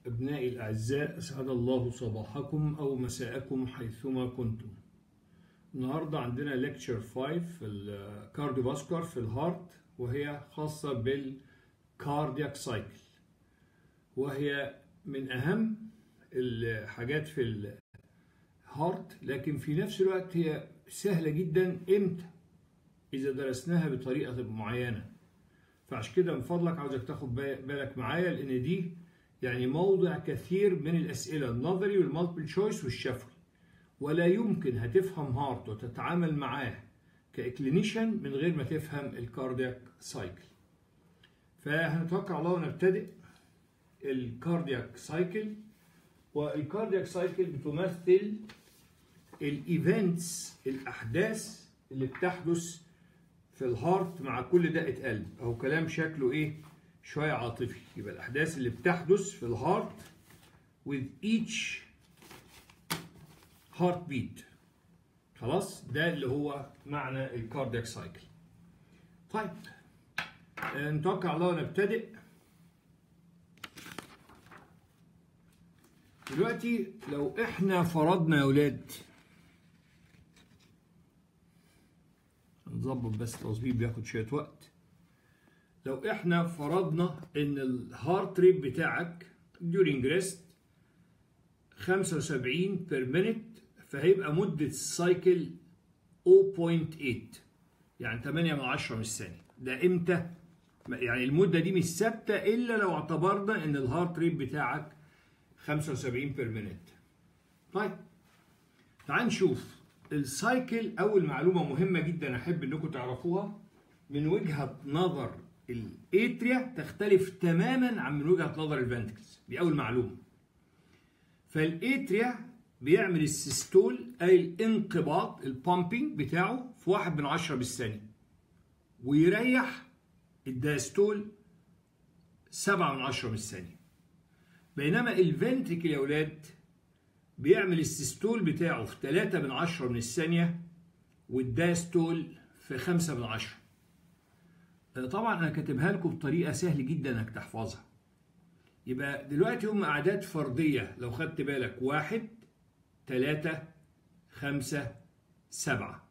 أبنائي الأعزاء أسعد الله صباحكم أو مساءكم حيثما كنتم النهاردة عندنا ليكتشر 5 في الكارديوفاسكولار في الهارت وهي خاصة بالكاردياك سايكل وهي من أهم الحاجات في الهارت لكن في نفس الوقت هي سهلة جدا إمتى إذا درسناها بطريقة معينة فعشان كده من فضلك عاوزك تاخد بالك معايا لأن دي يعني موضع كثير من الأسئلة النظري والمالتيبل تشويس والشفوي ولا يمكن هتفهم هارت وتتعامل معاه كإكلينيشن من غير ما تفهم الكاردياك سايكل فهنتوقع الله ونبتدئ الكاردياك سايكل والكاردياك سايكل بتمثل الايفنتس الاحداث اللي بتحدث في الهارت مع كل دقه قلب او كلام شكله ايه شويه عاطفي يبقى الاحداث اللي بتحدث في الهارت with each heart beat خلاص ده اللي هو معنى الكاردياك سايكل طيب نتوقع الله ونبتدئ دلوقتي لو احنا فرضنا يا ولاد نظبط بس تظبيط بياخد شويه وقت لو احنا فرضنا ان الهارت ريت بتاعك during rest 75 بير minute فهيبقى مدة السايكل 0.8 يعني 8 من 10 من الثانية ده امتى؟ يعني المدة دي مش ثابتة إلا لو اعتبرنا إن الهارت ريت بتاعك 75 بير minute طيب تعال نشوف السايكل أول معلومة مهمة جدا أحب إنكم تعرفوها من وجهة نظر الاتريا تختلف تماما عن من وجهة نظر الفنتكلز دي أول معلومة فالاتريا بيعمل السيستول أي الانقباض البامبينج بتاعه في واحد من عشرة بالثانية ويريح الداستول سبعة من عشرة من الثانية بينما الفنتريكل يا ولاد بيعمل السيستول بتاعه في 3 من عشرة من الثانية والداستول في 5 من عشرة طبعا انا كاتبها لكم بطريقه سهل جدا انك تحفظها يبقى دلوقتي هم اعداد فرديه لو خدت بالك واحد ثلاثة خمسة سبعة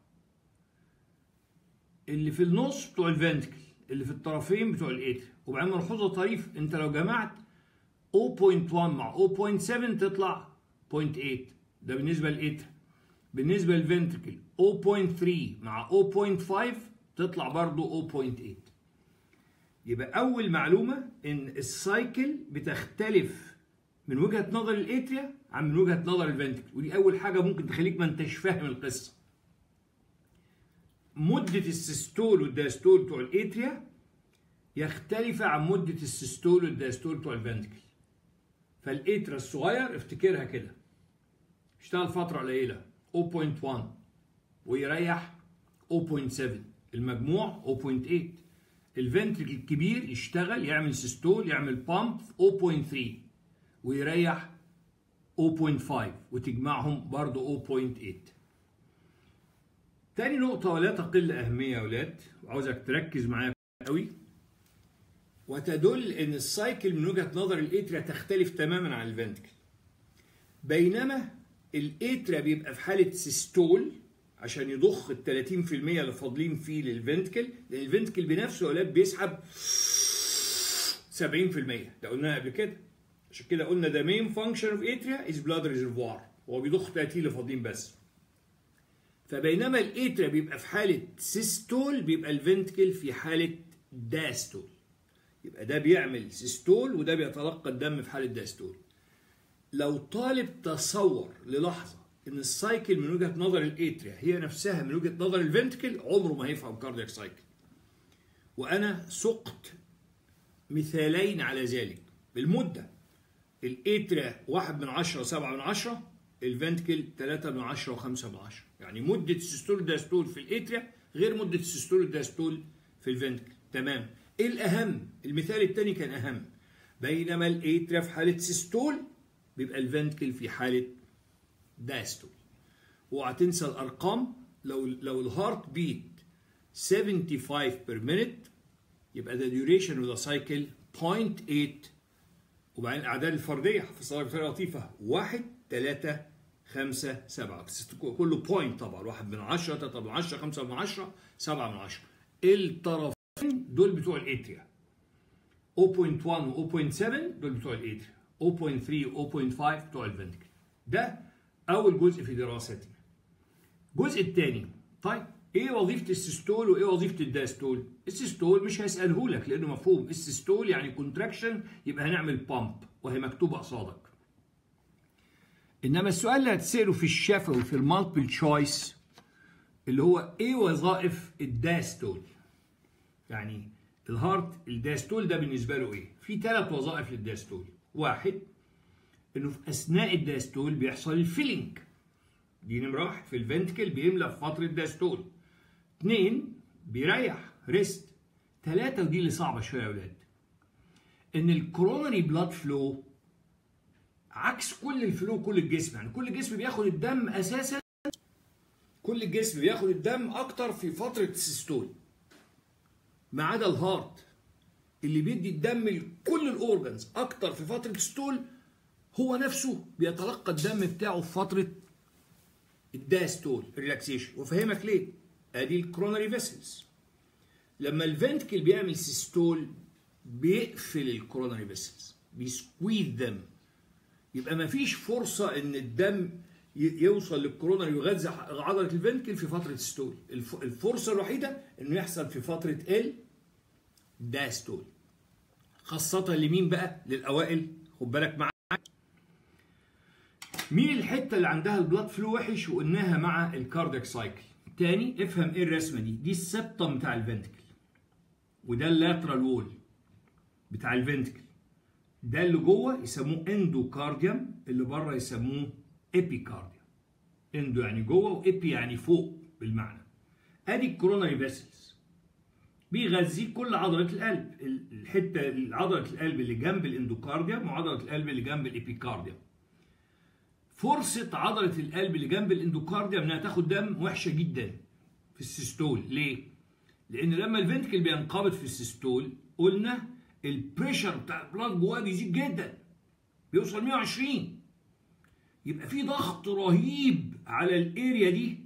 اللي في النص بتوع الفنتكل اللي في الطرفين بتوع الاتر وبعدين ملحوظه طريف انت لو جمعت 0.1 مع 0.7 تطلع 0.8 ده بالنسبه للاتر بالنسبه للفنتكل 0.3 مع 0.5 تطلع برضو 0.8 يبقى أول معلومة إن السايكل بتختلف من وجهة نظر الاتريا عن من وجهة نظر الفنتكل ودي أول حاجة ممكن تخليك ما أنتش فاهم القصة مدة السيستول والداستول بتوع الاتريا يختلف عن مدة السيستول والداستول بتوع الفنتكل فالاتريا الصغير افتكرها كده اشتغل فترة قليلة 0.1 ويريح 0.7 المجموع 0.8 الفنتريكل الكبير يشتغل يعمل سيستول يعمل بامب في 0.3 ويريح 0.5 وتجمعهم برضه 0.8 تاني نقطة ولا تقل أهمية يا ولاد وعاوزك تركز معايا قوي وتدل إن السايكل من وجهة نظر الاتريا تختلف تماما عن الفنتكل بينما الاتريا بيبقى في حالة سيستول عشان يضخ ال 30% اللي فاضلين فيه للفنتكل لان الفنتكل بنفسه يا اولاد بيسحب 70% ده قلناها قبل كده عشان كده قلنا ده مين فانكشن اوف اتريا از بلاد ريزرفوار هو بيضخ 30 اللي فاضلين بس فبينما الاتريا بيبقى في حاله سيستول بيبقى الفنتكل في حاله داستول يبقى ده بيعمل سيستول وده بيتلقى الدم في حاله داستول لو طالب تصور للحظه ان السايكل من وجهه نظر الاتريا هي نفسها من وجهه نظر الفنتكل عمره ما هيفهم كاردياك سايكل وانا سقت مثالين على ذلك بالمده الاتريا 1 من 10 7 من 10 الفنتكل 3 من 10 و5 من 10 يعني مده السيستول داستول في الاتريا غير مده السيستول داستول في الفنتكل تمام ايه الاهم المثال الثاني كان اهم بينما الاتريا في حاله سيستول بيبقى الفنتكل في حاله داستول اوعى تنسى الارقام لو لو الهارت بيت 75 بير مينيت يبقى the duration of the cycle 0.8 وبعدين الاعداد الفرديه حفظها بطريقه لطيفه 1 3 5 7 كله بوينت طبعا 1 من 10 3 من 10 5 من 10 7 من 10 الطرفين دول بتوع الاتريا 0.1 و 0.7 دول بتوع الاتريا 0.3 و 0.5 بتوع الفنتكل ده اول جزء في دراستنا الجزء الثاني طيب ايه وظيفه السيستول وايه وظيفه الداستول السيستول مش هساله لك لانه مفهوم السيستول يعني كونتراكشن يبقى هنعمل بامب وهي مكتوبه قصادك انما السؤال اللي هتساله في الشفوي في المالتيبل تشويس اللي هو ايه وظائف الداستول يعني الهارت الداستول ده بالنسبه له ايه في ثلاث وظائف للداستول واحد انه في اثناء الداستول بيحصل الفيلينج دي نمره واحد في الفنتكل بيملى في فتره داستول اثنين بيريح ريست ثلاثة ودي اللي صعبة شوية يا ولاد ان الكورونري بلاد فلو عكس كل الفلو كل الجسم يعني كل الجسم بياخد الدم اساسا كل الجسم بياخد الدم اكتر في فترة السيستول ما عدا الهارت اللي بيدي الدم لكل الاورجنز اكتر في فترة الستول هو نفسه بيتلقى الدم بتاعه في فترة الداستول ريلاكسيشن وفهمك ليه ادي الكرونري فيسلز لما الفنتكل بيعمل سيستول بيقفل الكرونري فيسلز بيسكويز دم يبقى ما فيش فرصة ان الدم يوصل للكورونري ويغذي عضلة الفنتكل في فترة الستول الفرصة الوحيدة انه يحصل في فترة ال داستول خاصة لمين بقى للأوائل خد بالك معايا مين الحتة اللي عندها البلاد فلو وحش وقلناها مع الكاردياك سايكل تاني افهم ايه الرسمة دي دي السبتم بتاع الفنتكل وده اللاترال وول بتاع الفنتكل ده اللي جوه يسموه اندوكارديوم اللي بره يسموه ايبيكارديوم اندو يعني جوه وايبي يعني فوق بالمعنى ادي الكوروناري فيسلز بيغذي كل عضلة القلب الحتة عضلة القلب اللي جنب الاندوكارديوم وعضلة القلب اللي جنب الإبيكارديوم فرصة عضلة القلب اللي جنب الاندوكارديوم انها تاخد دم وحشة جدا في السيستول ليه؟ لأن لما الفنتكل بينقبض في السيستول قلنا البريشر بتاع البلاد جواه بيزيد جدا بيوصل 120 يبقى في ضغط رهيب على الاريا دي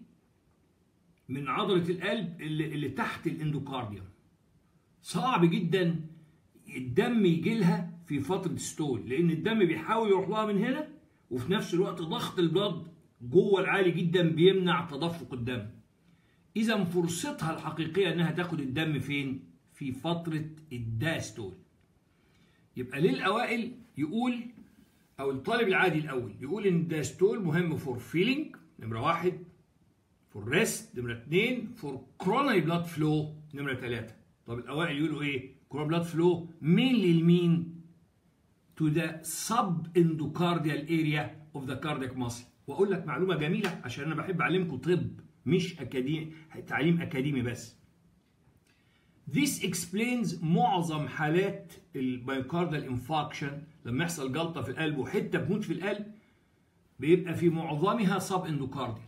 من عضلة القلب اللي, اللي تحت الاندوكارديوم صعب جدا الدم يجي لها في فترة ستول لأن الدم بيحاول يروح لها من هنا وفي نفس الوقت ضغط البلد جوه العالي جدا بيمنع تدفق الدم إذا فرصتها الحقيقية إنها تاخد الدم فين؟ في فترة الداستول يبقى للأوائل يقول أو الطالب العادي الأول يقول إن الداستول مهم فور فيلينج نمرة واحد فور ريست نمرة اثنين فور كرونري بلاد فلو نمرة ثلاثة طب الأوائل يقولوا إيه؟ كرونري بلاد فلو مين للمين؟ to the subendocardial area of the cardiac muscle واقول لك معلومه جميله عشان انا بحب اعلمكم طب مش اكاديمي تعليم اكاديمي بس This explains معظم حالات الميوكاردال انفاكشن لما يحصل جلطه في القلب وحته بموت في القلب بيبقى في معظمها سب اندوكارديال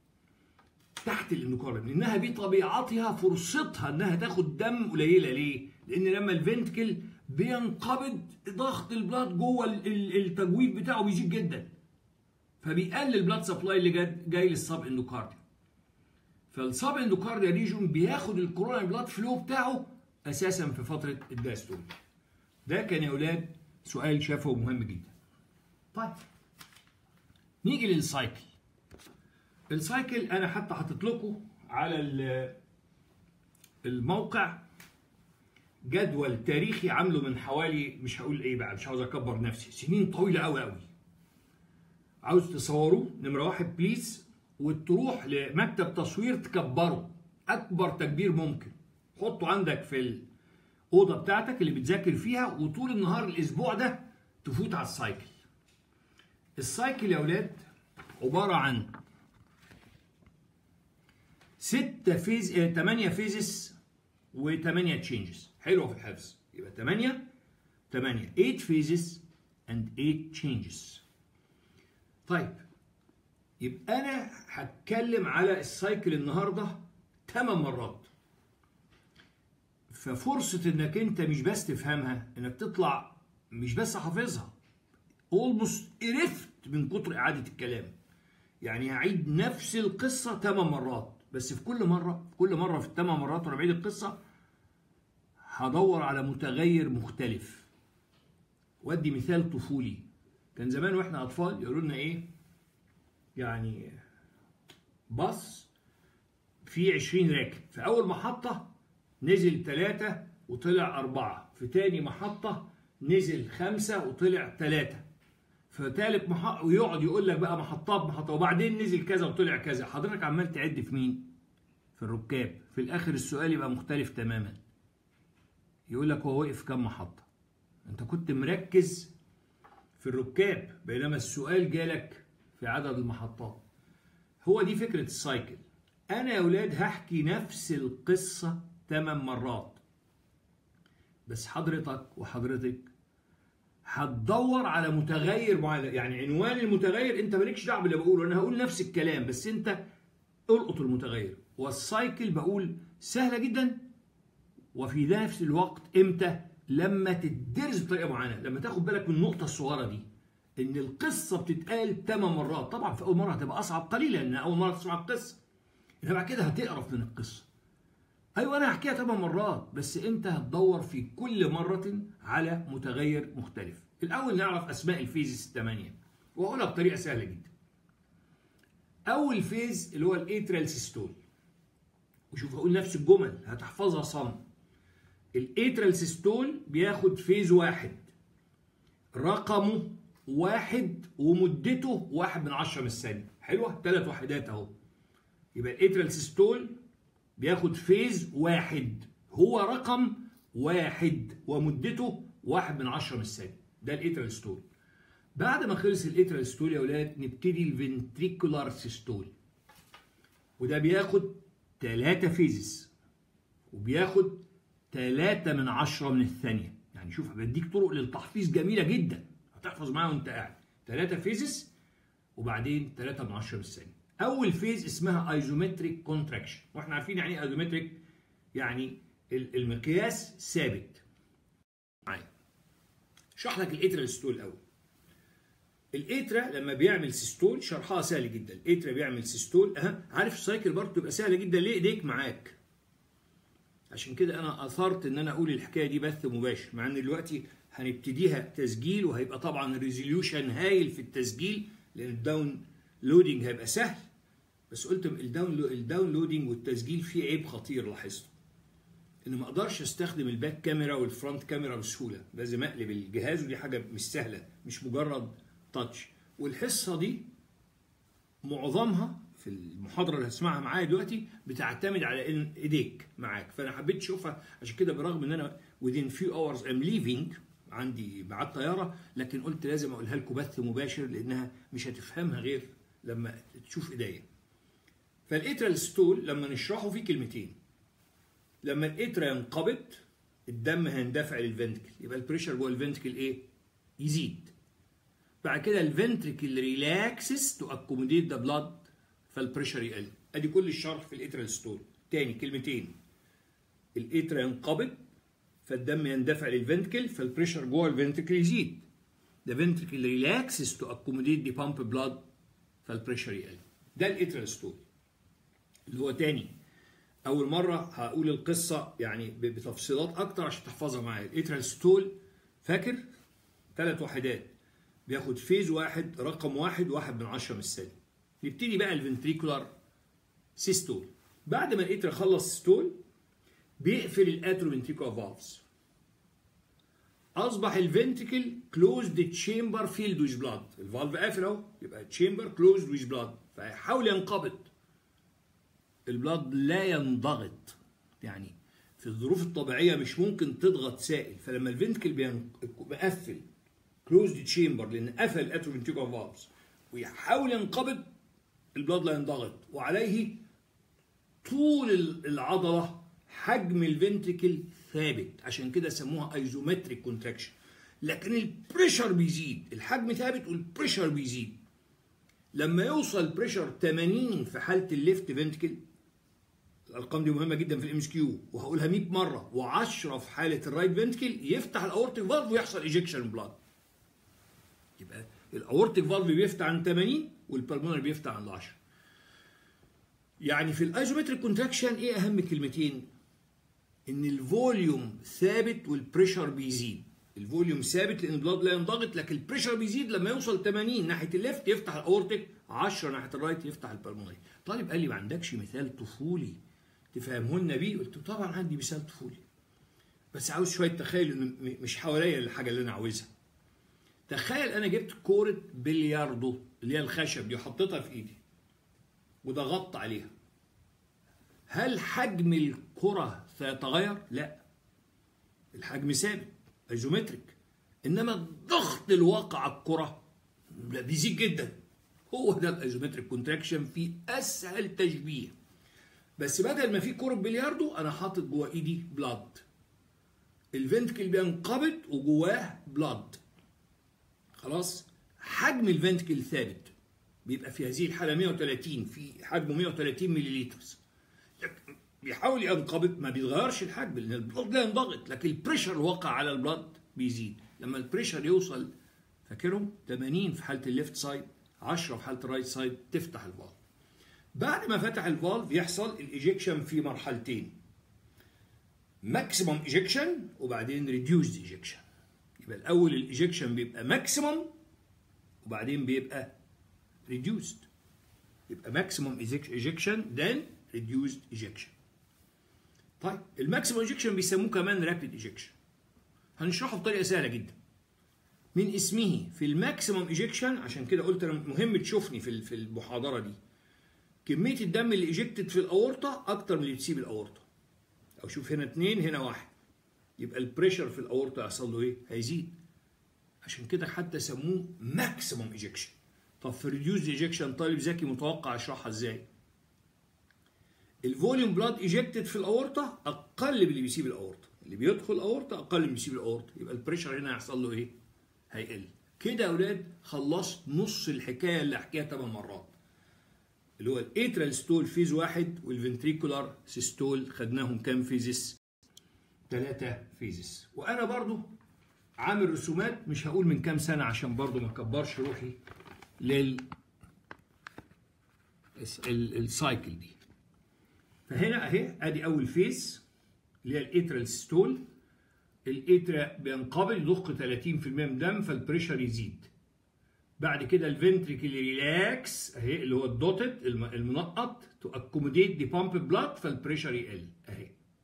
تحت الاندوكارديال لانها بطبيعتها فرصتها انها تاخد دم قليله ليه؟ لان لما الفنتكل بينقبض ضغط البلاد جوه التجويف بتاعه بيزيد جدا فبيقلل البلاد سبلاي اللي جاي للسب اندوكارديا فالسب اندوكارديا ريجون بياخد الكورونا بلاد فلو بتاعه اساسا في فتره الداستول ده كان يا اولاد سؤال شافه مهم جدا طيب نيجي للسايكل السايكل انا حتى حاطط لكم على الموقع جدول تاريخي عامله من حوالي مش هقول ايه بقى مش عاوز اكبر نفسي سنين طويله قوي قوي عاوز تصوروه نمره واحد بليز وتروح لمكتب تصوير تكبره اكبر تكبير ممكن حطه عندك في الاوضه بتاعتك اللي بتذاكر فيها وطول النهار الاسبوع ده تفوت على السايكل السايكل يا اولاد عباره عن ستة فيز اه 8 فيزز و8 تشينجز حلوه في الحفظ يبقى 8 8 8 phases and 8 changes طيب يبقى انا هتكلم على السايكل النهارده 8 مرات ففرصه انك انت مش بس تفهمها انك تطلع مش بس حافظها اولموست قرفت من كتر اعاده الكلام يعني هعيد نفس القصه ثمان مرات بس في كل مره في كل مره في الثمان مرات وانا بعيد القصه هدور على متغير مختلف وادي مثال طفولي كان زمان واحنا اطفال يقولوا لنا ايه يعني باص فيه 20 راكب في اول محطه نزل ثلاثة وطلع أربعة في تاني محطة نزل خمسة وطلع ثلاثة في تالت محطة ويقعد يقول لك بقى محطات محطة وبعدين نزل كذا وطلع كذا حضرتك عمال تعد في مين؟ في الركاب في الآخر السؤال يبقى مختلف تماما يقول لك هو وقف كام محطة أنت كنت مركز في الركاب بينما السؤال جالك في عدد المحطات هو دي فكرة السايكل أنا يا ولاد هحكي نفس القصة ثمان مرات بس حضرتك وحضرتك هتدور على متغير معين يعني عنوان المتغير انت مالكش دعوه باللي بقوله انا هقول نفس الكلام بس انت القط المتغير والسايكل بقول سهله جدا وفي نفس الوقت امتى لما تدرس بطريقه معينه لما تاخد بالك من النقطه الصغيره دي ان القصه بتتقال ثمان مرات طبعا في اول مره هتبقى اصعب قليلا لان اول مره تسمع القصه انما بعد كده هتقرف من القصه ايوه انا هحكيها ثمان مرات بس انت هتدور في كل مره على متغير مختلف الاول نعرف اسماء الفيزز الثمانيه واقولها بطريقه سهله جدا اول فيز اللي هو الاترال سيستول وشوف هقول نفس الجمل هتحفظها صم الاترال سيستول بياخد فيز واحد رقمه واحد ومدته واحد من عشرة من الثانية حلوة ثلاث وحدات اهو يبقى الاترال سيستول بياخد فيز واحد هو رقم واحد ومدته واحد من عشرة من الثانية ده الاترال ستول بعد ما خلص الاترال ستول يا ولاد نبتدي الفنتريكولار سيستول وده بياخد ثلاثة فيزز وبياخد ثلاثة من عشرة من الثانية يعني شوف بديك طرق للتحفيظ جميلة جدا هتحفظ معاها وانت قاعد ثلاثة فيزز وبعدين ثلاثة من عشرة من الثانية اول فيز اسمها ايزومتريك كونتراكشن واحنا عارفين يعني ايه ايزومتريك يعني المقياس ثابت معايا اشرح لك الاترال ستول الاول الاترا لما بيعمل سيستول شرحها سهل جدا الاترا بيعمل سيستول أه. عارف السايكل برضه تبقى سهله جدا ليه ايديك معاك عشان كده انا اثرت ان انا اقول الحكايه دي بث مباشر مع ان دلوقتي هنبتديها تسجيل وهيبقى طبعا ريزوليوشن هايل في التسجيل لان الداون لودنج هيبقى سهل بس قلت الداون الداونلودنج والتسجيل فيه عيب خطير لاحظته ان ما اقدرش استخدم الباك كاميرا والفرونت كاميرا بسهوله لازم اقلب الجهاز ودي حاجه مش سهله مش مجرد تاتش والحصه دي معظمها في المحاضره اللي هتسمعها معايا دلوقتي بتعتمد على ان ايديك معاك فانا حبيت اشوفها عشان كده برغم ان انا within few hours I'm leaving عندي بعد طياره لكن قلت لازم اقولها لكم بث مباشر لانها مش هتفهمها غير لما تشوف ايديا فالاترال ستول لما نشرحه فيه كلمتين لما الاترا ينقبض الدم هيندفع للفنتكل يبقى البريشر جوه الفنتكل ايه يزيد بعد كده الفنتريكل ريلاكسز تو اكوموديت ذا بلاد فالبريشر يقل ادي كل الشرح في الاترال ستول تاني كلمتين الاترا ينقبض فالدم يندفع للفنتكل فالبريشر جوه الفنتكل يزيد the ventricle relaxes to accommodate the pump blood فالبريشر يقل ده الاترال ستول اللي هو تاني اول مره هقول القصه يعني بتفصيلات اكتر عشان تحفظها معايا الاترال ستول فاكر ثلاث وحدات بياخد فيز واحد رقم واحد واحد من عشرة من الثانية نبتدي بقى الفنتريكولار سيستول بعد ما الاترا خلص ستول بيقفل الاتروفنتريكولار فالفز اصبح الفنتريكل كلوزد تشامبر فيلد ويز بلاد الفالف قافل اهو يبقى تشامبر كلوزد ويز بلاد فيحاول ينقبض البلاد لا ينضغط يعني في الظروف الطبيعيه مش ممكن تضغط سائل فلما الفنتكل بيقفل كلوزد تشامبر لان قفل الاتروفنتيكولار فالفز ويحاول ينقبض البلاد لا ينضغط وعليه طول العضله حجم الفنتريكل ثابت عشان كده سموها ايزومتريك كونتراكشن لكن البريشر بيزيد الحجم ثابت والبريشر بيزيد لما يوصل بريشر 80 في حاله الليفت فنتكل الارقام دي مهمه جدا في الام اس كيو وهقولها 100 مره و10 في حاله الرايت فنتكل يفتح الاورتيك فالف ويحصل ايجكشن بلاد يبقى الاورتيك فالف بيفتح عن 80 والبلمونري بيفتح عن 10 يعني في الايزومتريك كونتراكشن ايه اهم كلمتين ان الفوليوم ثابت والبريشر بيزيد الفوليوم ثابت لان البلاد لا ينضغط لكن البريشر بيزيد لما يوصل 80 ناحيه الليفت يفتح الاورتيك 10 ناحيه الرايت يفتح البلمونري طالب قال لي ما عندكش مثال طفولي تفهمه لنا بيه قلت له طبعا عندي مثال طفولي بس عاوز شويه تخيل انه مش حواليا الحاجه اللي انا عاوزها تخيل انا جبت كوره بلياردو اللي هي الخشب دي وحطيتها في ايدي وضغطت عليها هل حجم الكره سيتغير لا الحجم ثابت ايزومتريك انما الضغط الواقع على الكره لا بيزيد جدا هو ده الايزومتريك كونتراكشن في اسهل تشبيه بس بدل ما في كره بلياردو انا حاطط جوه ايدي بلاد الفنتكل بينقبض وجواه بلاد خلاص حجم الفنتكل ثابت بيبقى في هذه الحاله 130 في حجمه 130 ملي لتر بيحاول ينقبض ما بيتغيرش الحجم لان البلاد لا ينضغط لكن البريشر الواقع على البلاد بيزيد لما البريشر يوصل فاكرهم 80 في حاله الليفت سايد 10 في حاله الرايت سايد تفتح الفالف بعد ما فتح الفالف يحصل الايجكشن في مرحلتين ماكسيمم ايجكشن وبعدين ريديوسد ايجكشن يبقى الاول الايجكشن بيبقى ماكسيمم وبعدين بيبقى ريديوسد يبقى ماكسيمم ايجكشن then ريديوسد ايجكشن طيب الماكسيمم ايجكشن بيسموه كمان رابيد ايجكشن هنشرحه بطريقه سهله جدا من اسمه في الماكسيمم ايجكشن عشان كده قلت انا مهم تشوفني في في المحاضره دي كميه الدم اللي ايجكتد في الاورطه اكتر من اللي تسيب الاورطه او شوف هنا اتنين هنا واحد يبقى البريشر في الاورطه هيحصل له ايه هيزيد عشان كده حتى سموه ماكسيمم ايجكشن طب في ريديوز ايجكشن طالب ذكي متوقع اشرحها ازاي الفوليوم بلاد ايجكتد في الاورطه اقل من اللي بيسيب الاورطه اللي بيدخل الاورطه اقل من اللي بيسيب الاورطه يبقى البريشر هنا هيحصل له ايه هيقل كده يا اولاد خلصت نص الحكايه اللي احكيها 8 مرات اللي هو الاترال ستول فيز واحد والفنتريكولار سيستول خدناهم كام فيزس؟ ثلاثة فيزس وانا برضو عامل رسومات مش هقول من كام سنة عشان برضو ما اكبرش روحي لل السايكل دي فهنا اهي ادي اول فيز اللي هي الاترال ستول الاترا بينقبض يضخ 30% من دم فالبريشر يزيد بعد كده الفنتريكل ريلاكس اهي اللي هو الدوتد المنقط تو اكوموديت دي بامب بلاد فالبريشر يقل اهي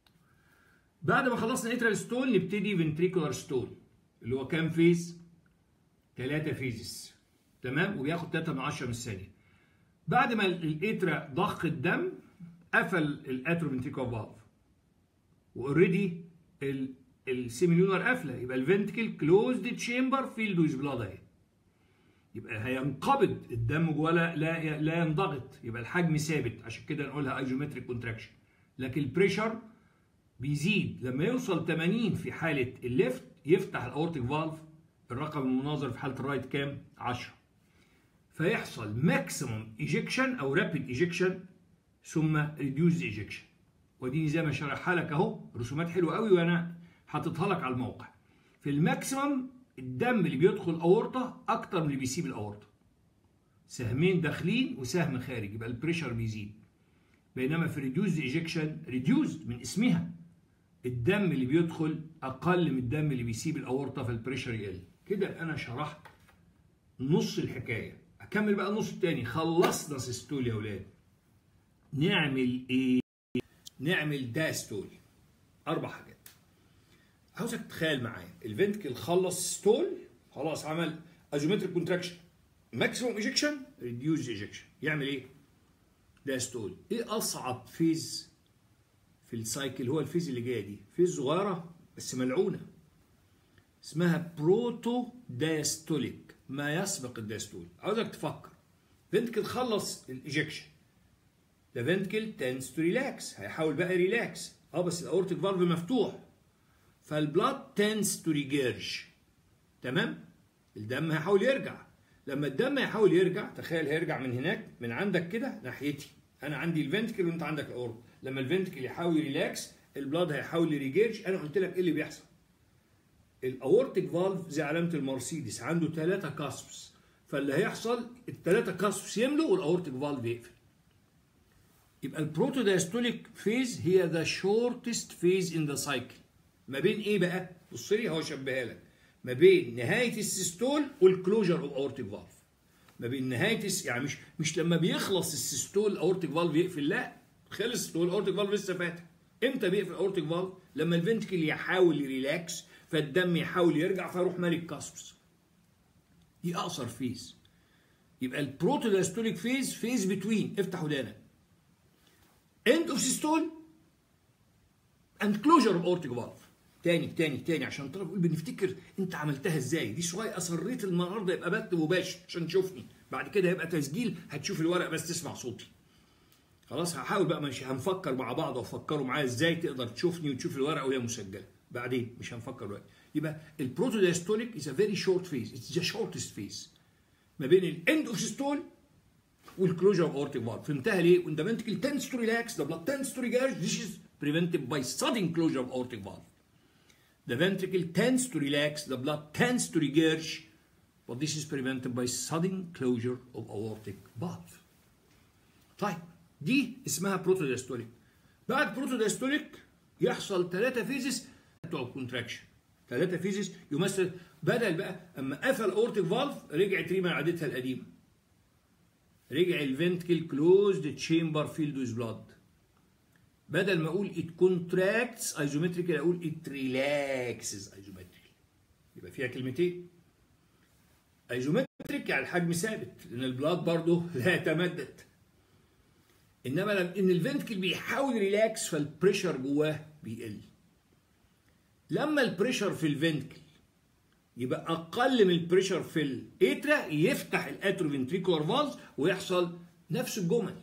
بعد ما خلصنا اترال ستول نبتدي فنتريكولار ستول اللي هو كام فيز؟ ثلاثة فيزز تمام وبياخد 3 من 10 من الثانية بعد ما الاترا ضخ الدم قفل الاتروفنتريكولار فالف واوريدي السيميلونر قافله يبقى الفنتكل كلوزد تشامبر فيلد ويز بلاد اهي يبقى هينقبض الدم جوه لا لا لا ينضغط يبقى الحجم ثابت عشان كده نقولها ايزومتريك كونتراكشن لكن البريشر بيزيد لما يوصل 80 في حاله الليفت يفتح الاورتيك فالف الرقم المناظر في حاله الرايت كام 10 فيحصل ماكسيموم ايجكشن او رابيد ايجكشن ثم ريديوز ايجكشن ودي زي ما شرحها لك اهو رسومات حلوه قوي وانا حاططها لك على الموقع في الماكسيمم الدم اللي بيدخل الاورطه اكتر من اللي بيسيب الاورطه سهمين داخلين وسهم خارج يبقى البريشر بيزيد بينما في ريديوز ايجكشن ريديوز من اسمها الدم اللي بيدخل اقل من الدم اللي بيسيب الاورطه فالبريشر يقل كده انا شرحت نص الحكايه اكمل بقى النص التاني خلصنا سيستول يا اولاد نعمل ايه نعمل داستول اربع حاجات عاوزك تتخيل معايا الفنتكل خلص ستول خلاص عمل اجومتريك كونتراكشن ماكسيموم ايجكشن ريديوز ايجكشن يعمل ايه ده ستول ايه اصعب فيز في السايكل هو الفيز اللي جايه دي فيز صغيره بس ملعونه اسمها بروتو داستوليك ما يسبق الداستول عاوزك تفكر فنتكل خلص الايجكشن ده فنتكل تنس تو ريلاكس هيحاول بقى ريلاكس اه بس الاورتيك فالف مفتوح فالبلاد تنس تو ريجيرج تمام الدم هيحاول يرجع لما الدم هيحاول يرجع تخيل هيرجع من هناك من عندك كده ناحيتي انا عندي الفنتكل وانت عندك الاورت لما الفنتكل يحاول يريلاكس البلاد هيحاول يريجيرج انا قلت لك ايه اللي بيحصل الاورتيك فالف زي علامه المرسيدس عنده ثلاثه كاسبس فاللي هيحصل الثلاثه كاسبس يملوا والاورتيك فالف يقفل يبقى البروتودايستوليك فيز هي ذا شورتست فيز ان ذا سايكل ما بين ايه بقى بص لي هو شبهها لك ما بين نهايه السيستول والكلوجر اوف اورتيك فالف ما بين نهايه الس... يعني مش مش لما بيخلص السيستول الاورتيك فالف يقفل لا خلص والاورتيك فالف لسه فاتح امتى بيقفل الاورتيك فالف لما الفنتكل يحاول يريلاكس فالدم يحاول يرجع فيروح مالك كاسبس دي اقصر فيز يبقى البروتودايستوليك فيز فيز بتوين افتح ودانك end of systole and closure of aortic valve تاني تاني تاني عشان طلب يقول بنفتكر انت عملتها ازاي دي شويه اصريت النهارده يبقى بكتب مباشر عشان تشوفني بعد كده هيبقى تسجيل هتشوف الورق بس تسمع صوتي خلاص هحاول بقى مش هنفكر مع بعض وافكروا معايا ازاي تقدر تشوفني وتشوف الورقه وهي مسجله بعدين مش هنفكر دلوقتي يبقى البروتودايستوليك از ا فيري شورت فيز اتس ذا شورتست فيز ما بين الاند اوف سيستول والكلوجر اوف اورتيك فالف فهمتها ليه؟ when the ventricle tends to relax the blood tends to regurgitate this is prevented by sudden closure of aortic valve the ventricle tends to relax the blood tends to regurgitate but this is prevented by sudden closure of aortic valve طيب دي اسمها بروتودايستوليك بعد بروتودايستوليك يحصل ثلاثة فيزز بتوع الكونتراكشن ثلاثة فيزز يمثل بدل بقى اما قفل اورتيك فالف رجعت ريما عادتها القديمه رجع الفنتكل كلوزد تشامبر فيلد ويز بلاد بدل ما اقول ات كونتراكتس ايزومتريكال اقول ات ريلاكسز ايزومتريكال يبقى فيها كلمتين ايزومتريك يعني الحجم ثابت لان البلاد برضه لا يتمدد انما لما ان الفنتكل بيحاول ريلاكس فالبريشر جواه بيقل لما البريشر في الفنتكل يبقى اقل من البريشر في الاترا يفتح الاتروفنتريكولار فالز ويحصل نفس الجمل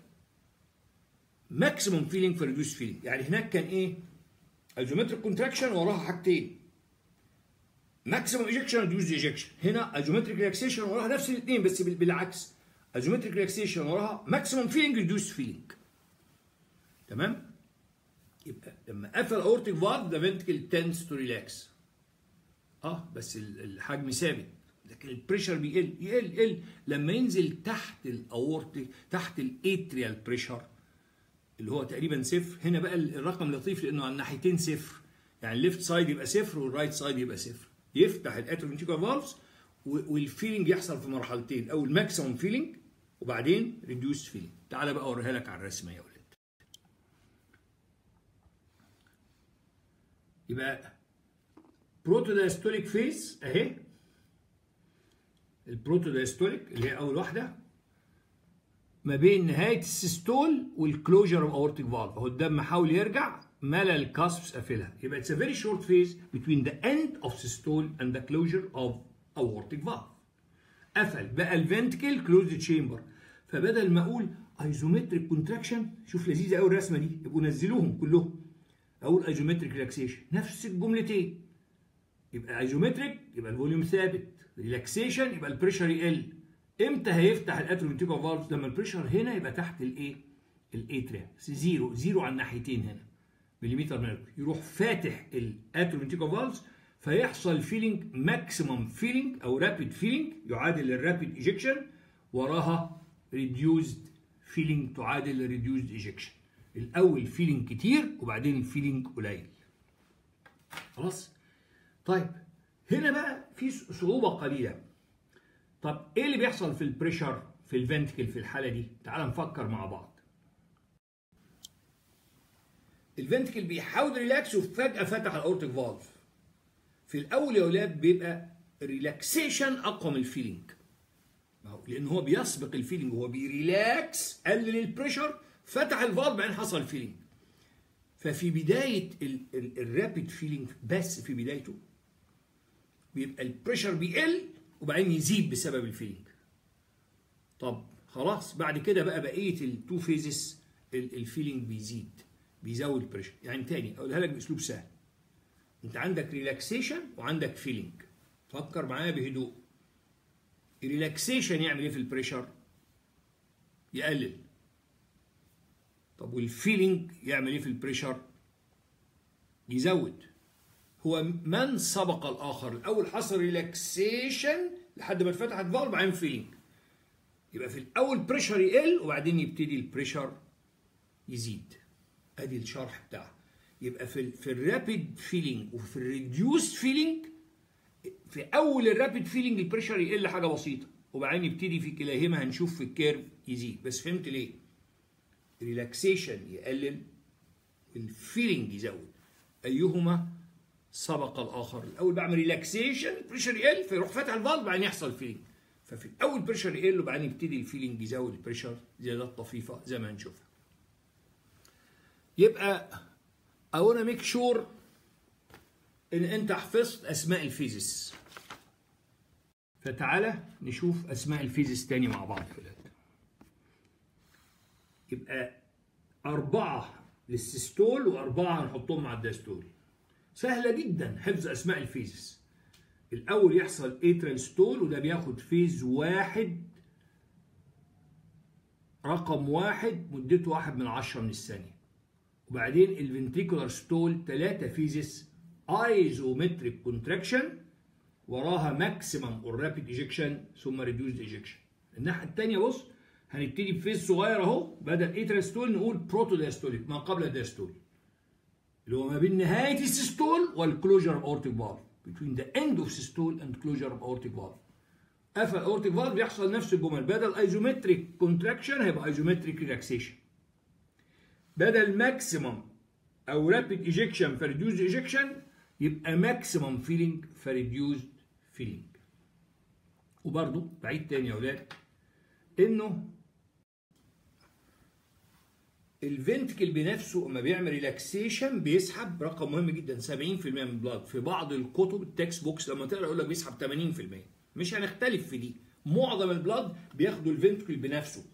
ماكسيموم فيلينج في ريديوس فيلينج يعني هناك كان ايه ايزومتريك كونتراكشن وراها حاجتين ماكسيموم ايجكشن ريديوس ايجكشن هنا ايزومتريك ريلاكسيشن وراها نفس الاثنين بس بالعكس ايزومتريك ريلاكسيشن وراها ماكسيموم فيلينج ريديوس فيلينج تمام يبقى لما قفل اورتيك فالف ذا فنتكل تنس تو ريلاكس اه بس الحجم ثابت لكن البريشر بيقل يقل يقل لما ينزل تحت الاورتيك تحت الاتريال بريشر اللي هو تقريبا صفر هنا بقى الرقم لطيف لانه على الناحيتين صفر يعني الليفت سايد يبقى صفر والرايت سايد يبقى صفر يفتح الاتروفنتيكال فالفز والفيلينج يحصل في مرحلتين اول ماكسيموم فيلينج وبعدين ريديوس فيلينج تعالى بقى اوريها لك على الرسمه يا ولاد يبقى بروتودايستوليك فيز اهي البروتودايستوليك اللي هي اول واحده ما بين نهايه السيستول والكلوجر اوف اورتيك فالف اهو الدم حاول يرجع ملا الكاسبس قافلها يبقى اتس ا فيري شورت فيز between the end of systole and the closure of aortic valve قفل بقى الفنتكل كلوزد تشامبر فبدل ما اقول ايزومتريك كونتراكشن شوف لذيذه قوي الرسمه دي يبقوا نزلوهم كلهم اقول ايزومتريك ريلاكسيشن نفس الجملتين يبقى ايزومتريك يبقى الفوليوم ثابت ريلاكسيشن يبقى البريشر يقل امتى هيفتح الاتروفنتيكال فالف لما البريشر هنا يبقى تحت الايه الاتريا زيرو زيرو على الناحيتين هنا مليمتر ميركوري يروح فاتح الاتروفنتيكال فالف فيحصل فيلينج ماكسيمم فيلينج او رابيد فيلينج يعادل الرابيد ايجكشن وراها ريديوزد فيلينج تعادل الريديوزد ايجكشن الاول فيلينج كتير وبعدين الفيلينج قليل خلاص طيب هنا بقى في صعوبه قليله طب ايه اللي بيحصل في البريشر في الفنتكل في الحاله دي تعال نفكر مع بعض الفنتكل بيحاول ريلاكس وفجاه فتح الاورتيك فالف في الاول يا اولاد بيبقى ريلاكسيشن اقوى من الفيلينج لان هو بيسبق الفيلينج هو بيريلاكس قلل البريشر فتح الفالف بعدين حصل فيلينج ففي بدايه الرابيد فيلينج بس في بدايته بيبقى البريشر بيقل وبعدين يزيد بسبب الفيلينج طب خلاص بعد كده بقى بقيه التو فيزز الفيلينج بيزيد بيزود البريشر يعني تاني اقولها لك باسلوب سهل انت عندك ريلاكسيشن وعندك فيلينج فكر معايا بهدوء الريلاكسيشن يعمل ايه في البريشر يقلل طب والفيلينج يعمل ايه في البريشر يزود هو من سبق الاخر الاول حصل ريلاكسيشن لحد ما اتفتحت فالف بعدين فيلينج يبقى في الاول بريشر يقل وبعدين يبتدي البريشر يزيد ادي الشرح بتاعها يبقى في ال في الرابيد فيلينج وفي الريديوس فيلينج في اول الرابيد فيلينج البريشر يقل حاجه بسيطه وبعدين يبتدي في كلاهما هنشوف في الكيرف يزيد بس فهمت ليه ريلاكسيشن يقلل والفيلينج يزود ايهما سبق الاخر الاول بعمل ريلاكسيشن البريشر يقل فيروح فاتح الفالف بعدين يحصل فيلينج ففي الاول بريشر يقل وبعدين يبتدي الفيلينج يزود البريشر زيادات طفيفه زي ما هنشوفها يبقى I wanna make sure ان انت حفظت اسماء الفيزيس فتعالى نشوف اسماء الفيزيس تاني مع بعض في الآن. يبقى أربعة للسيستول وأربعة هنحطهم مع الداستول سهلة جدا حفظ أسماء الفيزيس الأول يحصل اترال ستول وده بياخد فيز واحد رقم واحد مدته واحد من عشرة من الثانية وبعدين الفنتريكولار ستول ثلاثة فيزيس ايزومتريك كونتراكشن وراها ماكسيمم اور رابيد ايجكشن ثم ريديوزد ايجكشن الناحيه الثانيه بص هنبتدي بفيز صغير اهو بدل اترال ستول نقول بروتو داستوليك ما قبل الداستول اللي هو ما بين نهايه السيستول والكلوجر اوف اورتيك فالف between the end of systole and closure of aortic valve قفل اورتيك فالف بيحصل نفس الجمل بدل ايزومتريك كونتراكشن هيبقى ايزومتريك ريلاكسيشن بدل ماكسيمم او رابيد ايجكشن فريديوز ايجكشن يبقى ماكسيمم فيلينج فريديوزد فيلينج وبرضه بعيد تاني يا اولاد انه الفنتكل بنفسه اما بيعمل ريلاكسيشن بيسحب رقم مهم جدا 70% من البلاد في بعض الكتب التكست بوكس لما تقرا يقول لك بيسحب 80% مش هنختلف في دي معظم البلاد بياخدوا الفنتكل بنفسه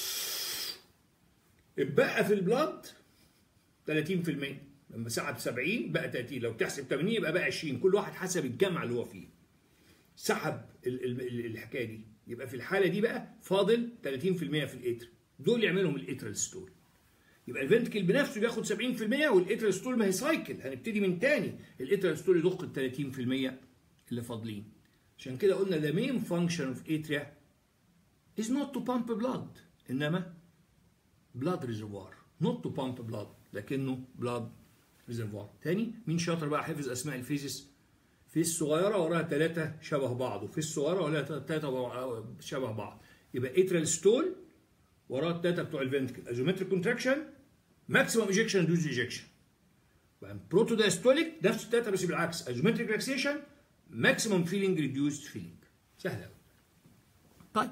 اتبقى في البلاد 30% لما سحب 70 بقى 30 لو تحسب 80 يبقى بقى 20 كل واحد حسب الجامعه اللي هو فيه سحب ال ال الحكايه دي يبقى في الحاله دي بقى فاضل 30% في الاتر دول يعملهم الاترال ستول يبقى الفنتكل بنفسه بياخد 70% والاترال ستول ما هي سايكل هنبتدي من تاني الاترال ستول يضخ ال 30% اللي فاضلين عشان كده قلنا the main function of atria is not to pump blood انما blood reservoir not to pump blood لكنه blood reservoir تاني مين شاطر بقى حفظ اسماء الفيزيس في الصغيره وراها ثلاثه شبه بعض وفي الصغيره وراها ثلاثه شبه بعض يبقى اترال ستول وراه الثلاثه بتوع الفنتكل ازومتريك كونتراكشن ماكسيمم ايجكشن دوز ايجكشن بروتو دايستوليك نفس الثلاثه بس بالعكس ازومتريك ريلاكسيشن ماكسيمم فيلينج ريديوسد فيلينج سهله قوي طيب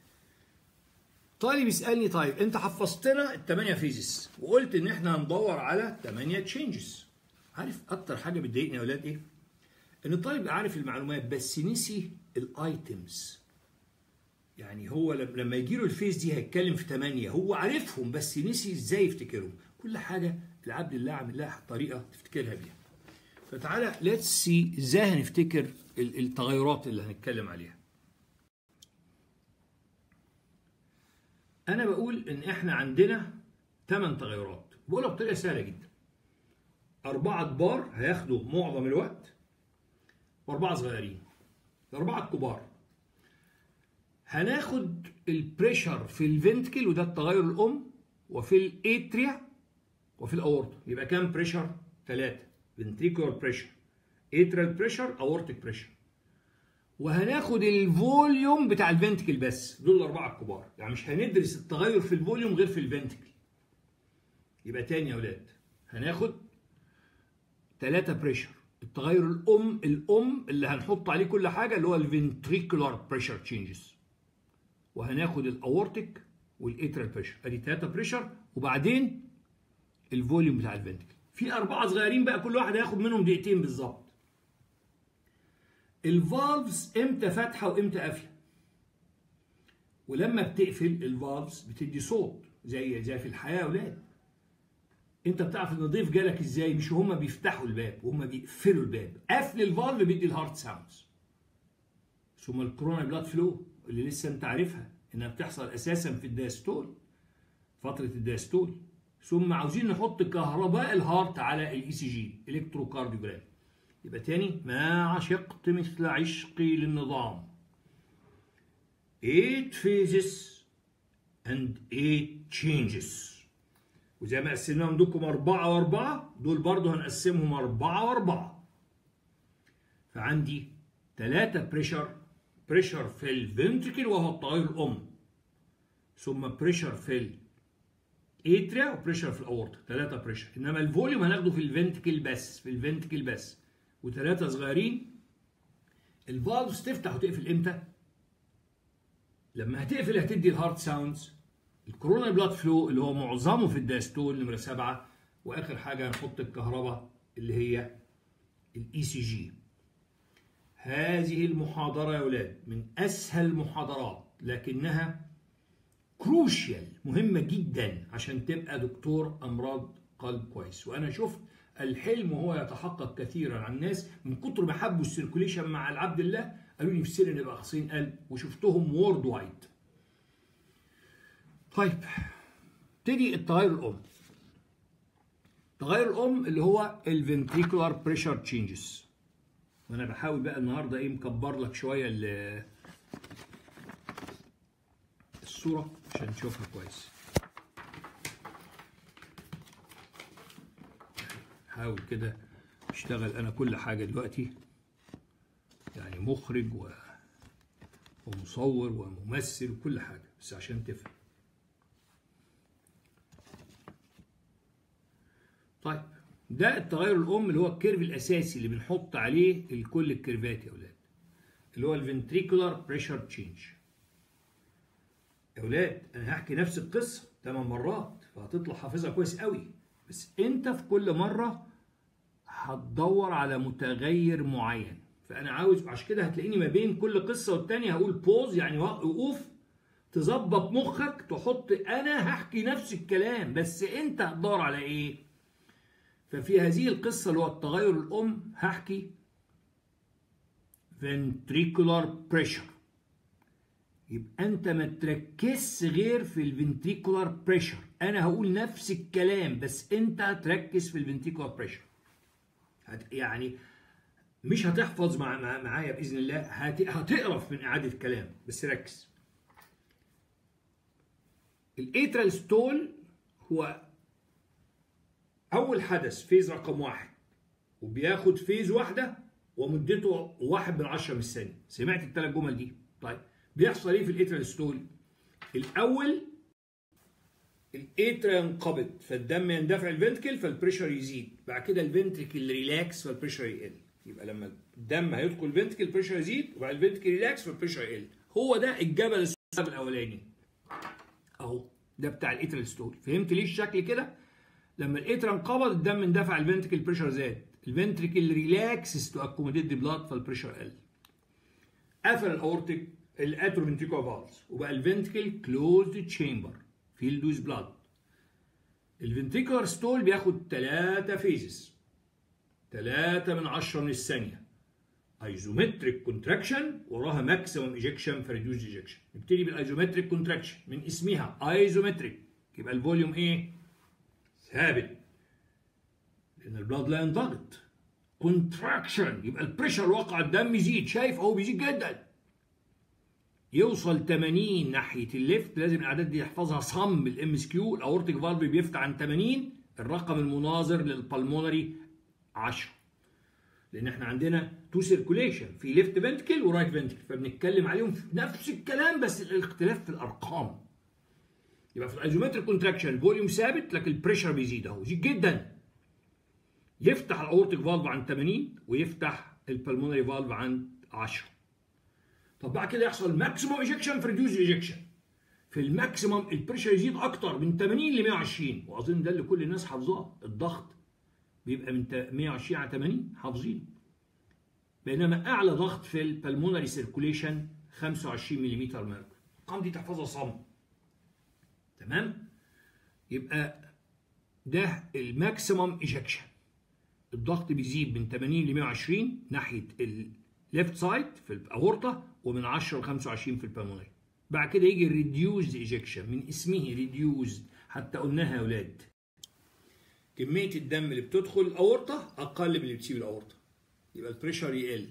طالب يسالني طيب انت حفظتنا الثمانيه فيزيس وقلت ان احنا هندور على ثمانيه تشينجز عارف اكتر حاجه بتضايقني يا اولاد ايه؟ ان الطالب عارف المعلومات بس نسي الايتمز يعني هو لما يجي له الفيز دي هيتكلم في ثمانية هو عارفهم بس نسي ازاي يفتكرهم كل حاجة العبد الله عامل لها طريقة تفتكرها بيها فتعالى ليتس سي ازاي هنفتكر التغيرات اللي هنتكلم عليها انا بقول ان احنا عندنا ثمان تغيرات بقولها بطريقة سهلة جدا أربعة كبار هياخدوا معظم الوقت وأربعة صغيرين الأربعة الكبار هناخد البريشر في الفنتكل وده التغير الام وفي الاتريا وفي الاورطه يبقى كام بريشر؟ ثلاثه فنتريكولار بريشر اتريال بريشر اورتيك بريشر وهناخد الفوليوم بتاع الفنتكل بس دول الاربعه الكبار يعني مش هندرس التغير في الفوليوم غير في الفنتكل يبقى تاني يا اولاد هناخد ثلاثه بريشر التغير الام الام اللي هنحط عليه كل حاجه اللي هو الفنتريكولار بريشر تشينجز وهناخد الاورتيك والاترال بريشر ادي ثلاثه بريشر وبعدين الفوليوم بتاع الفنتكل في اربعه صغيرين بقى كل واحد هياخد منهم دقيقتين بالظبط الفالفز امتى فاتحه وامتى قافله ولما بتقفل الفالفز بتدي صوت زي زي في الحياه يا اولاد انت بتعرف ان الضيف جالك ازاي مش هما بيفتحوا الباب وهم بيقفلوا الباب قفل الفالف بيدي الهارت ساوندز ثم الكورونا بلاد فلو اللي لسه انت عارفها انها بتحصل اساسا في الدايستول فتره الدايستول ثم عاوزين نحط كهرباء الهارت على الاي سي جي الكتروكارديوجرام يبقى تاني ما عشقت مثل عشقي للنظام 8 phases and 8 changes وزي ما قسمناهم دوكم أربعة وأربعة دول برضه هنقسمهم أربعة وأربعة فعندي ثلاثة بريشر بريشر في الفنتركل وهو التغير الأم ثم بريشر في الاتريا وبريشر في الاورطه ثلاثه بريشر انما الفوليوم هناخده في الفنتكل بس في الفنتكل بس وثلاثه صغيرين الفالفز تفتح وتقفل امتى؟ لما هتقفل هتدي الهارت ساوندز الكورونا بلاد فلو اللي هو معظمه في الدايستول نمره سبعه واخر حاجه هنحط الكهرباء اللي هي الاي سي جي هذه المحاضره يا ولاد من اسهل المحاضرات لكنها كروشيال مهمة جدا عشان تبقى دكتور أمراض قلب كويس وأنا شفت الحلم وهو يتحقق كثيرا عن الناس من كتر ما حبوا السيركوليشن مع العبد الله قالوا لي نفسنا نبقى اخصائيين قلب وشفتهم وورد وايد. طيب تيجي التغير الام. التغير الام اللي هو الفنتريكولار بريشر تشينجز. وانا بحاول بقى النهارده ايه مكبر لك شويه الصوره عشان نشوفها كويس. حاول كده اشتغل انا كل حاجه دلوقتي يعني مخرج و... ومصور وممثل وكل حاجه بس عشان تفهم طيب ده التغير الام اللي هو الكيرف الاساسي اللي بنحط عليه كل الكيرفات يا اولاد اللي هو الفنتريكولار بريشر تشينج يا اولاد انا هحكي نفس القصه ثمان مرات فهتطلع حافظها كويس قوي بس انت في كل مره هتدور على متغير معين فانا عاوز عشان كده هتلاقيني ما بين كل قصه والتانيه هقول بوز يعني وقوف تظبط مخك تحط انا هحكي نفس الكلام بس انت هتدور على ايه ففي هذه القصه اللي هو التغير الام هحكي ventricular pressure يبقى انت ما تركزش غير في الفنتريكولار بريشر انا هقول نفس الكلام بس انت تركز في الفنتريكولار بريشر يعني مش هتحفظ مع مع معايا باذن الله هت... هتقرف من اعاده الكلام بس ركز الاترال ستول هو اول حدث فيز رقم واحد وبياخد فيز واحده ومدته واحد من عشرة من الثانيه سمعت الثلاث جمل دي طيب بيحصل ايه في الاترال ستول الاول الاترا ينقبض فالدم يندفع الفنتكل فالبريشر يزيد بعد كده الفنتكل ريلاكس فالبريشر يقل يبقى لما الدم هيدخل الفنتكل البريشر يزيد وبعد الفنتكل ريلاكس فالبريشر يقل هو ده الجبل السبب الاولاني اهو ده بتاع الاترال ستول فهمت ليه الشكل كده لما الاترا انقبض الدم اندفع الفنتكل البريشر زاد الفنتركل ريلاكسز تو اكوموديت ذا بلاد فالبريشر قل قفل الاورتيك الاتروفنتريكولار فالز وبقى الفنتكل كلوزد تشامبر فيلد ويز بلاد الفنتريكولار ستول بياخد 3 فيزز 3 من 10 من الثانيه ايزومتريك كونتراكشن وراها ماكسيمم ايجكشن فريديوز ايجكشن نبتدي بالايزومتريك كونتراكشن من اسمها ايزومتريك يبقى الفوليوم ايه ثابت لان البلاد لا ينضغط كونتراكشن يبقى البريشر واقع الدم يزيد شايف اهو بيزيد جدا يوصل 80 ناحيه الليفت لازم الاعداد دي يحفظها صم الام اس كيو الاورتيك فالف بيفتح عن 80 الرقم المناظر للبلمونري 10 لان احنا عندنا تو سيركوليشن في ليفت فنتكل ورايت فنتكل فبنتكلم عليهم في نفس الكلام بس الاختلاف في الارقام يبقى في الايزومتريك كونتراكشن الفوليوم ثابت لكن البريشر بيزيد اهو يزيد جدا يفتح الاورتيك فالف عن 80 ويفتح البلمونري فالف عن 10 طب بعد كده يحصل ماكسيموم ايجكشن في ريديوز ايجكشن في الماكسيموم البريشر يزيد اكتر من 80 ل 120 واظن ده اللي كل الناس حافظاه الضغط بيبقى من 120 على 80 حافظين بينما اعلى ضغط في البلمونري سيركوليشن 25 ملم ميركوري الارقام دي تحفظها صم تمام يبقى ده الماكسيمم ايجكشن الضغط بيزيد من 80 ل 120 ناحيه الليفت سايد في الاورطه ومن 10 ل 25 في البلمونري بعد كده يجي الريديوزد ايجكشن من اسمه ريديوزد حتى قلناها يا اولاد كميه الدم اللي بتدخل الاورطه اقل من اللي بتسيب الاورطه يبقى البريشر يقل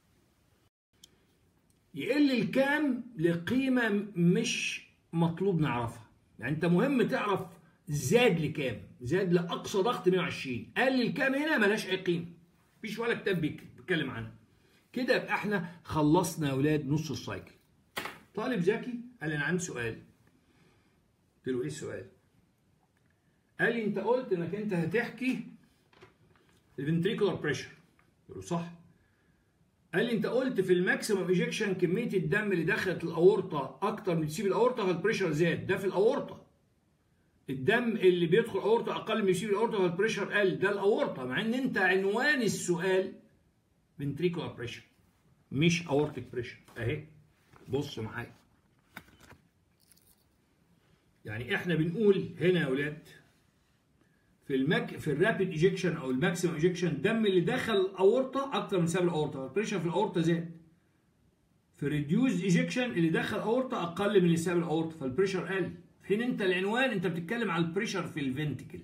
يقل الكام لقيمه مش مطلوب نعرفها يعني انت مهم تعرف زاد لكام زاد لاقصى ضغط 120 قل الكام هنا ملاش اي قيمه مفيش ولا كتاب بيتكلم عنها كده يبقى احنا خلصنا يا اولاد نص السايكل طالب ذكي قال لي انا عندي سؤال قلت له ايه السؤال قال لي انت قلت انك انت هتحكي الفنتريكولار بريشر قلت له صح قال لي انت قلت في الماكسيمم ايجكشن كميه الدم اللي دخلت الاورطه اكتر من تسيب الاورطه فالبريشر زاد ده في الاورطه الدم اللي بيدخل الاورطه اقل من يسيب الاورطه فالبريشر قل ده الاورطه مع ان انت عنوان السؤال فنتريكولار بريشر مش اورتيك بريشر اهي بص معايا يعني احنا بنقول هنا يا اولاد في المك في الرابيد ايجكشن او الماكسيمم ايجكشن الدم اللي دخل الاورطه اكتر من سبب الاورطه البريشر في الاورطه زاد في ريديوز ايجكشن اللي دخل الاورطه اقل من اللي سبب الاورطه فالبريشر قل في حين انت العنوان انت بتتكلم على البريشر في الفنتكل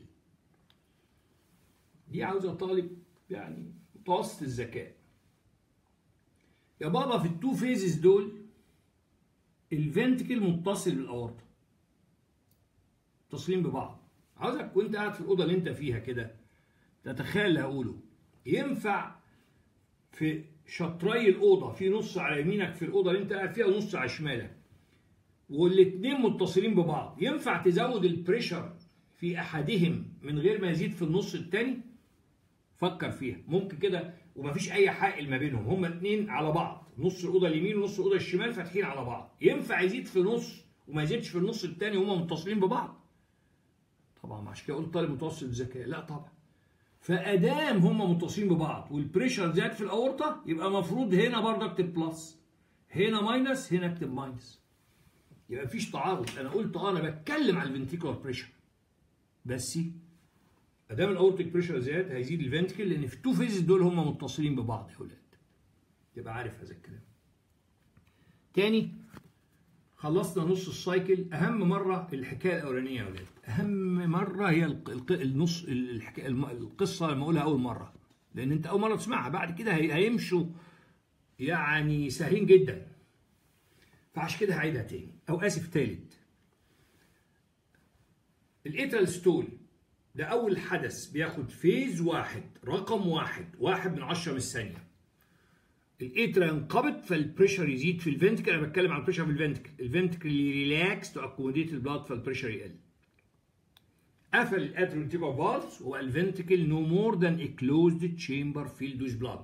دي عاوزه طالب يعني متوسط الذكاء يا بابا في التو فيزز دول الفنتكل متصل بالاورطه متصلين ببعض عاوزك وانت قاعد في الاوضه اللي انت فيها كده تتخيل اللي هقوله ينفع في شطري الاوضه في نص على يمينك في الاوضه اللي انت قاعد فيها ونص على شمالك والاثنين متصلين ببعض ينفع تزود البريشر في احدهم من غير ما يزيد في النص الثاني فكر فيها ممكن كده ومفيش اي حائل ما بينهم هما الاثنين على بعض نص الاوضه اليمين ونص الاوضه الشمال فاتحين على بعض ينفع يزيد في نص وما يزيدش في النص الثاني هما متصلين ببعض طبعا عشان كده قلت طالب متوسط الذكاء لا طبعا فادام هما متصلين ببعض والبريشر زاد في الاورطه يبقى المفروض هنا برضه اكتب بلس هنا ماينس هنا اكتب ماينس يبقى مفيش تعارض انا قلت اه انا بتكلم على الفنتيكولار بريشر بس ادام الاورتيك بريشر زاد هيزيد الفنتكل لان في التو فيزز دول هم متصلين ببعض يا اولاد تبقى عارف هذا الكلام تاني خلصنا نص السايكل اهم مره الحكايه الاولانيه يا اولاد اهم مره هي النص الحكايه القصه لما اقولها اول مره لان انت اول مره تسمعها بعد كده هيمشوا يعني سهلين جدا فعشان كده هعيدها تاني او اسف تالت الاترال ستول ده اول حدث بياخد فيز واحد رقم واحد واحد من عشرة من الثانيه الاترا ينقبض فالبريشر يزيد في الفنتكل انا بتكلم عن البريشر في الفنتكل الفنتكل ريلاكس تو اكوموديت البلاد فالبريشر يقل قفل الاتريوتيبا فالز والفنتكل نو مور ذان ا كلوزد تشامبر فيلد ويز بلاد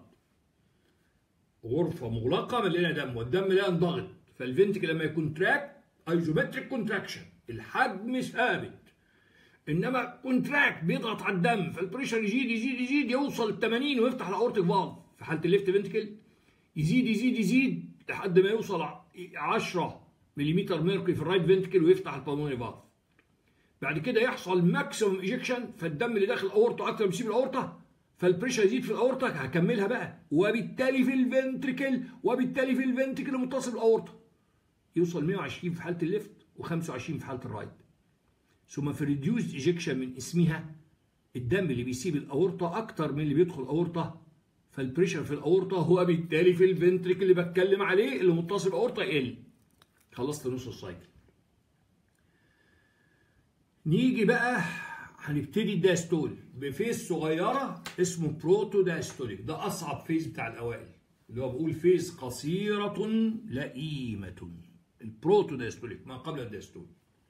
غرفه مغلقه مليانه دم والدم لا ينضغط فالفنتكل لما يكون تراك ايزومتريك كونتراكشن الحجم ثابت انما كونتراكت بيضغط على الدم فالبريشر يزيد يزيد يزيد يوصل ل 80 ويفتح الاورتيك فالف في حاله الليفت فنتكل يزيد يزيد يزيد لحد ما يوصل 10 ملم ميركوري في الرايت فنتكل ويفتح البلمونري فالف بعد كده يحصل ماكسيمم ايجكشن فالدم اللي داخل الاورطه اكتر من يسيب الاورطه فالبريشر يزيد في الاورطه هكملها بقى وبالتالي في الفنتريكل وبالتالي في الفنتريكل المتصل بالاورطه يوصل 120 في حاله الليفت و25 في حاله الرايت ثم في ريديوزد ايجكشن من اسمها الدم اللي بيسيب الاورطه اكتر من اللي بيدخل الاورطه فالبريشر في الاورطه هو بالتالي في الفنتريكل اللي بتكلم عليه اللي متصل بالاورطه يقل خلصت نص السايكل نيجي بقى هنبتدي الداستول بفيز صغيره اسمه بروتو داستوليك ده اصعب فيز بتاع الاوائل اللي هو بقول فيز قصيره لئيمه البروتو داستوليك ما قبل الداستول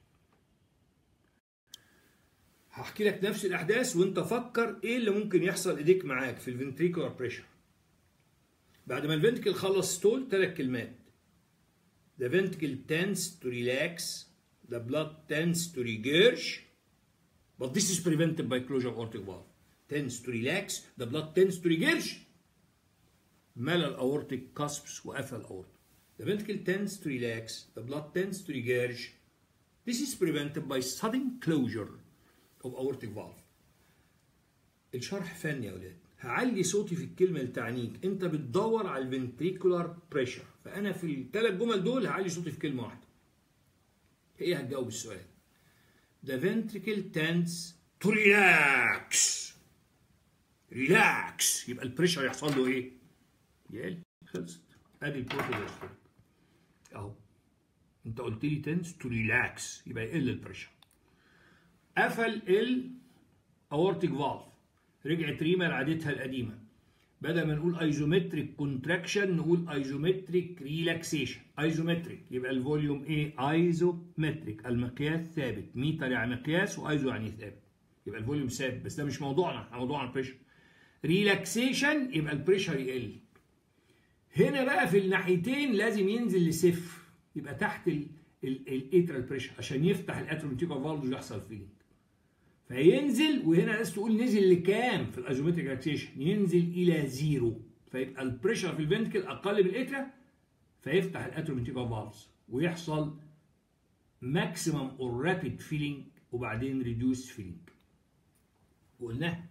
هحكي لك نفس الاحداث وانت فكر ايه اللي ممكن يحصل ايديك معاك في الفنتريكولار بريشر بعد ما الفنتكل خلص ستول ثلاث كلمات The ventricle tends to relax the blood tends to regurge but this is prevented by closure of aortic valve tends to relax the blood tends to regurge ملى الاورتيك كاسبس وقفل الاورتا The ventricle tends to relax the blood tends to regurge this is prevented by sudden closure of aortic valve الشرح فني يا اولاد هعلي صوتي في الكلمه اللي تعنيك انت بتدور على الفنتريكولار بريشر فانا في الثلاث جمل دول هعلي صوتي في كلمه واحده هي هتجاوب السؤال The ventricle tends تو ريلاكس ريلاكس يبقى البريشر يحصل له ايه؟ يقل خلصت ادي البروتوجاستريك اهو انت قلت لي تنس تو ريلاكس يبقى يقل البريشر قفل الاورتيك فالف رجعت ريما لعادتها القديمه بدل ما نقول ايزومتريك كونتراكشن نقول ايزومتريك ريلاكسيشن ايزومتريك يبقى الفوليوم ايه ايزومتريك المقياس ثابت متر يعني مقياس وايزو يعني ثابت يبقى الفوليوم ثابت بس ده مش موضوعنا احنا موضوعنا البريشر ريلاكسيشن يبقى البريشر يقل هنا بقى في الناحيتين لازم ينزل لصفر يبقى تحت الاترال بريشر عشان يفتح الاتروميتيكال فالف ويحصل فيلينج فينزل وهنا الناس تقول نزل لكام في الايزومتريك ريلاكسيشن ينزل الى زيرو فيبقى البريشر في الفنتكل اقل من الاترا فيفتح الاتروميتيكال فالفز ويحصل ماكسيمم اور رابيد فيلينج وبعدين ريديوس فيلينج وقلناها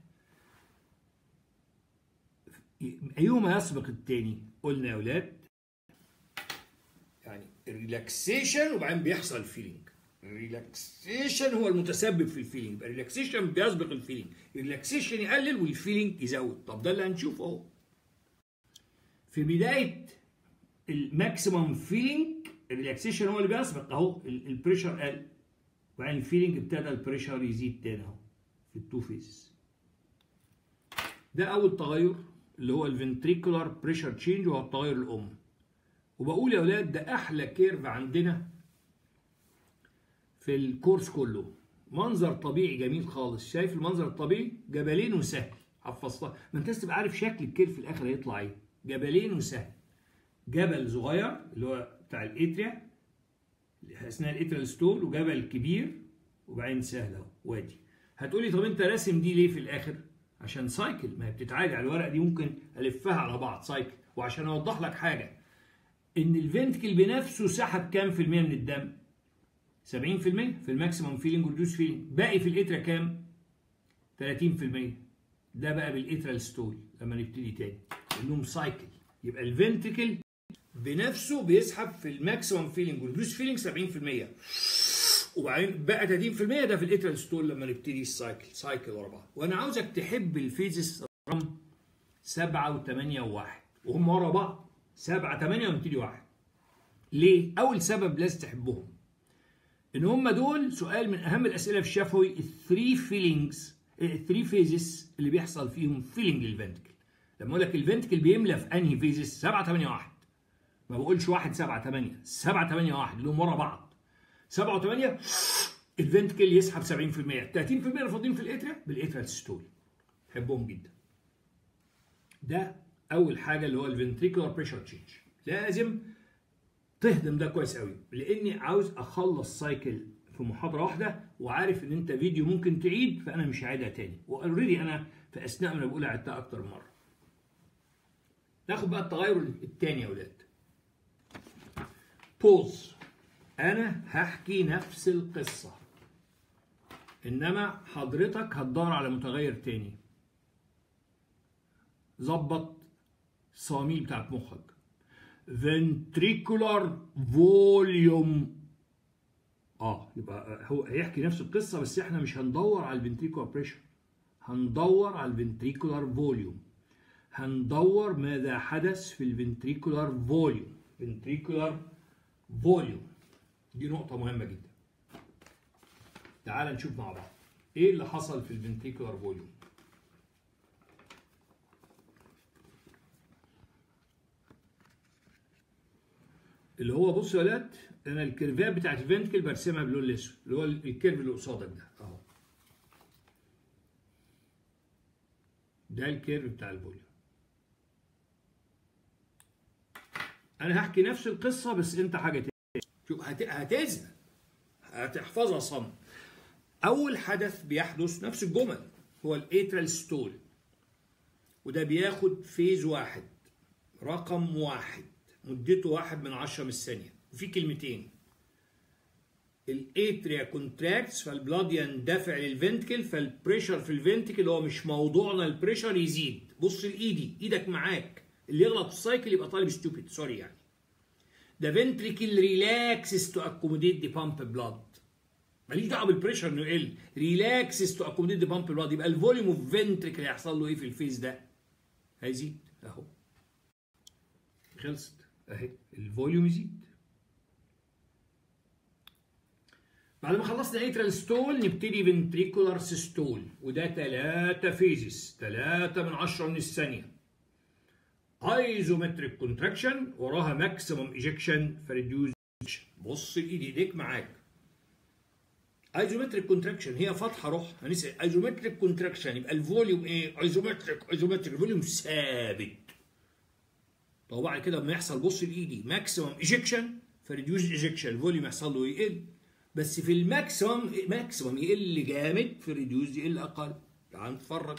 ايهما يسبق الثاني قلنا يا اولاد يعني الريلاكسيشن وبعدين بيحصل فيلينج الريلاكسيشن هو المتسبب في الفيلينج يبقى الريلاكسيشن بيسبق الفيلينج الريلاكسيشن يقلل والفيلينج يزود طب ده اللي هنشوفه اهو في بدايه الماكسيمم فيلينج الريلاكسيشن هو اللي بيسبق اهو البريشر قل وبعدين الفيلينج ابتدى البريشر يزيد تاني اهو في التو فيز ده اول تغير اللي هو الفنتريكولار بريشر تشينج وهو التغير الام وبقول يا اولاد ده احلى كيرف عندنا في الكورس كله منظر طبيعي جميل خالص شايف المنظر الطبيعي جبلين وسهل حفظتها ما انت تبقى عارف شكل الكيرف في الاخر هيطلع ايه جبلين وسهل جبل صغير اللي هو بتاع الاتريا اثناء الاتريال ستول وجبل كبير وبعدين سهل اهو وادي هتقولي طب انت راسم دي ليه في الاخر عشان سايكل ما هي بتتعاد على الورقه دي ممكن الفها على بعض سايكل وعشان اوضح لك حاجه ان الفنتكل بنفسه سحب كام في المية من الدم 70% في الماكسيمم فيلينج وريدوس فيلينج باقي في الاترا كام 30% ده بقى بالاترال ستول لما نبتدي تاني انهم سايكل يبقى الفنتكل بنفسه بيسحب في الماكسيمم فيلينج وريدوس فيلينج 70% وبعدين بقى 30% ده في الاترال ستول لما نبتدي السايكل سايكل ورا بعض وانا عاوزك تحب الفيزس رقم 7 و8 و1 وهم ورا بعض 7 8 ونبتدي 1 ليه؟ اول سبب لازم تحبهم ان هم دول سؤال من اهم الاسئله في الشفوي الثري فيلينجز الثري فيزز اللي بيحصل فيهم فيلينج للفنتكل لما اقول لك الفنتكل بيملى في انهي فيزز 7 8 1 ما بقولش 1 7 8 7 8 1 اللي هم ورا بعض 7 و8 الفنتكل يسحب 70% 30% اللي فاضيين في الاترا بالاترال ستول بحبهم جدا ده اول حاجه اللي هو الفنتريكولار بريشر تشينج لازم تهضم ده كويس قوي لاني عاوز اخلص سايكل في محاضره واحده وعارف ان انت فيديو ممكن تعيد فانا مش هعيدها تاني واوريدي انا في اثناء ما بقول عدتها اكتر من مره ناخد بقى التغير الثاني يا اولاد بوز انا هحكي نفس القصه انما حضرتك هتدور على متغير تاني ظبط الصواميل بتاعت مخك ventricular volume اه يبقى هو هيحكي نفس القصه بس احنا مش هندور على الفنتريكولار بريشر هندور على الفنتريكولار فوليوم هندور ماذا حدث في الفنتريكولار فوليوم فنتريكولار فوليوم دي نقطة مهمة جدا تعال نشوف مع بعض ايه اللي حصل في الفنتريكولار فوليوم اللي هو بص يا ولاد انا الكيرفات بتاعت الفنتكل برسمها باللون الاسود اللي هو الكيرف اللي قصادك ده اهو ده الكيرف بتاع الفوليوم انا هحكي نفس القصه بس انت حاجه تانية شوف هت... هتزهق هتحفظها صم اول حدث بيحدث نفس الجمل هو الاترال ستول وده بياخد فيز واحد رقم واحد مدته واحد من عشرة من الثانية وفي كلمتين الاتريا كونتراكتس فالبلاد يندفع للفنتكل فالبريشر في الفنتكل هو مش موضوعنا البريشر يزيد بص لايدي ايدك معاك اللي يغلط في السايكل يبقى طالب ستوبيد سوري يعني The ventricle relaxes to accommodate the pump blood ماليش دعوه بالبريشر انه يقل ريلاكسز تو اكوموديت ذا بامب البلاد يبقى الفوليوم اوف فنتريكل هيحصل له ايه في الفيز ده؟ هيزيد اهو خلصت اهي الفوليوم يزيد بعد ما خلصنا اترال ستول نبتدي فنتريكولار سيستول وده ثلاثة فيزز ثلاثة من عشرة من الثانية ايزومتريك كونتراكشن وراها ماكسيموم ايجكشن فريديوز بص الايد ايديك معاك ايزومتريك كونتراكشن هي فتحه روح هنسال ايزومتريك كونتراكشن يبقى الفوليوم ايه ايزومتريك ايزومتريك الفوليوم ثابت طب بعد كده لما يحصل بص لايدي ماكسيموم ايجكشن فريديوز ايجكشن الفوليوم يحصل له يقل بس في الماكسيموم ماكسيموم يقل جامد في الريديوز يقل اقل تعال نتفرج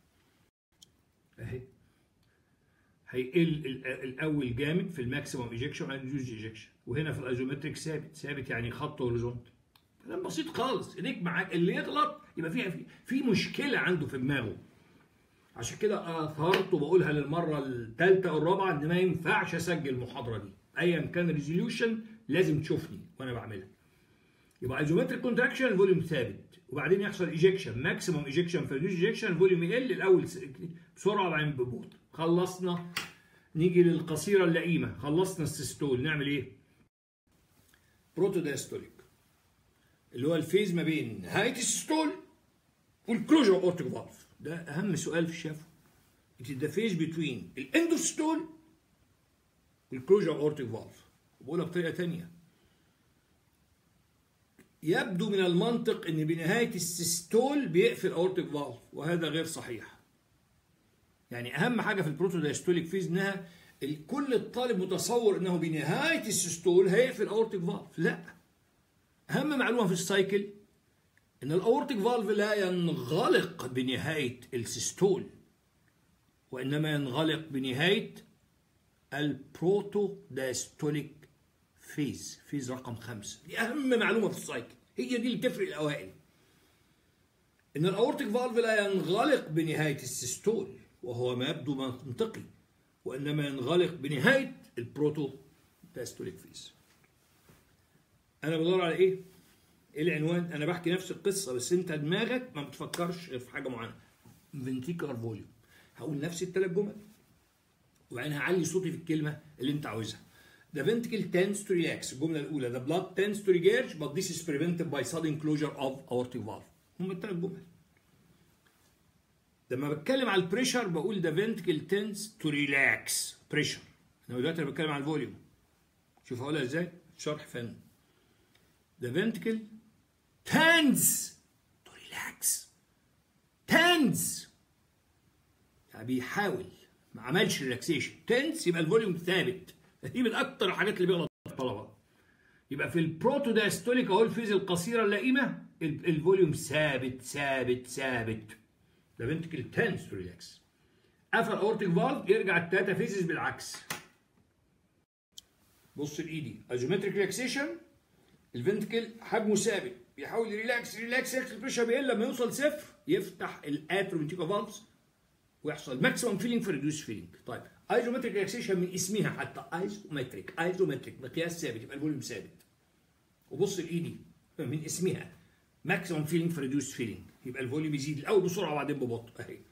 اهي هيقل الاول جامد في الماكسيموم ايجكشن وبعدين الريديوز ايجكشن وهنا في الايزومتريك ثابت ثابت يعني خط هوريزونت كلام بسيط خالص ايديك معاك اللي يغلط يبقى فيها في, في مشكله عنده في دماغه عشان كده اثرت وبقولها للمره الثالثه او الرابعه ان ما ينفعش اسجل المحاضره دي ايا كان ريزوليوشن لازم تشوفني وانا بعملها يبقى ايزومتريك كونتراكشن الفوليوم ثابت وبعدين يحصل ايجكشن ماكسيموم ايجكشن في ايجكشن الفوليوم يقل الاول بسرعه وبعدين ببطء خلصنا نيجي للقصيره اللئيمه خلصنا السيستول نعمل ايه؟ بروتودايستوليك اللي هو الفيز ما بين نهايه السيستول والكلوجر اوف اورتيك فالف ده اهم سؤال في الشفا It is the phase between الاندوستول والكلوجر اورتيك فالف بقولها بطريقه ثانيه يبدو من المنطق ان بنهايه السيستول بيقفل اورتيك فالف وهذا غير صحيح يعني اهم حاجه في البروتودايستوليك فيز انها كل الطالب متصور انه بنهايه السيستول هيقفل اورتيك فالف لا اهم معلومه في السايكل ان الاورتيك فالف لا ينغلق بنهايه السيستول وانما ينغلق بنهايه البروتو دايستوليك فيز فيز رقم خمسة دي اهم معلومه في السايكل هي دي اللي تفرق الاوائل ان الاورتيك فالف لا ينغلق بنهايه السيستول وهو ما يبدو منطقي وانما ينغلق بنهايه البروتو دايستوليك فيز انا بدور على ايه ايه العنوان انا بحكي نفس القصه بس انت دماغك ما بتفكرش في حاجه معينه فنتيكولار فوليوم هقول نفس الثلاث جمل وبعدين هعلي صوتي في الكلمه اللي انت عاوزها The ventricle tends to relax الجملة الأولى The blood tends to regurge but this is prevented by sudden closure of aortic valve هم الثلاث جمل لما بتكلم على البريشر بقول the ventricle tends to relax pressure انا دلوقتي انا بتكلم على الفوليوم شوف هقولها ازاي شرح فن the ventricle tends to relax tends يعني بيحاول ما عملش ريلاكسيشن tends يبقى الفوليوم ثابت دي من اكتر الحاجات اللي بيغلط الطلبه يبقى في البروتو دايستوليك اهو الفيز القصيره اللئيمه الفوليوم ثابت ثابت ثابت ده فنتكل تنس تو ريلاكس قفل اورتيك فالف يرجع التاتا فيزز بالعكس بص لايدي ايزومتريك ريلاكسيشن الفنتكل حجمه ثابت بيحاول يريلاكس ريلاكس يحصل البريشر بيقل لما يوصل صفر يفتح الاتروفنتيكو فالفز ويحصل ماكسيمم فيلينج في ريديوس فيلينج طيب ايزومتريك ريلاكسيشن من اسمها حتى ايزومتريك ايزومتريك مقياس ثابت يبقى الفوليوم ثابت وبص لايدي من اسمها ماكسيمم فيلينج في ريديوس فيلينج يبقى الفوليوم يزيد الاول بسرعه وبعدين ببطء اهي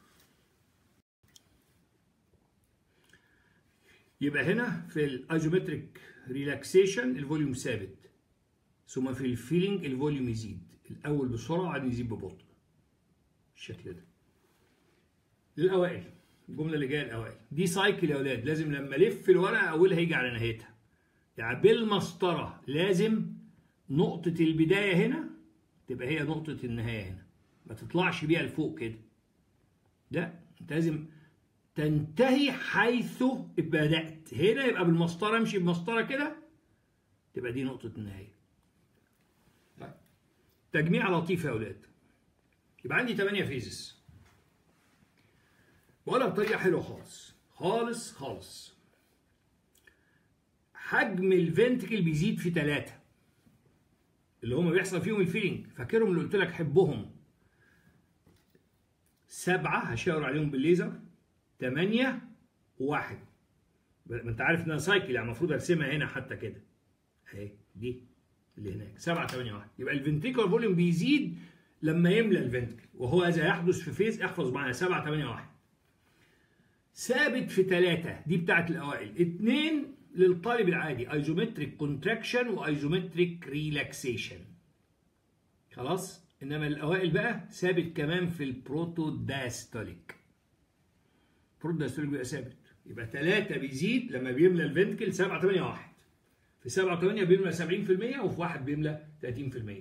يبقى هنا في الايزومتريك ريلاكسيشن الفوليوم ثابت ثم في الفيلينج الفوليوم يزيد الاول بسرعه وبعدين يزيد ببطء بالشكل ده للاوائل الجمله اللي جايه الاوائل دي سايكل يا اولاد لازم لما الف الورقه اولها هيجي على نهايتها يعني بالمسطره لازم نقطه البدايه هنا تبقى هي نقطه النهايه هنا ما تطلعش بيها لفوق كده لا انت لازم تنتهي حيث بدات هنا يبقى بالمسطره امشي بمسطره كده تبقى دي نقطه النهايه طيب تجميع لطيف يا اولاد يبقى عندي 8 فيزز ولا بطريقه حلوه خالص خالص خالص حجم الفنتكل بيزيد في ثلاثة اللي هم بيحصل فيهم الفيلينج فاكرهم اللي قلت لك حبهم سبعة هشاور عليهم بالليزر ثمانية وواحد ما انت عارف انها سايكل يعني المفروض ارسمها هنا حتى كده اهي دي اللي هناك 7 8 1 يبقى الفنتريكولار فوليوم بيزيد لما يملى الفنتكل وهو اذا يحدث في فيز احفظ معايا 7 8 1 ثابت في ثلاثة دي بتاعت الأوائل اثنين للطالب العادي ايزومتريك كونتراكشن وايزومتريك ريلاكسيشن خلاص انما الاوائل بقى ثابت كمان في البروتو داستوليك البروتو داستوليك بيبقى ثابت يبقى ثلاثة بيزيد لما بيملى الفنتكل 7 8 1 في 7 8 بيملى 70% وفي واحد بيملى 30%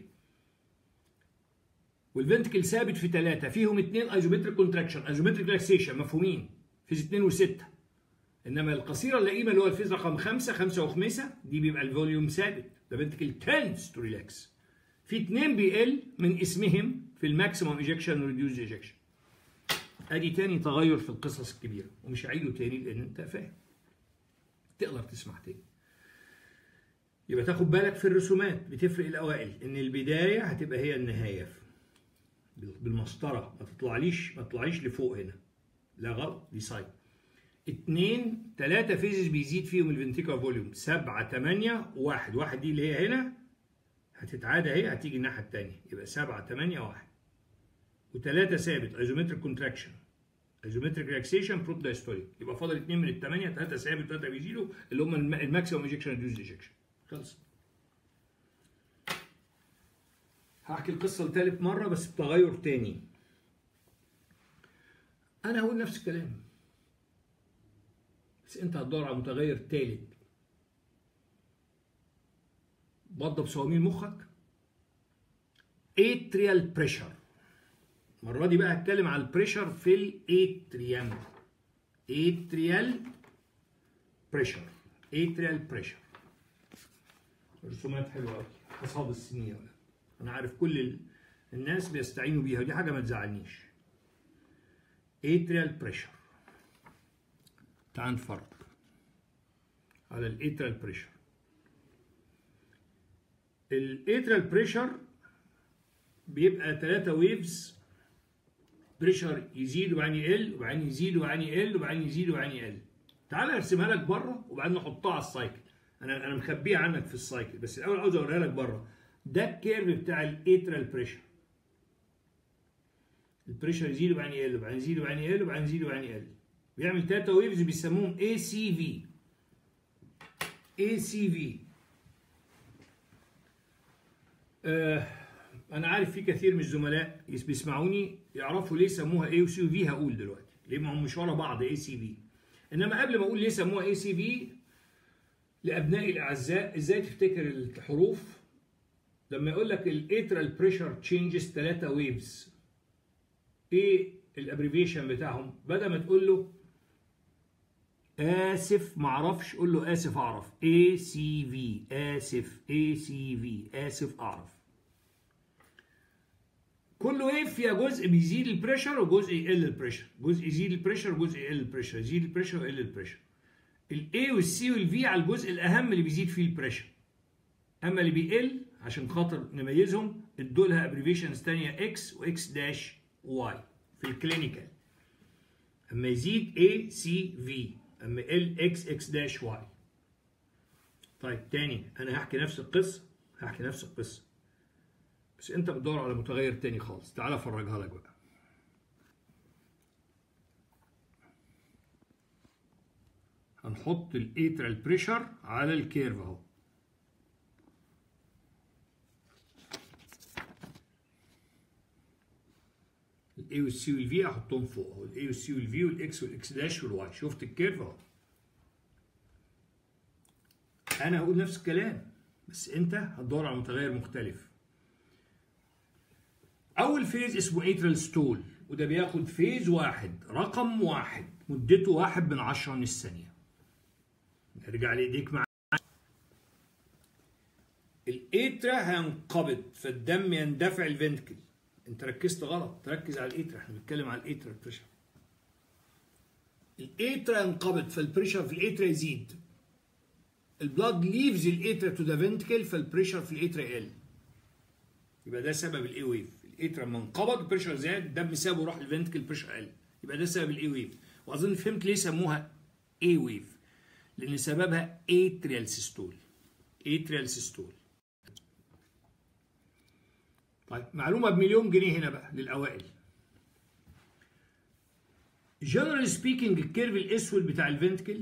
والفنتكل ثابت في ثلاثة فيهم اثنين ايزومتريك كونتراكشن ايزومتريك ريلاكسيشن مفهومين فيز 2 و6 انما القصيره اللئيمه اللي هو الفيز رقم 5 5 وخمسه دي بيبقى الفوليوم ثابت ده فنتكل تنس تو ريلاكس في اثنين بيقل من اسمهم في الماكسيموم ايجكشن وريديوز ايجكشن ادي تاني تغير في القصص الكبيره ومش هعيده تاني لان انت فاهم تقدر تسمع تاني يبقى تاخد بالك في الرسومات بتفرق الاوائل ان البدايه هتبقى هي النهايه بالمسطره ما تطلعليش ما تطلعيش لفوق هنا لا غلط دي سايد اتنين تلاتة فيزز بيزيد فيهم الفنتيكا فوليوم سبعة تمانية واحد واحد دي اللي هي هنا هتتعادى اهي هتيجي الناحية التانية يبقى سبعة تمانية واحد وتلاتة ثابت ايزومتريك كونتراكشن ايزومتريك ريلاكسيشن بروت دايستوليك يبقى فاضل اتنين من التمانية تلاتة ثابت تلاتة بيزيدوا اللي هم الماكسيموم ايجكشن ريديوز ايجكشن خلص هحكي القصة لتالت مرة بس بتغير تاني أنا هقول نفس الكلام بس أنت هتدور على متغير تالت وضب صواميل مخك اتريال بريشر المرة دي بقى هتكلم على البريشر في الاتريام اتريال بريشر اتريال بريشر رسومات حلوة قوي حصاد السنين ولا انا عارف كل ال... الناس بيستعينوا بيها ودي حاجه ما تزعلنيش اتريال بريشر تعال نتفرج على الاتريال بريشر الاتريال بريشر بيبقى ثلاثة ويفز بريشر يزيد وبعدين يقل وبعدين يزيد وبعدين يقل وبعدين يزيد وبعدين يقل تعال ارسمها لك بره وبعدين نحطها على السايكل انا انا مخبيها عنك في السايكل بس الاول عاوز اوريها لك بره ده الكيرف بتاع الاترال بريشر البريشر يزيد وبعدين يقل وبعدين يزيد وبعدين يقل وبعدين يزيد وبعدين يقل بيعمل تاتا ويفز بيسموهم اي سي في اي سي في انا عارف في كثير من الزملاء بيسمعوني يعرفوا ليه سموها اي سي في هقول دلوقتي ليه ما هم مش ورا بعض اي سي في انما قبل ما اقول ليه سموها اي سي في لابنائي الاعزاء ازاي تفتكر الحروف لما يقول لك الاترال بريشر تشينجز 3 ويفز ايه الابريفيشن بتاعهم بدل ما تقول له اسف معرفش قول له اسف اعرف اي سي في اسف اي سي في اسف اعرف كل ويف فيها جزء بيزيد البريشر وجزء يقل البريشر جزء يزيد البريشر وجزء يقل البريشر يزيد البريشر ويقل البريشر الاي والسي والفي على الجزء الاهم اللي بيزيد فيه البريشر اما اللي بيقل عشان خاطر نميزهم ادوا لها ابريفيشنز ثانيه اكس واكس داش واي في الكلينيكال اما يزيد اي سي في اما ال اكس اكس داش واي طيب تاني انا هحكي نفس القصه هحكي نفس القصه بس انت بتدور على متغير تاني خالص تعال افرجها لك بقى هنحط الاترال بريشر على الكيرف اهو الاي والسي والفي احطهم فوق اهو الاي والسي والفي والاكس والاكس داش والواي شفت الكيرف اهو انا هقول نفس الكلام بس انت هتدور على متغير مختلف اول فيز اسمه اترال ستول وده بياخد فيز واحد رقم واحد مدته واحد من عشرة من الثانية ارجع لايديك معايا الاترا هينقبض فالدم يندفع الفنتكل انت ركزت غلط تركز على الاترا احنا بنتكلم على الاترا بريشر الاترا ينقبض فالبريشر في الاترا يزيد البلاد ليفز الاترا تو ذا فنتكل فالبريشر في الاترا يقل يبقى ده سبب الاي ويف الاترا لما انقبض البريشر زاد الدم سابه وراح للفنتكل البريشر قل يبقى ده سبب الاي ويف واظن فهمت ليه سموها اي ويف لان سببها اتريال سيستول اتريال سيستول طيب معلومه بمليون جنيه هنا بقى للاوائل جنرال سبيكينج الكيرف الاسود بتاع الفنتكل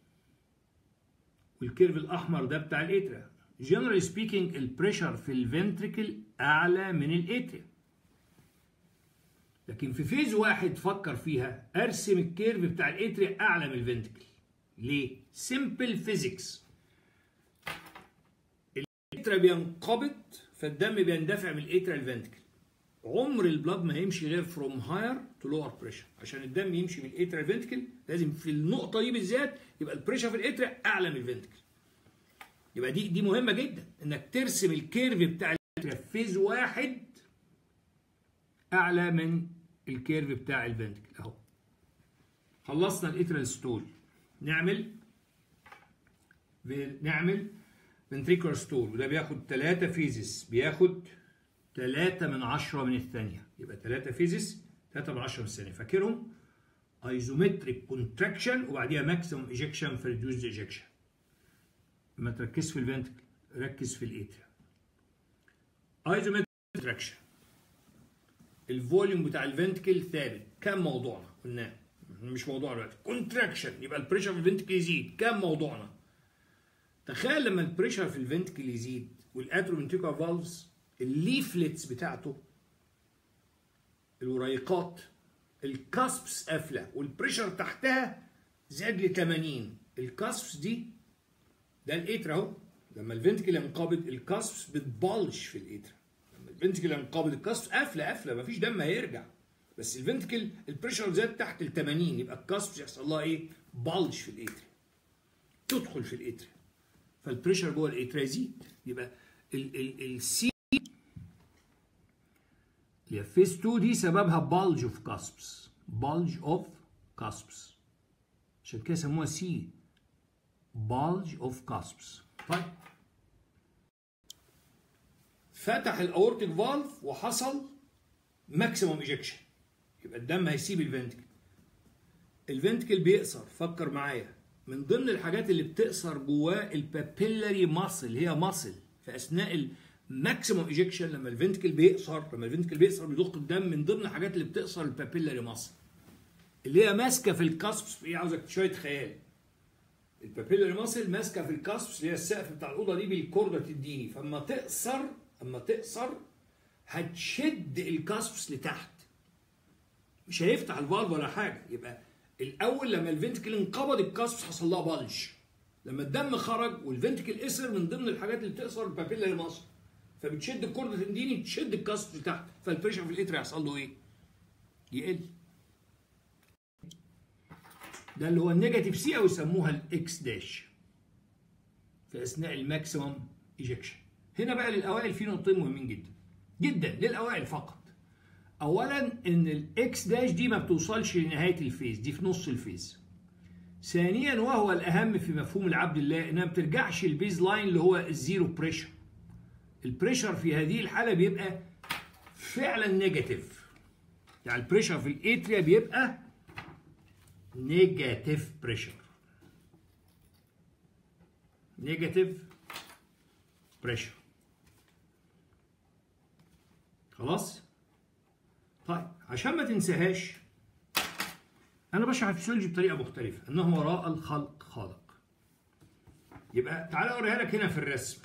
والكيرف الاحمر ده بتاع الاتريا جنرال سبيكينج البريشر في الفنتريكل اعلى من الاتريا لكن في فيز واحد فكر فيها ارسم الكيرف بتاع الاتريا اعلى من الفنتكل ليه سمبل فيزيكس الاتريا بينقبض فالدم بيندفع من الاتريا للفنتكل عمر البلاد ما هيمشي غير فروم هاير تو لور بريشر عشان الدم يمشي من الاتريا للفنتكل لازم في النقطه دي بالذات يبقى البريشر في الاتريا اعلى من الفنتكل يبقى دي دي مهمه جدا انك ترسم الكيرف بتاع الاتريا في فيز واحد اعلى من الكيرف بتاع الفنتكل اهو خلصنا الاتريال ستول نعمل نعمل فنتريكولار ستول وده بياخد 3 فيزز بياخد 3 من 10 من الثانيه يبقى 3 فيزز 3 من 10 من الثانيه فاكرهم ايزومتريك كونتراكشن وبعديها ماكسيموم ايجكشن في ريديوزد ايجكشن ما تركزش في الفنتكل ركز في الاتريا ايزومتريك كونتراكشن الفوليوم بتاع الفنتكل ثابت كم موضوعنا قلناه مش موضوع دلوقتي كونتراكشن يبقى البريشر في الفنتكل يزيد كم موضوعنا تخيل لما البريشر في الفنتكل يزيد والاتروفنتيكولار فالفز الليفلتس بتاعته الوريقات الكاسبس قافله والبريشر تحتها زاد ل 80 الكاسبس دي ده الاتر اهو لما الفنتكل ينقبض الكاسبس بتبلج في الاتر لما الفنتكل ينقبض الكاسبس قافله قافله مفيش دم هيرجع بس الفنتكل البريشر زاد تحت ال 80 يبقى الكاسبس يحصل لها ايه؟ بلج في الاتر تدخل في الاتر فالبريشر جوه الاتر يزيد يبقى السي اللي هي فيز 2 دي سببها بلج اوف كاسبس بلج اوف كاسبس عشان كده سموها سي بلج اوف كاسبس طيب فتح الاورتيك فالف وحصل ماكسيموم ايجكشن يبقى الدم هيسيب الفنتكل الفنتكل بيقصر فكر معايا من ضمن الحاجات اللي بتقصر جواه البابيلاري ماسل هي ماسل في اثناء الماكسيموم ايجكشن لما الفنتكل بيقصر لما الفنتكل بيقصر بيضخ الدم من ضمن الحاجات اللي بتقصر البابيلاري ماسل اللي هي ماسكه في الكاسبس هي عاوزك شويه خيال البابيلاري ماسل ماسكه في الكاسبس اللي هي السقف بتاع الاوضه دي بالكورده تديني فاما تقصر اما تقصر هتشد الكاسبس لتحت مش هيفتح الفالف ولا حاجه يبقى الاول لما الفنتكل انقبض الكاسبس حصل لها بلج لما الدم خرج والفنتكل قصر من ضمن الحاجات اللي بتقصر البابيلاري ماسل فبتشد الكورده تنديني تشد الكاسبس لتحت فالبريشر في الاتر يحصل له ايه؟ يقل ده اللي هو النيجاتيف سي او يسموها الاكس داش في اثناء الماكسيمم ايجكشن هنا بقى للاوائل في نقطتين مهمين جدا جدا للاوائل فقط اولا ان الاكس داش دي ما بتوصلش لنهايه الفيز دي في نص الفيز ثانيا وهو الاهم في مفهوم العبد الله انها ما بترجعش البيز لاين اللي هو الزيرو بريشر البريشر في هذه الحاله بيبقى فعلا نيجاتيف يعني البريشر في الاتريا بيبقى نيجاتيف بريشر نيجاتيف بريشر خلاص طيب عشان ما تنساهاش انا بشرح الفسيولوجي بطريقه مختلفه انه وراء الخلق خالق يبقى تعالى اوريها لك هنا في الرسم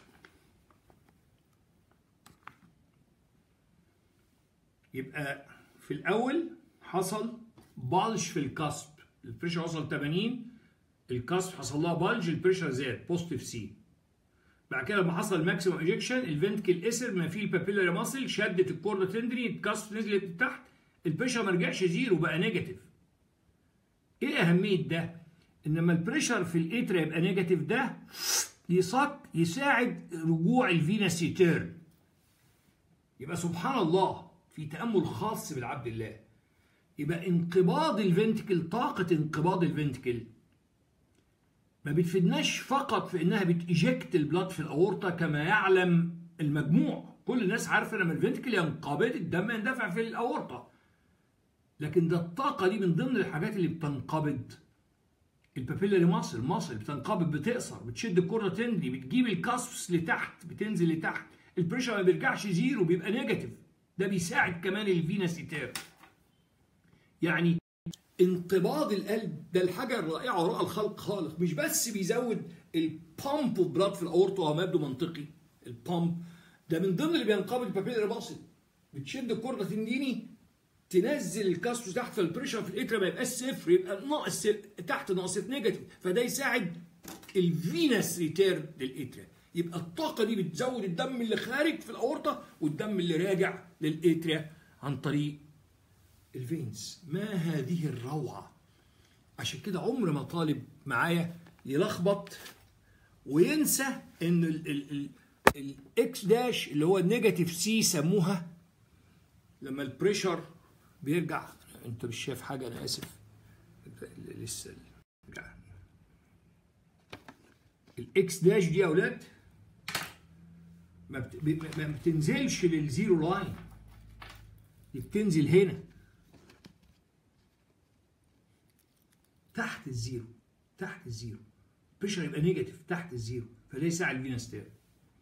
يبقى في الاول حصل بلج في الكاسب البريشر وصل 80 الكاسب حصل لها بلج البريشر زاد بوزيتيف سي بعد كده لما حصل ماكسيموم ايجكشن الفنتكل قسر ما فيه البابيلاري ماسل شدت الكوردا تندري الكاسب نزلت لتحت البريشر ما رجعش زيرو بقى نيجاتيف ايه اهميه ده ان لما البريشر في الاترا يبقى نيجاتيف ده يصك يساعد رجوع الفينس يتيرن يبقى سبحان الله في تامل خاص بالعبد الله يبقى انقباض الفنتكل طاقه انقباض الفنتكل ما بتفيدناش فقط في انها بتيجكت البلاد في الاورطه كما يعلم المجموع كل الناس عارفه لما الفنتكل ينقبض الدم يندفع في الاورطه لكن ده الطاقه دي من ضمن الحاجات اللي بتنقبض البابيلاري ماسل ماسل بتنقبض بتقصر بتشد الكره تندي بتجيب الكاسبس لتحت بتنزل لتحت البريشر ما بيرجعش زيرو بيبقى نيجاتيف ده بيساعد كمان الفينس يتير يعني انقباض القلب ده الحاجه الرائعه وراء الخلق خالق مش بس بيزود البامب اوف بلاد في الاورطه وهو يبدو منطقي البامب ده من ضمن اللي بينقبض البابيلاري باسل بتشد الكره تنديني تنزل الكاستروس تحت فالبريشر في الاترا ما يبقاش صفر يبقى ناقص تحت ناقص نيجاتيف فده يساعد الفينس ريتيرن للاترا يبقى الطاقه دي بتزود الدم اللي خارج في الاورطه والدم اللي راجع للاتريا عن طريق الفينز ما هذه الروعه عشان كده عمر ما طالب معايا يلخبط وينسى ان الاكس داش اللي هو النيجاتيف سي سموها لما البريشر بيرجع انت مش شايف حاجه انا اسف لسه الاكس داش دي يا اولاد ما, بت... ما بتنزلش للزيرو لاين دي بتنزل هنا تحت الزيرو تحت الزيرو بريشر يبقى نيجاتيف تحت الزيرو فده يساعد الفينس تيرن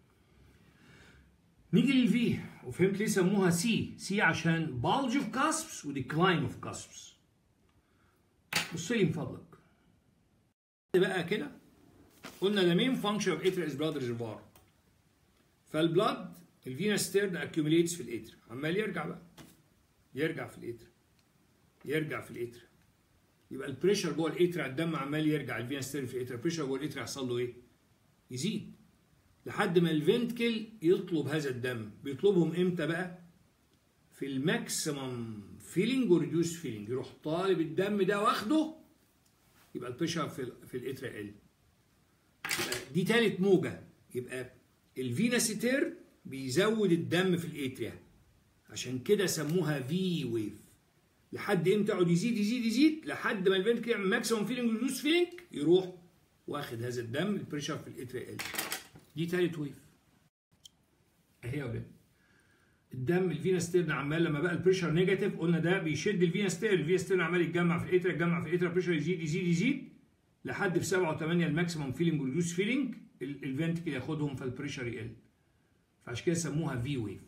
نيجي للفي وفهمت ليه سموها سي سي عشان بالج اوف كاسبس وديكلاين اوف كاسبس بص لي من فضلك بقى كده قلنا the main function of atrial is blood reservoir فالبلاد الفينس ستيرن accumulates في الاتر عمال يرجع بقى يرجع في الاتر يرجع في الاتر يبقى البريشر جوه الاتر على الدم عمال يرجع الفينس ستيرن في الاتر البريشر جوه الاتر يحصل له ايه؟ يزيد لحد ما الفنتكل يطلب هذا الدم بيطلبهم امتى بقى؟ في الماكسيمم فيلينج وريديوس فيلينج يروح طالب الدم ده واخده يبقى البريشر في في الاتر يقل يبقى دي تالت موجه يبقى الفيناسيتير بيزود الدم في الاتريا عشان كده سموها في ويف لحد امتى يقعد يزيد يزيد يزيد لحد ما الفنتكل يعمل ماكسيمم فيلينج وريديوس فيلينج يروح واخد هذا الدم البريشر في الاتريا يقل دي تالت ويف اهي يا ولاد الدم الفينا ستيرن عمال لما بقى البريشر نيجاتيف قلنا ده بيشد الفينا ستيرن الفينا ستيرن عمال يتجمع في الاترا يتجمع في الاترا البريشر يزيد يزيد يزيد لحد في 7 و8 الماكسيمم فيلينج وريديوس فيلينج الفنتكل ياخدهم فالبريشر يقل فعشان كده سموها في ويف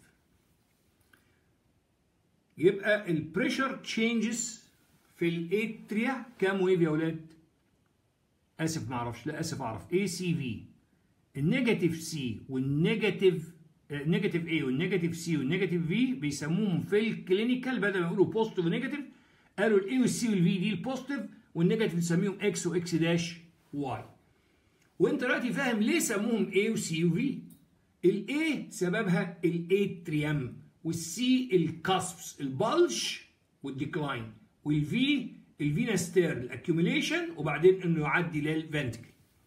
يبقى البريشر تشينجز في الاتريا كام ويف يا ولاد؟ اسف ما اعرفش لا اسف اعرف اي سي في النيجاتيف سي والنيجاتيف نيجاتيف اي والنيجاتيف سي والنيجاتيف في بيسموهم في الكلينيكال بدل ما يقولوا بوزيتيف ونيجاتيف قالوا الاي والسي والفي دي البوزيتيف والنيجاتيف نسميهم اكس واكس داش واي وانت دلوقتي فاهم ليه سموهم اي وسي وفي الاي سببها الاتريم والسي الكاسبس البلج والديكلاين والفي الفينا ستير الاكيوميليشن وبعدين انه يعدي للفنتكل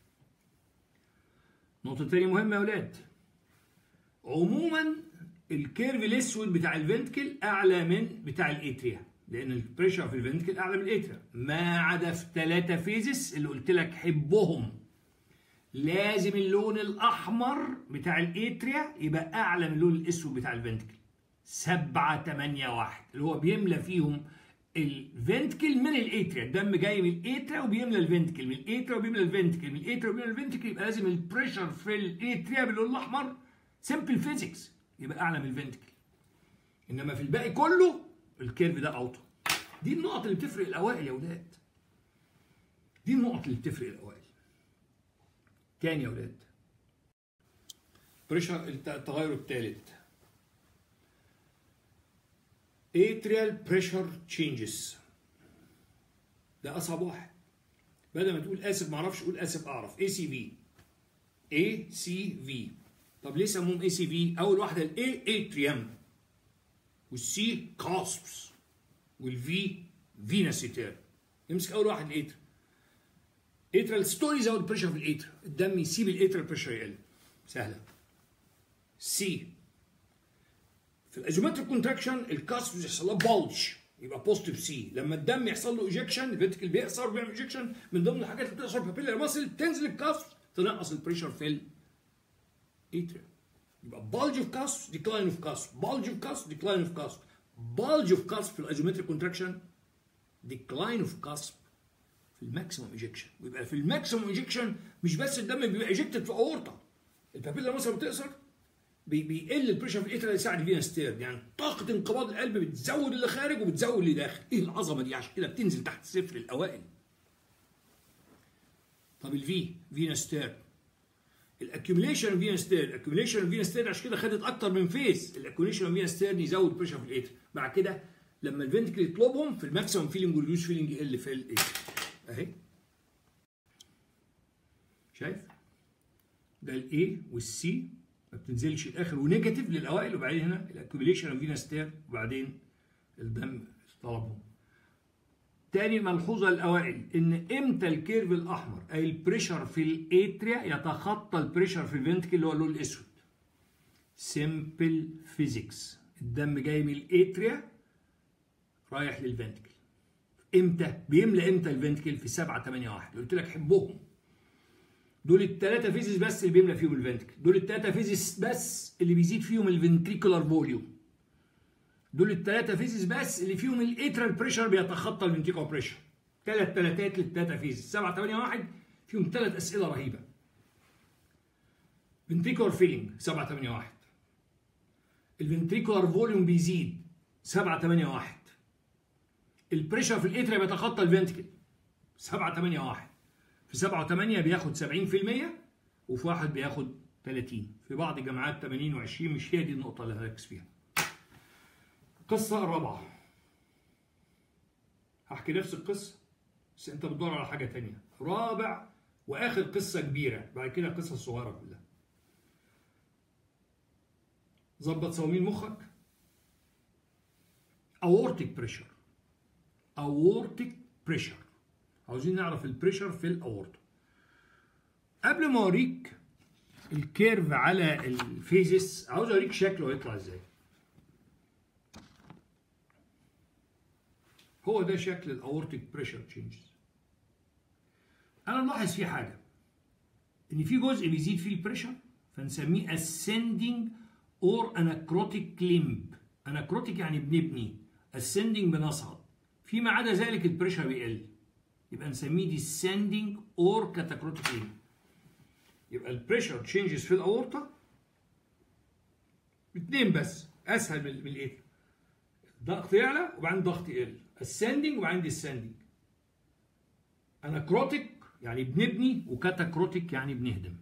نقطة تانية مهمة يا ولاد عموما الكيرف الاسود بتاع الفنتكل اعلى من بتاع الاتريا لان البريشر في الفنتكل اعلى من الاتريا ما عدا في ثلاثة فيزس اللي قلت لك حبهم لازم اللون الاحمر بتاع الاتريا يبقى اعلى من اللون الاسود بتاع الفنتكل سبعة تمانية واحد اللي هو بيملى فيهم الفنتكل من الاتريا الدم جاي من الاتريا وبيملى الفنتكل من الاتريا وبيملى الفنتكل من الاتريا وبيملى الفنتكل يبقى لازم البريشر في الاتريا باللون الاحمر سمبل فيزيكس يبقى اعلى من الفنتكل انما في الباقي كله الكيرف ده اوطى دي النقط اللي بتفرق الاوائل يا ولاد دي النقط اللي بتفرق الاوائل تاني يا ولاد بريشر التغير الثالث atrial pressure changes ده اصعب واحد بدل ما تقول اسف ما اعرفش قول اسف اعرف اي سي في اي سي في طب ليه سموهم اي سي في اول واحده الاي اتريم والسي كاسبس والفي فيناسيتير امسك اول واحد الاتر اترال ستوري يزود البريشر في الاتر الدم يسيب الاترال بريشر يقل سهله سي في الاجومتريك كونتراكشن الكاسبس يحصل لها بولج يبقى بوزيتيف سي لما الدم يحصل له ايجكشن الفنتكل بيقصر بيعمل ايجكشن من ضمن الحاجات اللي بتقصر بابيلر ماسل تنزل الكاسبس تنقص البريشر في الاتريا يبقى bulge of cusp decline of cusp bulge of cusp decline of cusp bulge of cusp في الايزومتريك كونتراكشن decline of cusp في الماكسيموم ايجكشن ويبقى في الماكسيموم ايجكشن مش بس الدم بيبقى ايجكتد في اورطه البابيلا مثلا بتقصر بي- بيقل البريشر في الاتريا يساعد الفينا ستيرن يعني طاقه انقباض القلب بتزود اللي خارج وبتزود اللي داخل ايه العظمه دي عشان كده بتنزل تحت صفر الاوائل طب الفي فينا ستيرن الاكيوميليشن فينا ستيرن الاكيوميليشن فينا ستيرن عشان كده خدت اكتر من فيس الاكيوميليشن فينا ستيرن يزود البريشر في الاتر بعد كده لما الفنتكل يطلبهم في الماكسيمم فيلينج والريديوس فيلينج يقل في الاتر اهي شايف ده الاي والسي ما بتنزلش الاخر ونيجاتيف للاوائل وبعدين هنا الاكيوميليشن فينا ستير وبعدين الدم طلبهم تاني ملحوظه الاوائل ان امتى الكيرف الاحمر اي البريشر في الاتريا يتخطى البريشر في الفنتكل اللي هو اللون الاسود سيمبل فيزيكس الدم جاي من الاتريا رايح للفنتكل امتى بيملى امتى الفنتكل في 7 8 1 قلت لك حبهم دول الثلاثه فيزيس بس اللي بيملى فيهم الفنتكل دول الثلاثه فيزيس بس اللي بيزيد فيهم الفنتريكولار فوليوم دول الثلاثه فيزيس بس اللي فيهم الاترال بريشر بيتخطى الفنتريكولار بريشر ثلاث ثلاثات للثلاثه فيزيس 7 8 1 فيهم ثلاث اسئله رهيبه فنتريكولار فيلينج 7 8 1 الفنتريكولار فوليوم بيزيد 7 8 1 البريشر في الاتريا بيتخطى الفنتكل 7 8 1 في 7 و8 بياخد 70% وفي واحد بياخد 30 في بعض الجامعات 80 و20 مش هي دي النقطة اللي هركز فيها القصة الرابعة هحكي نفس القصة بس انت بتدور على حاجة تانية رابع واخر قصة كبيرة بعد كده قصة صغيرة كلها ظبط صواميل مخك aortic pressure aortic pressure عاوزين نعرف البريشر في الاورطه قبل ما اوريك الكيرف على الفيزيس عاوز اوريك شكله هيطلع ازاي هو ده شكل الاورتيك بريشر تشينجز انا ملاحظ فيه حاجه ان في جزء بيزيد فيه البريشر فنسميه ascending or anacrotic limb anacrotic يعني بنبني ascending بنصعد فيما عدا ذلك البريشر بيقل يبقى نسميه descending or catacrotic limb يبقى البريشر تشينجز في الاورطه اتنين بس اسهل من من الايه ضغط يعلى وبعدين ضغط يقل ascending وبعدين descending اناكروتيك يعني بنبني وكاتاكروتيك يعني بنهدم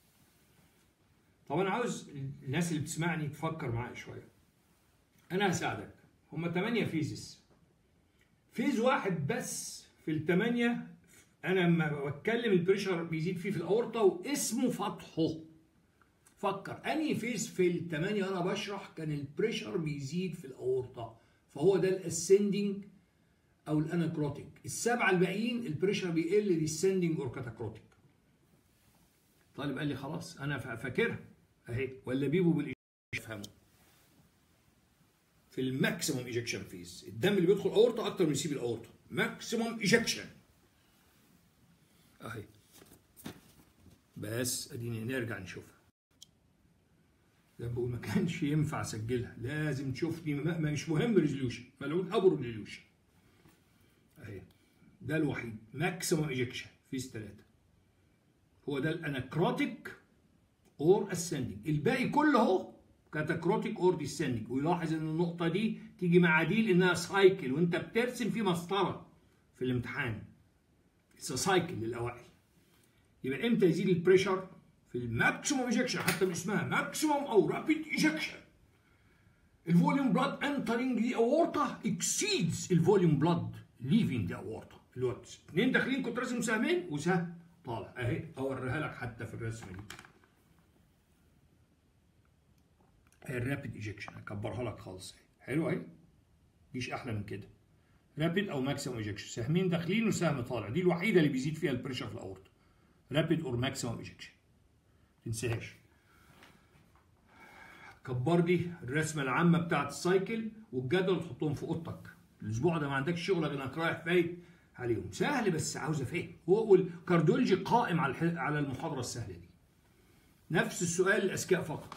طب انا عاوز الناس اللي بتسمعني تفكر معايا شويه انا هساعدك هما 8 فيزز فيز واحد بس في الثمانيه انا لما بتكلم البريشر بيزيد فيه في الاورطه واسمه فتحه فكر انهي فيز في الثمانيه انا بشرح كان البريشر بيزيد في الاورطه فهو ده الاسندنج او الاناكروتيك السبعه الباقيين البريشر بيقل ديسندنج اور كاتاكروتيك طالب قال لي خلاص انا فا- فاكرها اهي ولا بيبو بالايجاكشن افهمه في الماكسيموم ايجكشن فيز الدم اللي بيدخل اورطه اكتر من يسيب الاورطه ماكسيموم ايجكشن اهي بس اديني نرجع نشوفها زي ما بقول ما كانش ينفع اسجلها لازم تشوفني ما ما- مش مهم ريزوليوشن ملعون ابو ريزوليوشن اهي ده الوحيد ماكسيموم ايجكشن فيز ثلاثة هو ده الاناكروتيك اور اسندنج الباقي كله اهو كاتاكروتيك اور ديسندنج ويلاحظ ان النقطه دي تيجي مع دي لانها سايكل وانت بترسم في مسطره في الامتحان سايكل للاوائل يبقى امتى يزيد البريشر في الماكسيموم ايجكشن حتى من اسمها ماكسيموم او رابيد ايجكشن الفوليوم بلاد انترنج ذا اورتا اكسيدز الفوليوم بلاد ليفينج ذا اورتا اللي هو اثنين داخلين كنت راسم سهمين وسهم طالع اهي اوريها لك حتى في الرسمه دي هي الرابيد ايجكشن هكبرها لك خالص اهي حلو اهي مفيش احلى من كده رابيد او ماكسيموم ايجكشن سهمين داخلين وسهم طالع دي الوحيده اللي بيزيد فيها البريشر في الاورطه رابيد اور ماكسيموم ايجكشن تنساهاش كبر لي الرسمه العامه بتاعت السايكل والجدول تحطهم في اوضتك الاسبوع ده ما عندكش شغل غير انك رايح فايت عليهم سهل بس عاوز افهم هو والكارديولوجي قائم على الح- على المحاضره السهله دي نفس السؤال الاذكياء فقط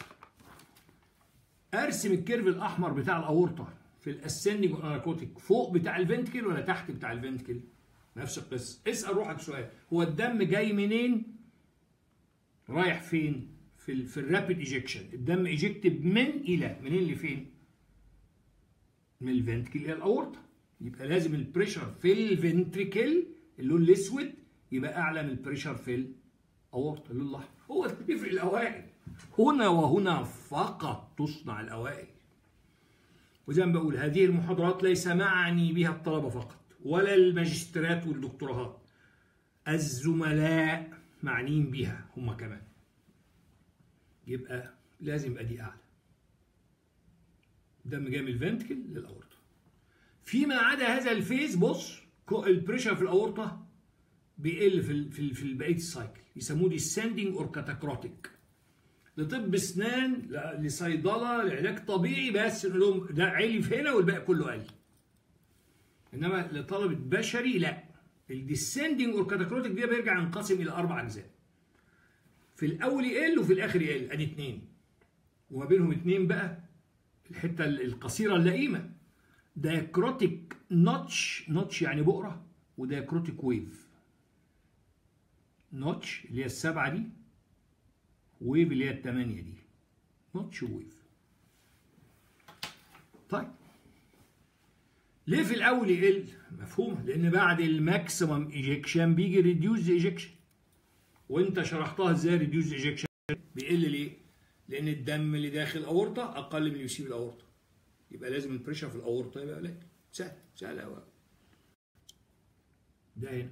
ارسم الكيرف الاحمر بتاع الاورطه في الاسندنج والاناركوتيك فوق بتاع الفنتكل ولا تحت بتاع الفنتكل نفس القصه اسال روحك سؤال هو الدم جاي منين رايح فين في ال في الرابيد ايجكشن الدم ايجكتد من الى منين لفين من الفنتكل الى الاورطه يبقى لازم البريشر في الفنتريكل اللون الاسود يبقى اعلى من البريشر في الاورطه اللون الاحمر هو ده بيفرق الاوائل هنا وهنا فقط تصنع الاوائل وزي ما بقول هذه المحاضرات ليس معني بها الطلبه فقط ولا الماجستيرات والدكتوراهات الزملاء معنيين بها هم كمان يبقى لازم يبقى دي اعلى دم جاي من الفنتكل للاورطه فيما عدا هذا الفيز بص البريشر في الاورطه بيقل في ال في ال في بقيه السايكل يسموه ديسندنج اور كاتاكروتيك لطب اسنان لصيدله لعلاج طبيعي بس نقول لهم ده عالي في هنا والباقي كله قل انما لطلبه بشري لا الديسندنج اور كاتاكروتيك ده بيرجع ينقسم الى اربع اجزاء في الاول يقل وفي الاخر يقل ادي اتنين وما بينهم اتنين بقى الحته القصيره اللئيمه دايكروتيك نوتش نوتش يعني بقره ودايكروتيك ويف نوتش اللي هي السبعه دي ويف اللي هي الثمانيه دي نوتش ويف طيب ليه في الاول يقل مفهومه لان بعد الماكسيمم ايجكشن بيجي ريديوز ايجكشن وانت شرحتها ازاي ريديوز ايجكشن بيقل ليه لان الدم اللي داخل الاورطه اقل من اللي يسيب الاورطه يبقى لازم البريشر في الاورطه يبقى قليل سهل سهل قوي ده هنا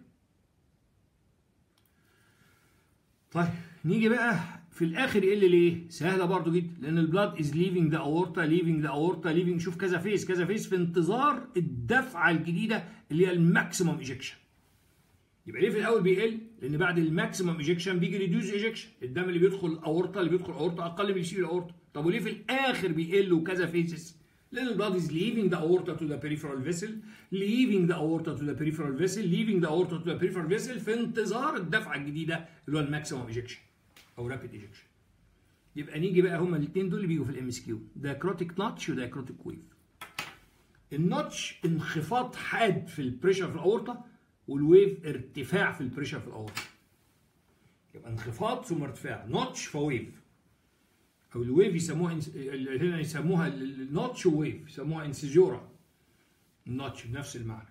طيب نيجي بقى في الاخر يقل ليه؟ سهله برضو جدا لان البلاد از ليفينج ذا اورتا ليفينج ذا اورتا ليفينج شوف كذا فيس كذا فيس في انتظار الدفعه الجديده اللي هي الماكسيمم ايجكشن يبقى ليه في الاول بيقل؟ لان بعد الماكسيمم ايجكشن بيجي ريديوز ايجكشن الدم اللي بيدخل الاورطه اللي بيدخل الاورطه اقل من اللي يشيل الاورطه طب وليه في الاخر بيقل وكذا فيسز؟ لان البلاد is leaving the aorta to the peripheral vessel leaving the aorta to the peripheral vessel leaving the aorta to the peripheral vessel في انتظار الدفعه الجديده اللي هو الماكسيمم ايجكشن او رابيد ايجكشن يبقى نيجي بقى هما الاثنين دول اللي بيجوا في الام اس كيو دايكروتيك نوتش ودايكروتيك ويف النوتش انخفاض حاد في البريشر في الاورطه والويف ارتفاع في البريشر في الاورطه يبقى انخفاض ثم ارتفاع نوتش فويف او الويف يسموها هنا يسموها النوتش ويف يسموها انسجورا النوتش بنفس المعنى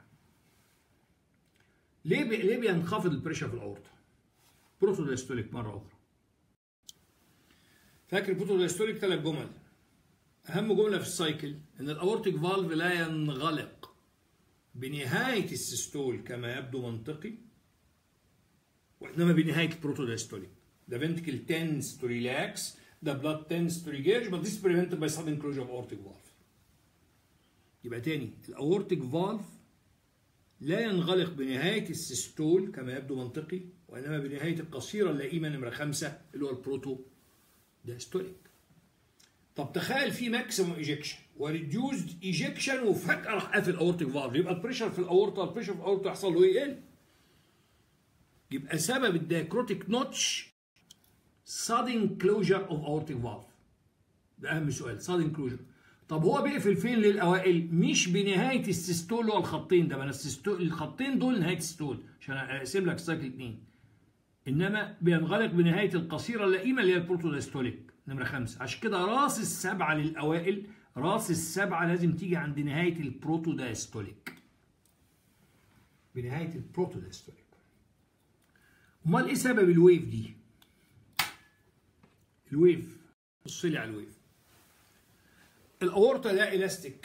ليه بي... ليه بينخفض البريشر في الاورطه بروتودايستوليك مره اخرى فاكر بروتودايستوليك ثلاث جمل اهم جمله في السايكل ان الاورتيك فالف لا ينغلق بنهايه السيستول كما يبدو منطقي وانما بنهايه البروتودايستوليك The ventricle tends to relax the blood tends to regurge but this is prevented by sudden closure of aortic valve. يبقى تاني الاورتيك فالف لا ينغلق بنهاية السيستول كما يبدو منطقي وإنما بنهاية القصيرة اللئيمة نمرة خمسة اللي هو البروتو دايستوليك. طب تخيل في ماكسيموم ايجكشن وريديوزد ايجكشن وفجأة راح قافل الاورتيك فالف يبقى البريشر في الاورطة البريشر في الاورطة يحصل له ايه؟ يقل. يبقى سبب الدايكروتيك نوتش sudden closure of aortic valve ده اهم سؤال sudden closure طب هو بيقفل فين للاوائل مش بنهايه السيستول اللي هو الخطين ده ما انا السيستول الخطين دول نهايه السيستول عشان اقسم لك السايكل اتنين انما بينغلق بنهايه القصيره اللئيمه اللي هي البروتودايستوليك نمره خمسه عشان كده راس السبعه للاوائل راس السبعه لازم تيجي عند نهايه البروتودايستوليك بنهايه البروتودايستوليك امال ايه سبب الويف دي الويف بص لي على الويف الاورطه ده الاستيك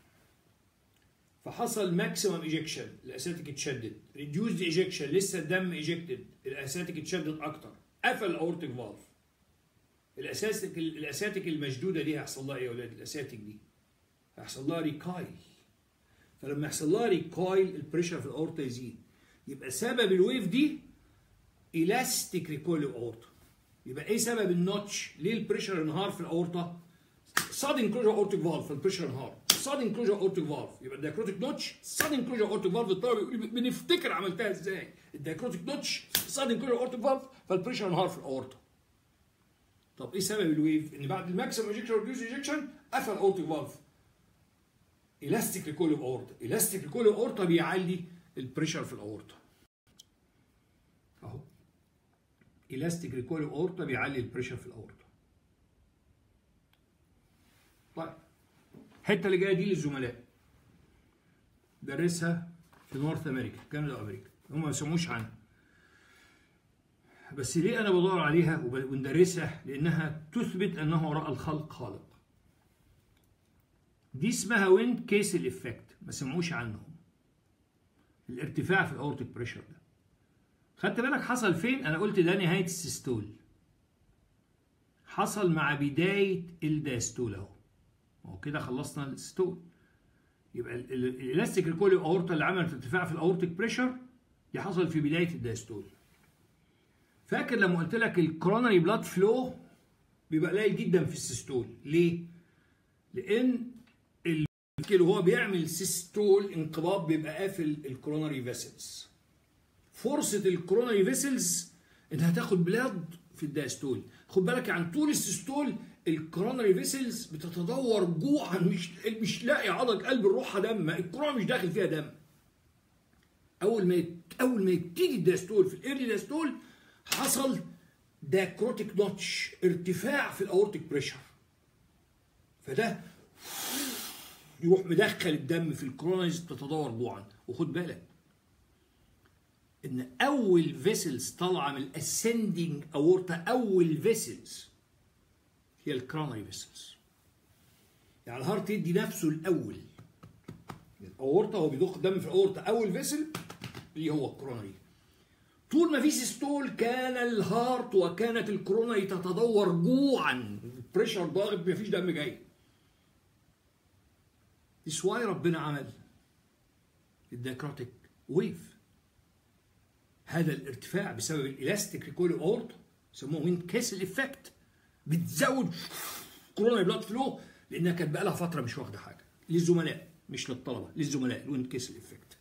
فحصل ماكسيمم ايجكشن الاساتيك اتشدد ريديوزد ايجكشن لسه الدم ايجكتد الاساتيك اتشدد اكتر قفل الاورتيك فالف الاساتيك الاساتيك المشدوده دي هيحصل لها ايه يا اولاد الاساتيك دي هيحصل لها ريكايل فلما يحصل لها ريكايل البريشر في الاورطه يزيد يبقى سبب الويف دي الاستيك ريكويل الاورطه يبقى ايه سبب النوتش ليه البريشر انهار في الاورطه sudden closure aortic valve فالبريشر انهار sudden closure aortic valve يبقى الدايكروتيك نوتش sudden closure aortic valve الطلبه بيقول بنفتكر عملتها ازاي الدايكروتيك نوتش sudden closure aortic valve فالبريشر انهار في الاورطه طب ايه سبب الويف ان بعد الماكسيمم ايجكشن ريديوس ايجكشن قفل الاورتيك فالف الاستيك ريكول اوف اورتا الاستيك ريكول اوف اورتا بيعلي البريشر في الاورطه اهو الاستيك ريكول اورتا بيعلي البريشر في الاورتا طيب الحته اللي جايه دي للزملاء درسها في نورث امريكا كندا وامريكا هم ما يسموش عنها بس ليه انا بدور عليها وندرسها لانها تثبت انه وراء الخلق خالق دي اسمها ويند كيسل افكت ما سمعوش عنه الارتفاع في الاورتيك بريشر ده خدت بالك حصل فين انا قلت ده نهايه السيستول حصل مع بدايه الداستول اهو اهو كده خلصنا الستول يبقى الالاستيك ريكولي اورتا اللي عملت ارتفاع في الاورتيك بريشر دي حصل في بدايه الداستول فاكر لما قلت لك الكوروناري بلاد فلو بيبقى قليل جدا في السيستول ليه لان اللي هو بيعمل سيستول انقباض بيبقى قافل الكوروناري فيسلز فرصه الكوروناري فيسلز انها تاخد بلاد في الداستول خد بالك عن طول السيستول الكوروناري فيسلز بتتدور جوعا مش مش لاقي عضله قلب الروحه دم الكورونا مش داخل فيها دم اول ما يت... اول ما يبتدي الداستول في الايرلي داستول حصل داكروتيك نوتش ارتفاع في الاورتيك بريشر فده يروح مدخل الدم في الكرونيز تتدور جوعا وخد بالك ان اول فيسلز طالعه من الاسندنج اورتا اول فيسلز هي الكرونري فيسلز يعني الهارت يدي نفسه الاول الاورتا هو بيضخ دم في الاورتا اول فيسل اللي هو الكرونري طول ما في سيستول كان الهارت وكانت الكرونري تتدور جوعا البريشر ضاغط مفيش دم جاي This why ربنا عمل الدايكروتيك ويف هذا الارتفاع بسبب الالاستيك ريكولي اورت يسموه ويند كيسل افكت بتزود كورونا بلاد فلو لانها كانت بقى لها فتره مش واخده حاجه للزملاء مش للطلبه للزملاء الويند كيسل افكت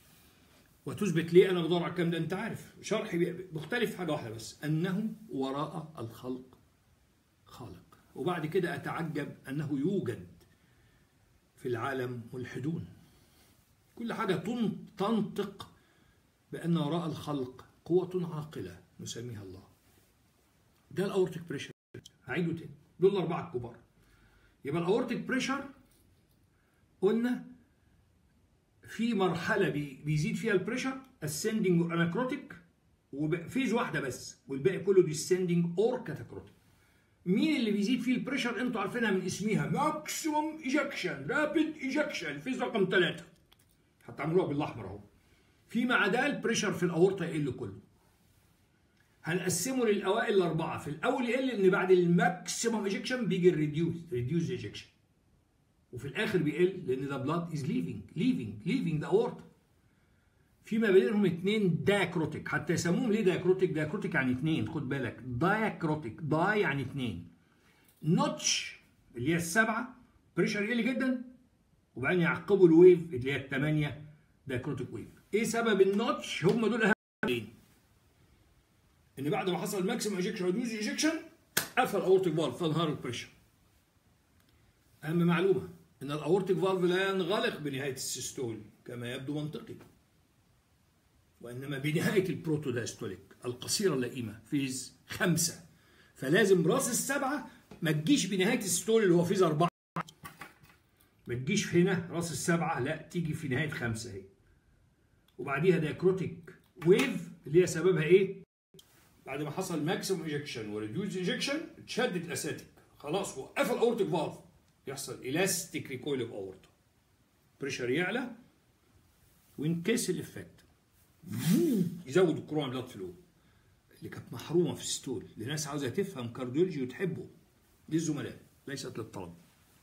وتثبت ليه انا بدور على الكلام ده انت عارف شرحي مختلف حاجه واحده بس انه وراء الخلق خالق وبعد كده اتعجب انه يوجد في العالم ملحدون كل حاجة تنطق بأن وراء الخلق قوة عاقلة نسميها الله ده الأورتيك بريشر هعيده تاني دول الأربعة الكبار يبقى الأورتيك بريشر قلنا في مرحلة بيزيد فيها البريشر ascending واناكروتيك وفيز واحدة بس والباقي كله descending اور كاتاكروتيك مين اللي بيزيد فيه البريشر انتوا عارفينها من اسمها ماكسيموم ايجكشن رابيد ايجكشن فيز رقم ثلاثة حتى عملوها بالاحمر اهو فيما عدا البريشر في الاورطه يقل كله هنقسمه للاوائل الاربعه في الاول يقل ان بعد الماكسيموم ايجكشن بيجي الريديوس ريديوس ايجكشن وفي الاخر بيقل لان ده بلاد از ليفينج ليفينج ليفينج ذا اورتا فيما بينهم اثنين دايكروتيك حتى يسموهم ليه دايكروتيك دايكروتيك يعني اثنين خد بالك دايكروتيك داي يعني اثنين نوتش اللي هي السبعه بريشر يقل جدا وبعدين يعقبوا الويف اللي هي الثمانيه دايكروتيك ويف ايه سبب النوتش هم دول اهم ان بعد ما حصل ماكسيمم ايجكشن ريديوز ايجكشن قفل الاورتيك فالف فانهار البريشر اهم معلومه ان الاورتيك فالف لا ينغلق بنهايه السيستول كما يبدو منطقي وإنما بنهاية البروتوداستوليك القصيرة اللئيمة فيز خمسة فلازم راس السبعة ما تجيش بنهاية الستول اللي هو فيز أربعة ما تجيش هنا راس السبعة لا تيجي في نهاية خمسة اهي وبعديها دايكروتيك ويف اللي هي سببها ايه؟ بعد ما حصل ماكسيموم ايجكشن وريديوز ايجكشن اتشدت الاساتيك خلاص وقفل اورتيك فالف يحصل الاستيك ريكويل اوف اورتا بريشر يعلى وينكسر الافكت يزود الكورونا بلاد فلو اللي كانت محرومه في الستول لناس عاوزه تفهم كارديولوجي وتحبه للزملاء ليست للطلبه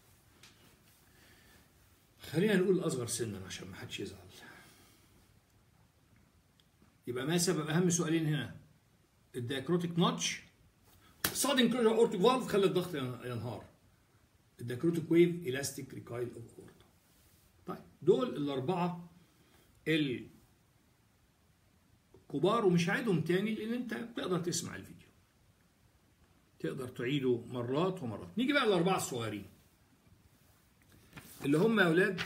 خلينا نقول الاصغر سنا عشان ما حدش يزعل يبقى ما سبب اهم سؤالين هنا الدايكروتيك نوتش صادن كلوجر اورتيك فالف خلى الضغط ينهار الدايكروتيك ويف الاستيك ريكايل اوف اورتا طيب دول الاربعه ال كبار ومش هعيدهم تاني لان انت تقدر تسمع الفيديو تقدر تعيده مرات ومرات نيجي بقى للاربعه الصغيرين اللي هم يا اولاد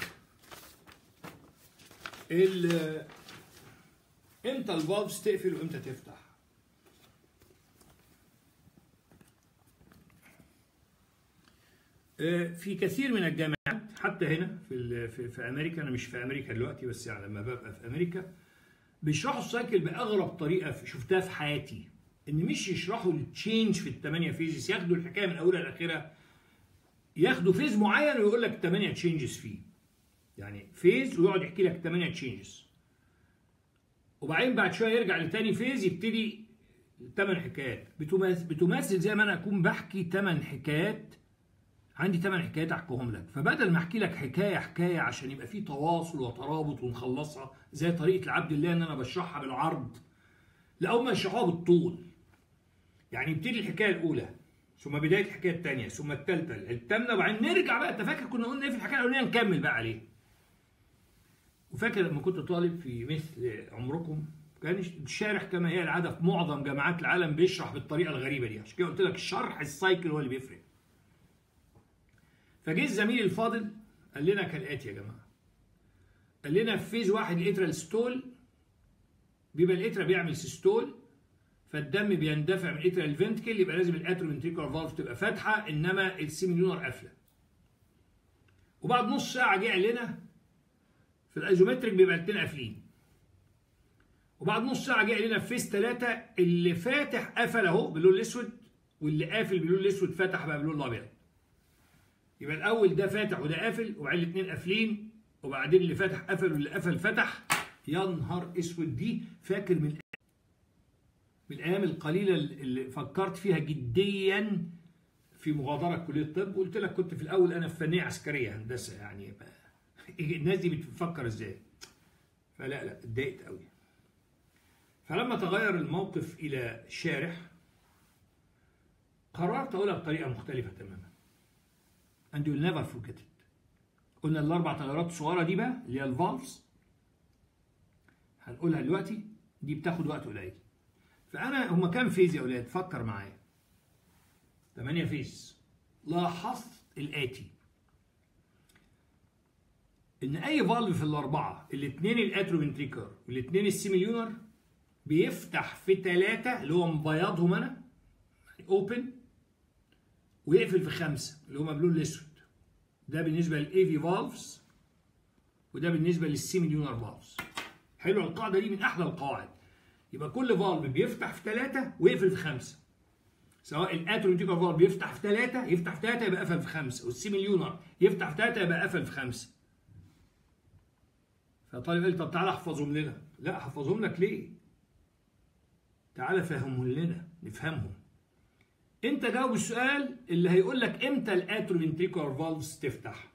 امتى الفالفز تقفل وامتى تفتح في كثير من الجامعات حتى هنا في في, في امريكا انا مش في امريكا دلوقتي بس يعني لما ببقى في امريكا بيشرحوا السايكل باغرب طريقه شفتها في حياتي ان مش يشرحوا التشينج في الثمانيه فيزز ياخدوا الحكايه من اولها لاخرها ياخدوا فيز معين ويقول لك 8 تشينجز فيه يعني فيز ويقعد يحكي لك 8 تشينجز وبعدين بعد شويه يرجع لتاني فيز يبتدي 8 حكايات بتماثل, بتماثل زي ما انا اكون بحكي 8 حكايات عندي 8 حكايات احكيهم لك فبدل ما احكي لك حكايه حكايه عشان يبقى في تواصل وترابط ونخلصها زي طريقه العبد الله ان انا بشرحها بالعرض لا هم يشرحوها بالطول يعني يبتدي الحكايه الاولى ثم بدايه الحكايه الثانيه ثم الثالثه الثامنه وبعدين نرجع بقى انت فاكر كنا قلنا ايه في الحكايه الاولانيه نكمل بقى عليه وفاكر لما كنت طالب في مثل عمركم كان الشارح كما هي العاده في معظم جامعات العالم بيشرح بالطريقه الغريبه دي عشان كده قلت لك الشرح السايكل هو اللي بيفرق فجه الزميل الفاضل قال لنا كالاتي يا جماعه قال لنا في فيز واحد الاترال ستول بيبقى الاترا بيعمل سيستول فالدم بيندفع من الاترا الفنتكل يبقى لازم الاتروفنتريكولار فالف تبقى فاتحه انما السيميليونر قافله وبعد نص ساعه جه قال لنا في الايزومتريك بيبقى الاثنين قافلين وبعد نص ساعه جه قال لنا في فيز ثلاثه اللي فاتح قفل اهو باللون الاسود واللي قافل باللون الاسود فتح بقى باللون الابيض يبقى الاول ده فاتح وده قافل وبعدين الاثنين قافلين وبعدين اللي فاتح قفل واللي قفل فتح يا نهار اسود دي فاكر من من الايام القليله اللي فكرت فيها جديا في مغادره كليه الطب وقلت لك كنت في الاول انا في فنيه عسكريه هندسه يعني الناس دي بتفكر ازاي فلا لا اتضايقت قوي فلما تغير الموقف الى شارح قررت اقولها بطريقه مختلفه تماما and you'll never forget it قلنا الاربع تغيرات الصغيره دي بقى اللي هي الفالفز هنقولها دلوقتي دي بتاخد وقت قليل فانا هما كام فيز يا اولاد فكر معايا 8 فيز لاحظت الاتي ان اي فالف في الاربعه الاثنين الاتروفنتريكر والاثنين السيميليونر بيفتح في ثلاثه اللي هو مبيضهم انا اوبن ويقفل في خمسه اللي هما باللون الاسود ده بالنسبه للاي في فالفز وده بالنسبه للسيميليونر فالفز حلو القاعده دي من احلى القواعد يبقى كل فالف بيفتح في ثلاثه ويقفل في خمسه سواء الاتروفنتريكر فالف بيفتح في ثلاثه يفتح في ثلاثه يبقى قفل في خمسه والسيميليونر يفتح في ثلاثه يبقى قفل في خمسه فطالب قال طب تعالى احفظهم لنا لا احفظهم لك ليه تعالى فهمهم لنا نفهمهم انت جاوب السؤال اللي هيقول لك امتى الاتروفنتريكولار فالفز تفتح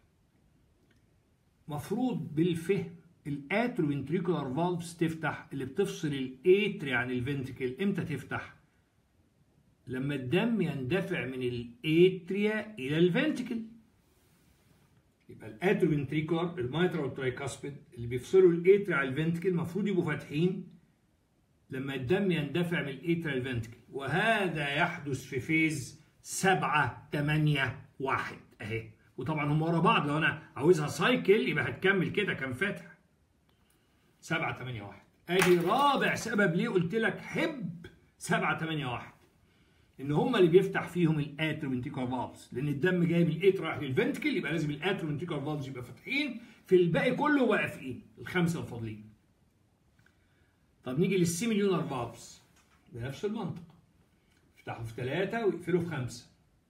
مفروض بالفهم الاتروفنتريكولار فالفز تفتح اللي بتفصل الاتري عن الفنتكل امتى تفتح لما الدم يندفع من الاتريا الى الفنتكل يبقى الاتروفنتريكولار المايترا والترايكاسبيد اللي بيفصلوا الاتريا عن الفنتكل المفروض يبقوا فاتحين لما الدم يندفع من الاتريا الفنتكل وهذا يحدث في فيز 7 8 1 اهي وطبعا هم ورا بعض لو انا عاوزها سايكل يبقى هتكمل كده كان فاتح 7 8 1 ادي رابع سبب ليه قلت لك حب 7 8 1 ان هم اللي بيفتح فيهم الاتروفنتيكولار فالفز لان الدم جاي من الاتر رايح للفنتكل يبقى لازم الاتروفنتيكولار فالفز يبقى فاتحين في الباقي كله واقفين الخمسه الفاضلين طب نيجي للسيميليونر فالفز بنفس المنطق يفتحوا في ثلاثة ويقفلوا في خمسة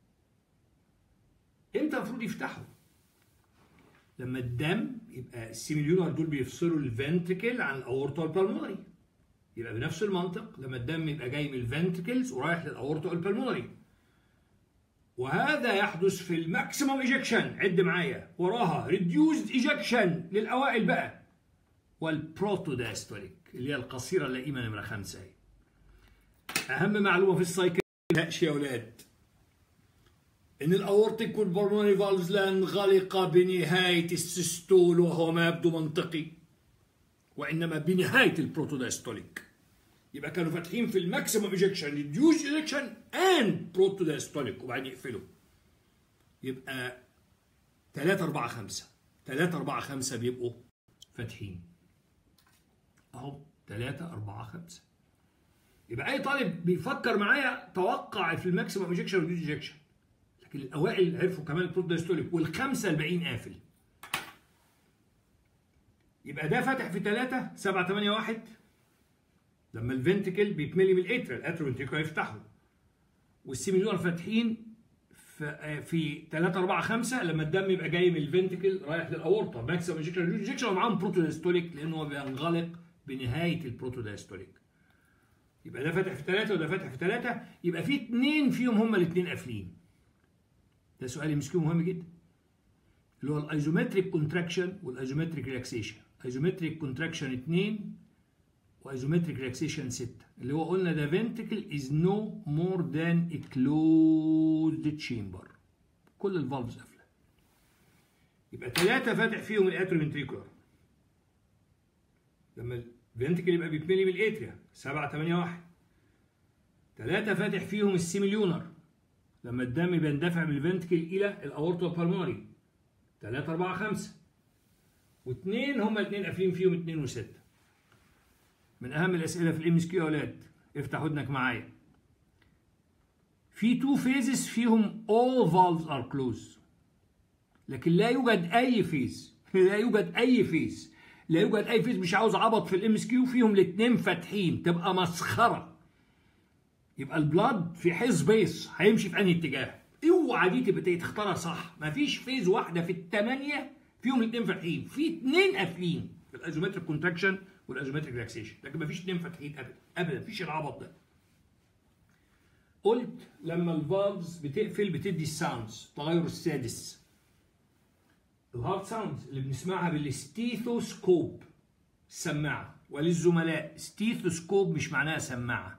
امتى المفروض يفتحوا؟ لما الدم يبقى السيميليونر دول بيفصلوا الفنتكل عن الاورتا والبلمونري يبقى بنفس المنطق لما الدم يبقى جاي من الفنتكلز ورايح للاورتا والبلمونري وهذا يحدث في الماكسيموم ايجكشن عد معايا وراها ريديوزد ايجكشن للاوائل بقى والبروتوداستوليك اللي هي القصيره اللئيمه نمره خمسه اهي اهم معلومه في السايكل يا اولاد ان الاورتيك والبلمونري فالفز لا انغلق بنهايه السيستول وهو ما يبدو منطقي وانما بنهايه البروتوداستوليك يبقى كانوا فاتحين في الماكسيموم ايجكشن ريديوز ايجكشن اند بروتوداستوليك وبعدين يقفلوا يبقى 3 4 5 3 4 5 بيبقوا فاتحين اهو 3 4 5 يبقى اي طالب بيفكر معايا توقع في الماكسيموم ايجكشن والريديوز ايجكشن لكن الاوائل عرفوا كمان البروتودايستوليك والخمسه الباقيين قافل يبقى ده فاتح في 3 7 8 1 لما الفنتكل بيتملي من الاترا الاترا فنتكل يفتحه والسيميليون فاتحين في 3 4 5 لما الدم يبقى جاي من الفنتكل رايح للاورطه ماكسيمم انجكشن انجكشن ومعاهم بروتودايستوليك لانه هو بينغلق بنهايه البروتودايستوليك يبقى ده فاتح في 3 وده فاتح في 3 يبقى في اثنين فيهم هما الاثنين قافلين ده سؤال يمسكوه مهم جدا اللي هو الايزومتريك كونتراكشن والايزومتريك ريلاكسيشن ايزومتريك كونتراكشن 2 وايزومتريك ريلاكسيشن 6 اللي هو قلنا ده فنتكل از نو مور ذان ا كلوزد تشامبر كل الفالفز قافله يبقى ثلاثه فاتح فيهم الاتروفنتريكولار لما الفنتكل يبقى بيتملي من الاتريا 7 8 1 ثلاثه فاتح فيهم السيميليونر لما الدم بيندفع من الفنتكل الى الاورتو بالماري 3 4 5 واثنين هما الاثنين قافلين فيهم 2 و6 من اهم الاسئله في الام اس كيو يا اولاد افتح ودنك معايا في تو فيزز فيهم all valves are closed لكن لا يوجد اي فيز لا يوجد اي فيز لا يوجد اي فيز مش عاوز عبط في الام اس كيو فيهم الاثنين فاتحين تبقى مسخره يبقى البلاد في حيز بيس هيمشي في انهي اتجاه اوعى دي تبقى تختارها صح مفيش فيز واحده في الثمانيه فيهم الاثنين فاتحين في اثنين قافلين في الازومتريك كونتراكشن والازومتريك ريلاكسيشن لكن مفيش اثنين فاتحين ابدا ابدا مفيش العبط ده قلت لما الفالفز بتقفل بتدي الساوندز التغير السادس الهارت ساوندز اللي بنسمعها بالستيثوسكوب السماعه وللزملاء ستيثوسكوب مش معناها سماعه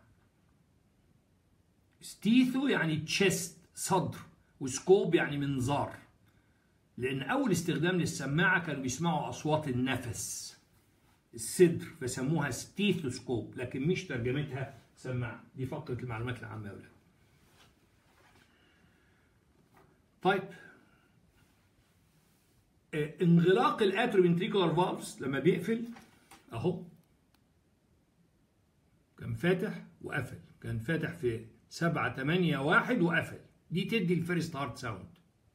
ستيثو يعني تشيست صدر وسكوب يعني منظار لان اول استخدام للسماعه كانوا بيسمعوا اصوات النفس الصدر فسموها ستيثوسكوب لكن مش ترجمتها سماعه دي فقره المعلومات العامه يا اولاد طيب آه، انغلاق الاتروفنتريكولار فالفز لما بيقفل اهو كان فاتح وقفل كان فاتح في 7 8 1 وقفل دي تدي الفيرست هارت ساوند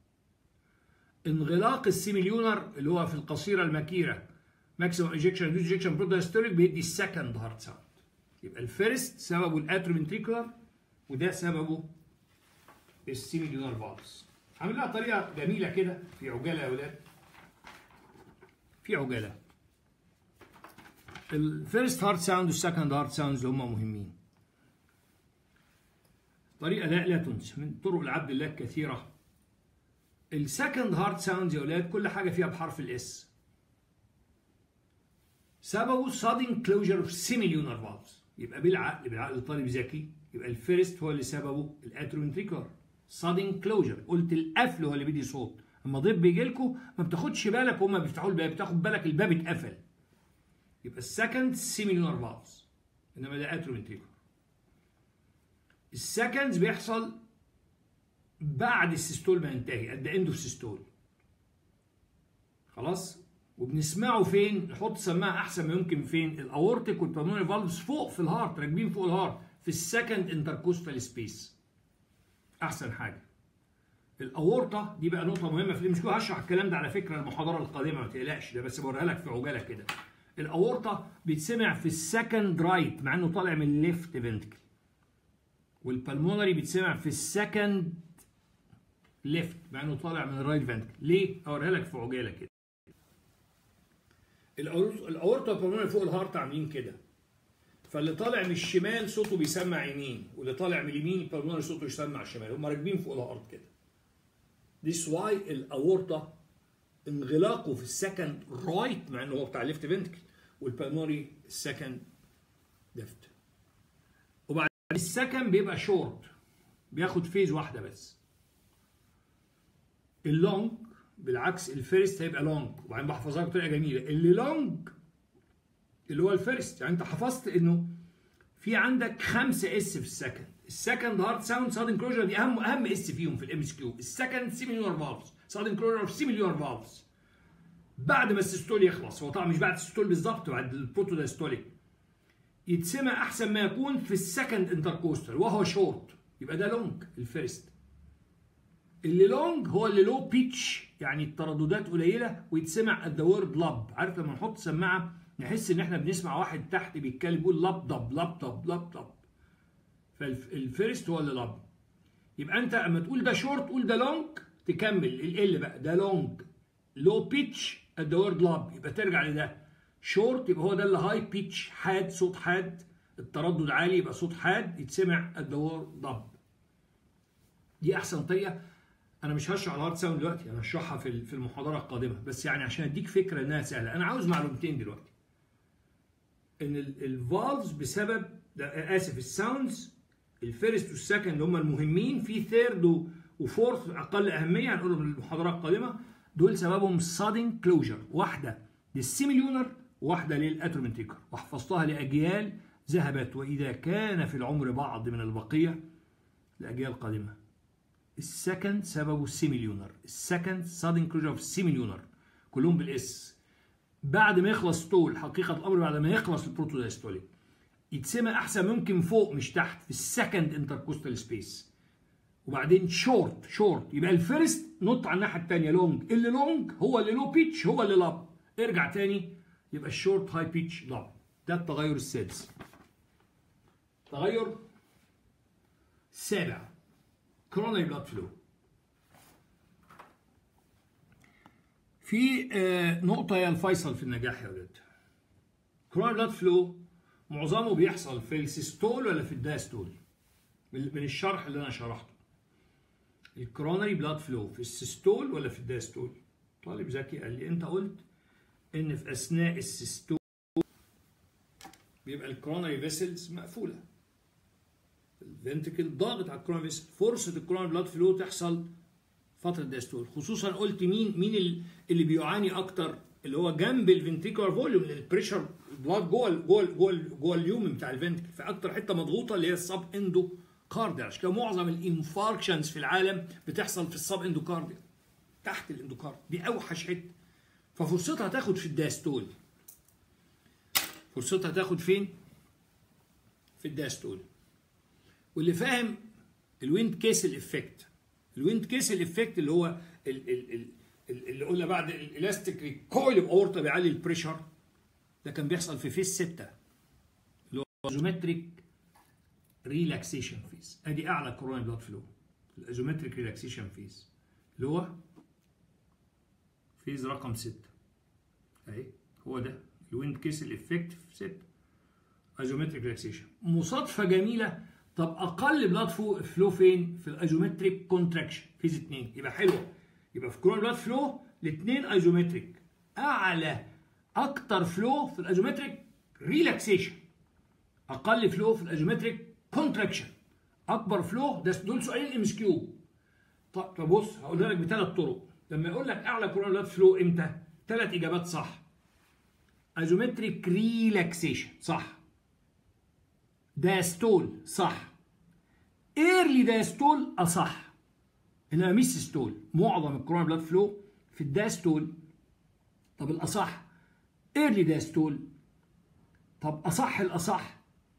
انغلاق السيميليونر اللي هو في القصيره المكيره ماكسيموم انجكشن انجكشن بروتوستوليك بيدي السكند هارت ساوند يبقى الفيرست سببه الاتروفنتريكولار وده سببه السيميليونر فالفز عامل لها طريقه جميله كده في عجاله يا اولاد في عجاله الفيرست هارت ساوند والسكند هارت ساوندز اللي هم مهمين طريقه لا لا تنسى من طرق العبد الله الكثيره السكند هارت ساوندز يا اولاد كل حاجه فيها بحرف الاس سببه sudden closure of semilunar valves يبقى بالعقل بالعقل الطالب ذكي يبقى الفيرست هو اللي سببه الاتروفنتريكولار sudden closure قلت القفل هو اللي بيدي صوت اما ضيف بيجي لكم ما بتاخدش بالك وهم بيفتحوا الباب بتاخد بالك الباب اتقفل يبقى السكند سيميلونار فالفز انما ده اتروفنتريكولار السكندز بيحصل بعد السيستول ما ينتهي ات ذا اند اوف سيستول خلاص وبنسمعه فين نحط سماعه احسن ما يمكن فين الاورتيك والبلمونري فالفز فوق في الهارت راكبين فوق الهارت في السكند انتركوستال سبيس احسن حاجه الاورطه دي بقى نقطه مهمه في المشكله هشرح الكلام ده على فكره المحاضره القادمه ما تقلقش ده بس بوريها لك في عجاله كده الاورطه بيتسمع في السكند رايت مع انه طالع من الليفت فنتكل والبلمونري بيتسمع في السكند ليفت مع انه طالع من الرايت فنتكل ليه اوريها لك في عجاله كده الاورطه والبلمونري فوق الهارت عاملين كده فاللي طالع من الشمال صوته بيسمع يمين واللي طالع من اليمين البلمونري صوته يسمع شمال هم راكبين فوق الهارت كده This why الاورطه انغلاقه في السكند رايت مع انه هو بتاع ليفت فنتكل والبلمونري السكند ليفت وبعد السكند بيبقى شورت بياخد فيز واحده بس اللونج بالعكس الفيرست هيبقى لونج وبعدين بحفظها بطريقه جميله اللي لونج اللي هو الفيرست يعني انت حفظت انه في عندك خمسه اس في السكند السكند هارت ساوند سادن كلوجر دي اهم اهم اس فيهم في الام اس كيو السكند سيميليونر فالفز سادن كلوجر سيميليونر فالفز بعد ما السيستول يخلص هو طبعا مش بعد السيستول بالظبط بعد البروتوداستوليك يتسمع احسن ما يكون في السكند انتركوستال وهو شورت يبقى ده لونج الفيرست اللي لونج هو اللي لو بيتش يعني الترددات قليله ويتسمع ات ذا وورد لاب عارف لما نحط سماعه نحس ان احنا بنسمع واحد تحت بيتكلم بيقول لاب دب لاب دب لاب دب فالفيرست هو اللي لاب يبقى انت اما تقول ده شورت قول ده لونج تكمل ال بقى ده لونج لو بيتش ات ذا وورد لاب يبقى ترجع لده شورت يبقى هو ده اللي هاي بيتش حاد صوت حاد التردد عالي يبقى صوت حاد يتسمع ات ذا وورد لاب دي احسن طريقه انا مش هشرح الهارد ساوند دلوقتي انا هشرحها في في المحاضره القادمه بس يعني عشان اديك فكره انها سهله انا عاوز معلومتين دلوقتي ان الفالفز بسبب اسف الساوندز الفيرست والسكند اللي هم المهمين في ثيرد وفورث اقل اهميه هنقولهم في المحاضره القادمه دول سببهم سادن كلوجر واحده للسيميليونر واحده للاترومنتيكر وحفظتها لاجيال ذهبت واذا كان في العمر بعض من البقيه لاجيال قادمه السكند سببه السيميليونر السكند سادن كلوجر اوف السيميليونر كلهم بالاس بعد ما يخلص طول حقيقه الامر بعد ما يخلص البروتودايستوليك يتسمع احسن ممكن فوق مش تحت في السكند انتركوستال سبيس وبعدين شورت شورت يبقى الفيرست نط على الناحيه الثانيه لونج اللي لونج هو اللي لو بيتش هو اللي لاب ارجع تاني يبقى الشورت هاي بيتش لاب ده التغير السادس تغير سابع كوروناري بلاد فلو في نقطة هي الفيصل في النجاح يا ولاد كوروناري بلاد فلو معظمه بيحصل في السيستول ولا في الداستول من الشرح اللي انا شرحته الكوروناري بلاد فلو في السيستول ولا في الداستول طالب ذكي قال لي انت قلت ان في اثناء السيستول بيبقى الكوروناري فيسلز مقفوله الفنتكل ضاغط على الكوروناري فيسل فرصه الكوروناري بلاد فلو تحصل فتره الداستول خصوصا قلت مين مين اللي بيعاني اكتر اللي هو جنب الفنتيكولار فوليوم البريشر بلاد جوه جوه جوه جوه اليومن بتاع الفنتكل في اكتر حته مضغوطه اللي هي السب اندو كارديا عشان كده معظم الانفاركشنز في العالم بتحصل في السب اندوكارديا تحت الاندوكارد دي اوحش حته ففرصتها تاخد في الداستول فرصتها تاخد فين في الداستول واللي فاهم الويند كيسل افكت الويند كيسل افكت اللي هو ال ال ال اللي قلنا بعد الالاستيك ريكويل اورتا بيعلي البريشر ده كان بيحصل في فيس 6 اللي هو ايزومتريك ريلاكسيشن فيز ادي اعلى كورونال بلاد فلو الايزومتريك ريلاكسيشن فيز اللي هو فيز رقم 6 اهي هو ده الويند كيسل افكت في 6 ايزومتريك ريلاكسيشن مصادفه جميله طب اقل بلاد فلو فين في الايزومتريك كونتراكشن فيز 2 يبقى حلوه يبقى في كورونال بلاد فلو الاثنين ايزومتريك اعلى اكتر فلو في الايزومتريك ريلاكسيشن اقل فلو في الايزومتريك كونتراكشن اكبر فلو ده دول سؤالين ام اس كيو طب طب بص هقولها لك بثلاث طرق لما يقول لك اعلى كورونال بلاد فلو امتى ثلاث اجابات صح ايزومتريك ريلاكسيشن صح داستول صح ايرلي داستول اصح انما مش سيستول معظم الكورونال بلاد فلو في الداستول طب الاصح ايرلي داستول طب اصح الاصح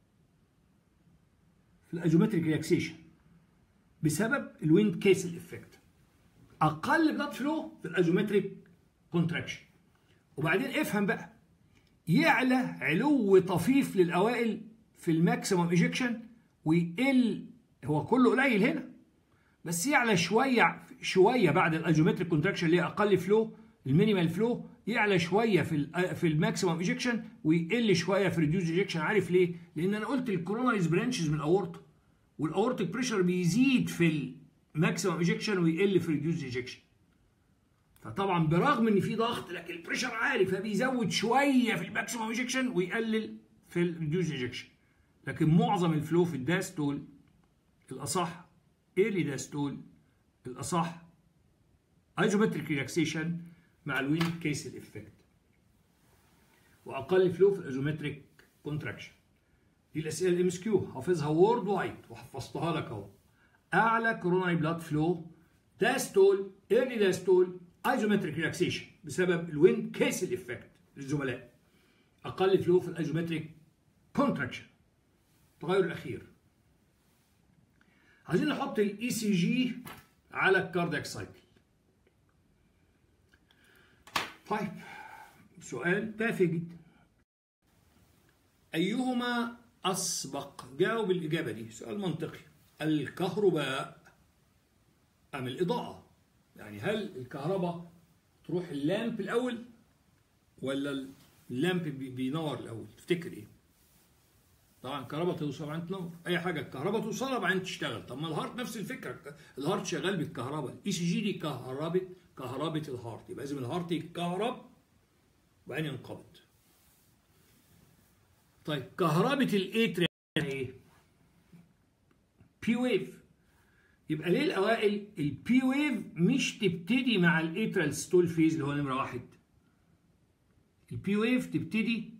في الايزومتريك ريلاكسيشن بسبب الويند كيسل افكت اقل بلاد فلو في الايزومتريك كونتراكشن وبعدين افهم بقى يعلى علو طفيف للاوائل في الماكسيمم ايجكشن ويقل هو كله قليل هنا بس يعلى شويه شويه بعد الايزومتريك كونتراكشن اللي هي اقل فلو المينيمال فلو يعلى شويه في ال في الماكسيمم ايجكشن ويقل شويه في ريديوز ايجكشن عارف ليه؟ لان انا قلت الكوروناريز برانشز من الاورطه والاورتيك بريشر بيزيد في الماكسيمم ايجكشن ويقل في ريديوز ايجكشن فطبعا برغم ان في ضغط لكن البريشر عالي فبيزود شويه في الماكسيمم ايجكشن ويقلل في الريديوز ايجكشن لكن معظم الفلو في الداستول الاصح ايرلي داستول الاصح ايزومتريك ريلاكسيشن مع الوين كيسل افكت واقل فلو في الايزومتريك كونتراكشن دي الاسئله الام اس كيو حافظها وورد وايد وحفظتها لك اهو اعلى كوروناري بلاد فلو داستول ايرلي داستول ايزومتريك ريلاكسيشن بسبب الوين كيسل افكت للزملاء اقل فلو في الايزومتريك كونتراكشن التغير الاخير عايزين نحط الاي سي جي على الكاردياك سايكل طيب سؤال تافه جدا أيهما أسبق جاوب الإجابة دي سؤال منطقي الكهرباء أم الإضاءة يعني هل الكهرباء تروح اللامب الأول ولا اللامب بينور الأول تفتكر إيه طبعا الكهرباء توصل بعدين تنور اي حاجه الكهرباء توصلها بعدين تشتغل طب ما الهارت نفس الفكره الهارت شغال بالكهرباء الاي سي جي دي كهرباء كهرباء الهارت يبقى لازم الهارت يتكهرب وبعدين ينقبض طيب كهرباء الاتريا ايه بي ويف يبقى ليه الاوائل البي ويف مش تبتدي مع الاترال ستول فيز اللي هو نمره واحد البي ويف تبتدي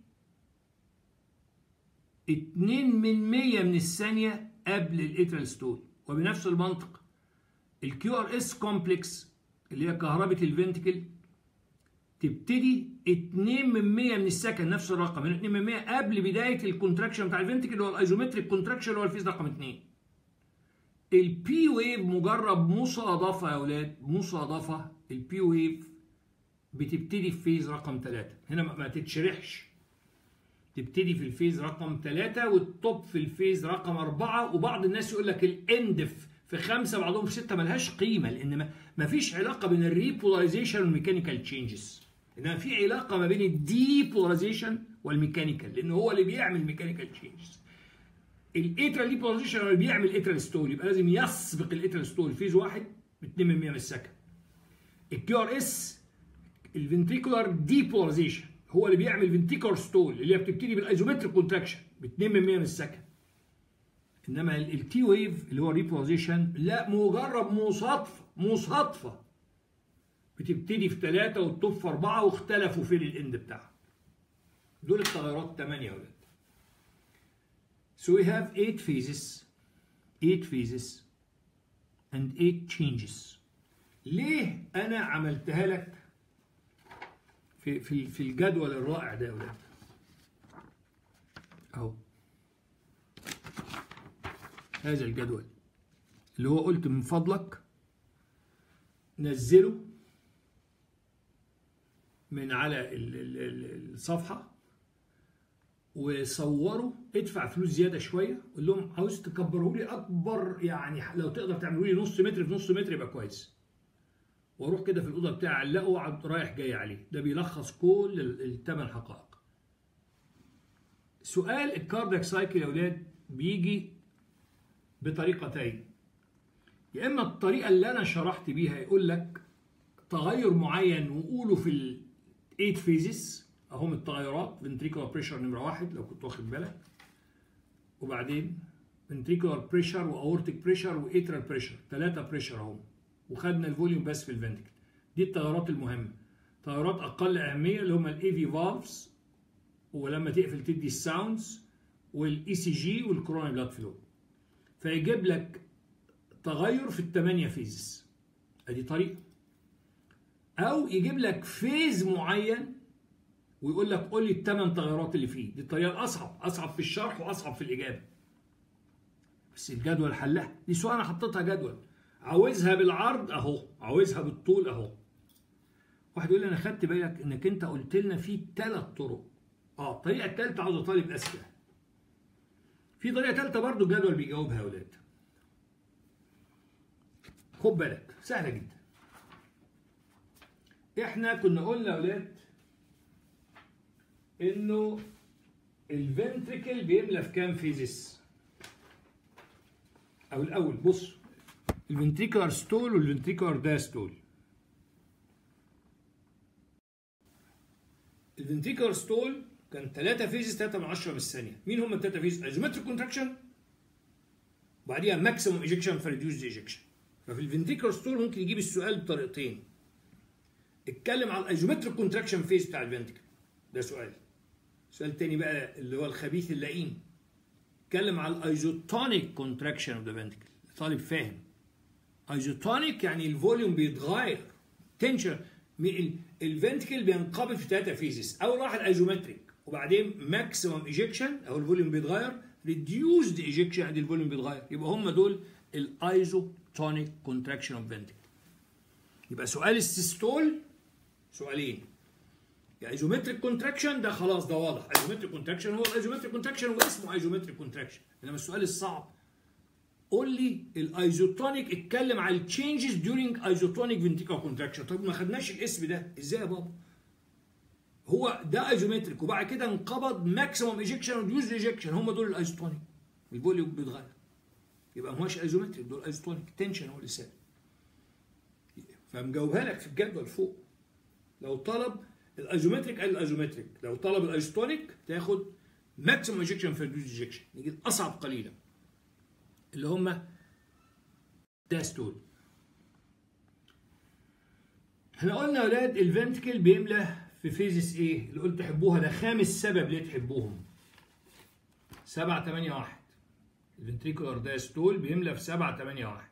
2 من 100 من الثانية قبل الاترال ستول وبنفس المنطق الكيو ار اس كومبلكس اللي هي كهرباء الفنتكل تبتدي 2 من 100 من السكند نفس الرقم من 2 من 100 قبل بداية الكونتراكشن بتاع الفنتكل اللي هو الايزومتريك كونتراكشن اللي هو الفيز رقم 2 البي ويف مجرد مصادفة يا اولاد مصادفة البي ويف بتبتدي في فيز رقم 3 هنا ما تتشرحش تبتدي في الفيز رقم 3 والتوب في الفيز رقم 4 وبعض الناس يقول لك الاند في 5 بعضهم في 6 ملهاش قيمه لان ما فيش علاقه بين الريبولاريزيشن والميكانيكال تشينجز انما في علاقه ما بين الديبولاريزيشن والميكانيكال لان هو اللي بيعمل ميكانيكال تشينجز الاترال ديبولاريزيشن هو اللي بيعمل اترال ستول يبقى لازم يسبق الاترال ستول فيز واحد ب 2 من 100 من السكند الكيو ار اس الفنتريكولار ديبولاريزيشن هو اللي بيعمل فنتيكور ستول اللي هي بتبتدي بالايزومتريك كونتراكشن ب 2 من 100 من السكند انما التي ويف اللي هو ريبوزيشن لا مجرد مصادفه مصادفه بتبتدي في 3 وتطب في 4 واختلفوا في الاند بتاعها دول التغيرات 8 يا ولاد So we have 8 phases 8 phases and 8 changes ليه انا عملتها لك في في في الجدول الرائع ده يا ولاد اهو هذا الجدول اللي هو قلت من فضلك نزله من على الصفحه وصوره ادفع فلوس زياده شويه قول لهم عاوز تكبره لي اكبر يعني لو تقدر تعملوا لي نص متر في نص متر يبقى كويس واروح كده في الاوضه بتاعي اعلقه واقعد رايح جاي عليه ده بيلخص كل الثمان حقائق سؤال الكاردياك سايكل يا اولاد بيجي بطريقتين يا اما الطريقه اللي انا شرحت بيها يقول لك تغير معين وقوله في ال 8 فيزز اهم التغيرات فنتريكولار بريشر نمره واحد لو كنت واخد بالك وبعدين فنتريكولار بريشر واورتيك بريشر واترال بريشر ثلاثه بريشر اهم وخدنا الفوليوم بس في الفنتكل دي التغيرات المهمه تغيرات اقل اهميه اللي هم الاي في فالفز ولما تقفل تدي الساوندز والاي سي جي والكورونا بلاد فلو فيجيب لك تغير في الثمانيه فيزز ادي طريقه او يجيب لك فيز معين ويقول لك قول لي الثمان تغيرات اللي فيه دي الطريقه الاصعب اصعب في الشرح واصعب في الاجابه بس الجدول حلها دي سؤال انا حطيتها جدول عاوزها بالعرض اهو عاوزها بالطول اهو واحد يقول لي انا خدت بالك انك انت قلت لنا في ثلاث طرق اه الطريقه الثالثه عاوز طالب اذكى في طريقه ثالثه برضو الجدول بيجاوبها يا اولاد خد بالك سهله جدا احنا كنا قلنا يا اولاد انه الفنتريكل بيملى في كام فيزيس او الاول بص الفنتريكولار ستول والفنتريكولار داستول الفنتريكولار ستول كان 3 فيزز 3 من 10 من الثانيه مين هم الثلاثه فيزز ايزومتريك كونتراكشن وبعديها ماكسيموم ايجكشن فريديوز ايجكشن ففي الفنتريكولار ستول ممكن يجيب السؤال بطريقتين اتكلم على الايزومتريك كونتراكشن فيز بتاع الفنتريكل ده سؤال سؤال تاني بقى اللي هو الخبيث اللئيم اتكلم على الايزوتونيك كونتراكشن اوف ذا فنتريكل طالب فاهم ايزوتونيك يعني الفوليوم بيتغير تنشن الفنتكل بينقبض في ثلاثه فيزز اول واحد ايزومتريك وبعدين ماكسيمم ايجكشن او الفوليوم بيتغير ريديوزد ايجكشن ادي الفوليوم بيتغير يبقى هم دول الايزو ايزوتونيك كونتراكشن اوف فنتكل يبقى سؤال السيستول سؤالين يا ايزومتريك كونتراكشن ده خلاص ده واضح ايزومتريك كونتراكشن هو الايزومتريك كونتراكشن واسمه ايزومتريك كونتراكشن انما السؤال الصعب قول لي الايزوتونيك اتكلم على التشينجز ديورنج ايزوتونيك فنتيكال كونتراكشن طب ما خدناش الاسم ده ازاي يا بابا هو ده ايزومتريك وبعد كده انقبض ماكسيموم ايجكشن وديوز ايجكشن هم دول الايزوتونيك الفوليوم بيتغير يبقى ما هوش ايزومتريك دول ايزوتونيك تنشن هو اللي ثابت فمجاوبها لك في الجدول فوق لو طلب الايزومتريك قال الايزومتريك لو طلب الايزوتونيك تاخد ماكسيموم ايجكشن في الديوز ايجكشن نيجي الاصعب قليلا اللي هم داستول احنا قلنا يا اولاد الفنتكل بيملى في فيزيس ايه اللي قلت تحبوها ده خامس سبب ليه تحبوهم 7 8 1 الفنتريكولار داستول بيملى في 7 8 1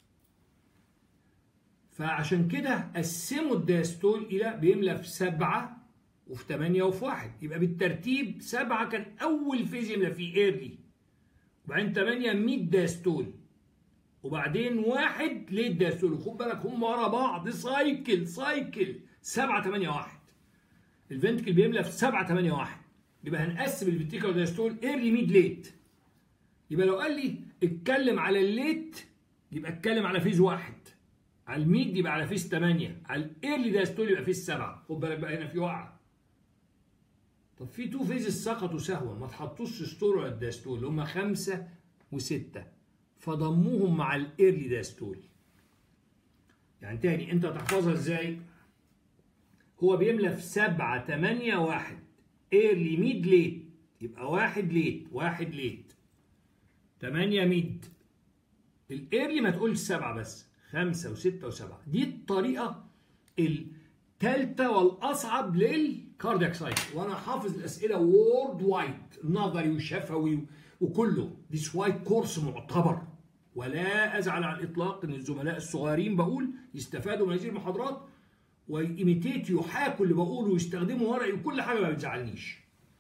فعشان كده قسموا الداستول الى بيملى في 7 وفي 8 وفي 1 يبقى بالترتيب 7 كان اول فيز يملى فيه ايرلي وبعدين 8 100 داستول وبعدين واحد ليه داستول وخد بالك هم ورا بعض سايكل سايكل 7 8 1 الفنتكل بيملى في 7 8 1 يبقى هنقسم الفنتيكل داستول ايرلي ميد ليت يبقى لو قال لي اتكلم على الليت يبقى اتكلم على فيز واحد على الميد يبقى على فيز 8 على الايرلي داستول يبقى فيز 7 خد بالك بقى هنا في وقعه طب في تو فيزز سقطوا سهوا ما تحطوش سيستول ولا الداستول اللي هم خمسة وستة فضموهم مع الايرلي داستول يعني تاني انت تحفظها ازاي هو بيملى في سبعة تمانية واحد ايرلي ميد ليت يبقى واحد ليت واحد ليت تمانية ميد الايرلي ما تقولش سبعة بس خمسة وستة وسبعة دي الطريقة الثالثة والأصعب للكاردياك سايكل وأنا حافظ الأسئلة وورد وايد نظري وشفوي وكله ديس واي كورس معتبر ولا أزعل على الإطلاق إن الزملاء الصغيرين بقول يستفادوا من هذه المحاضرات ويميتيت يحاكوا اللي بقوله ويستخدموا ورقي وكل حاجة ما بتزعلنيش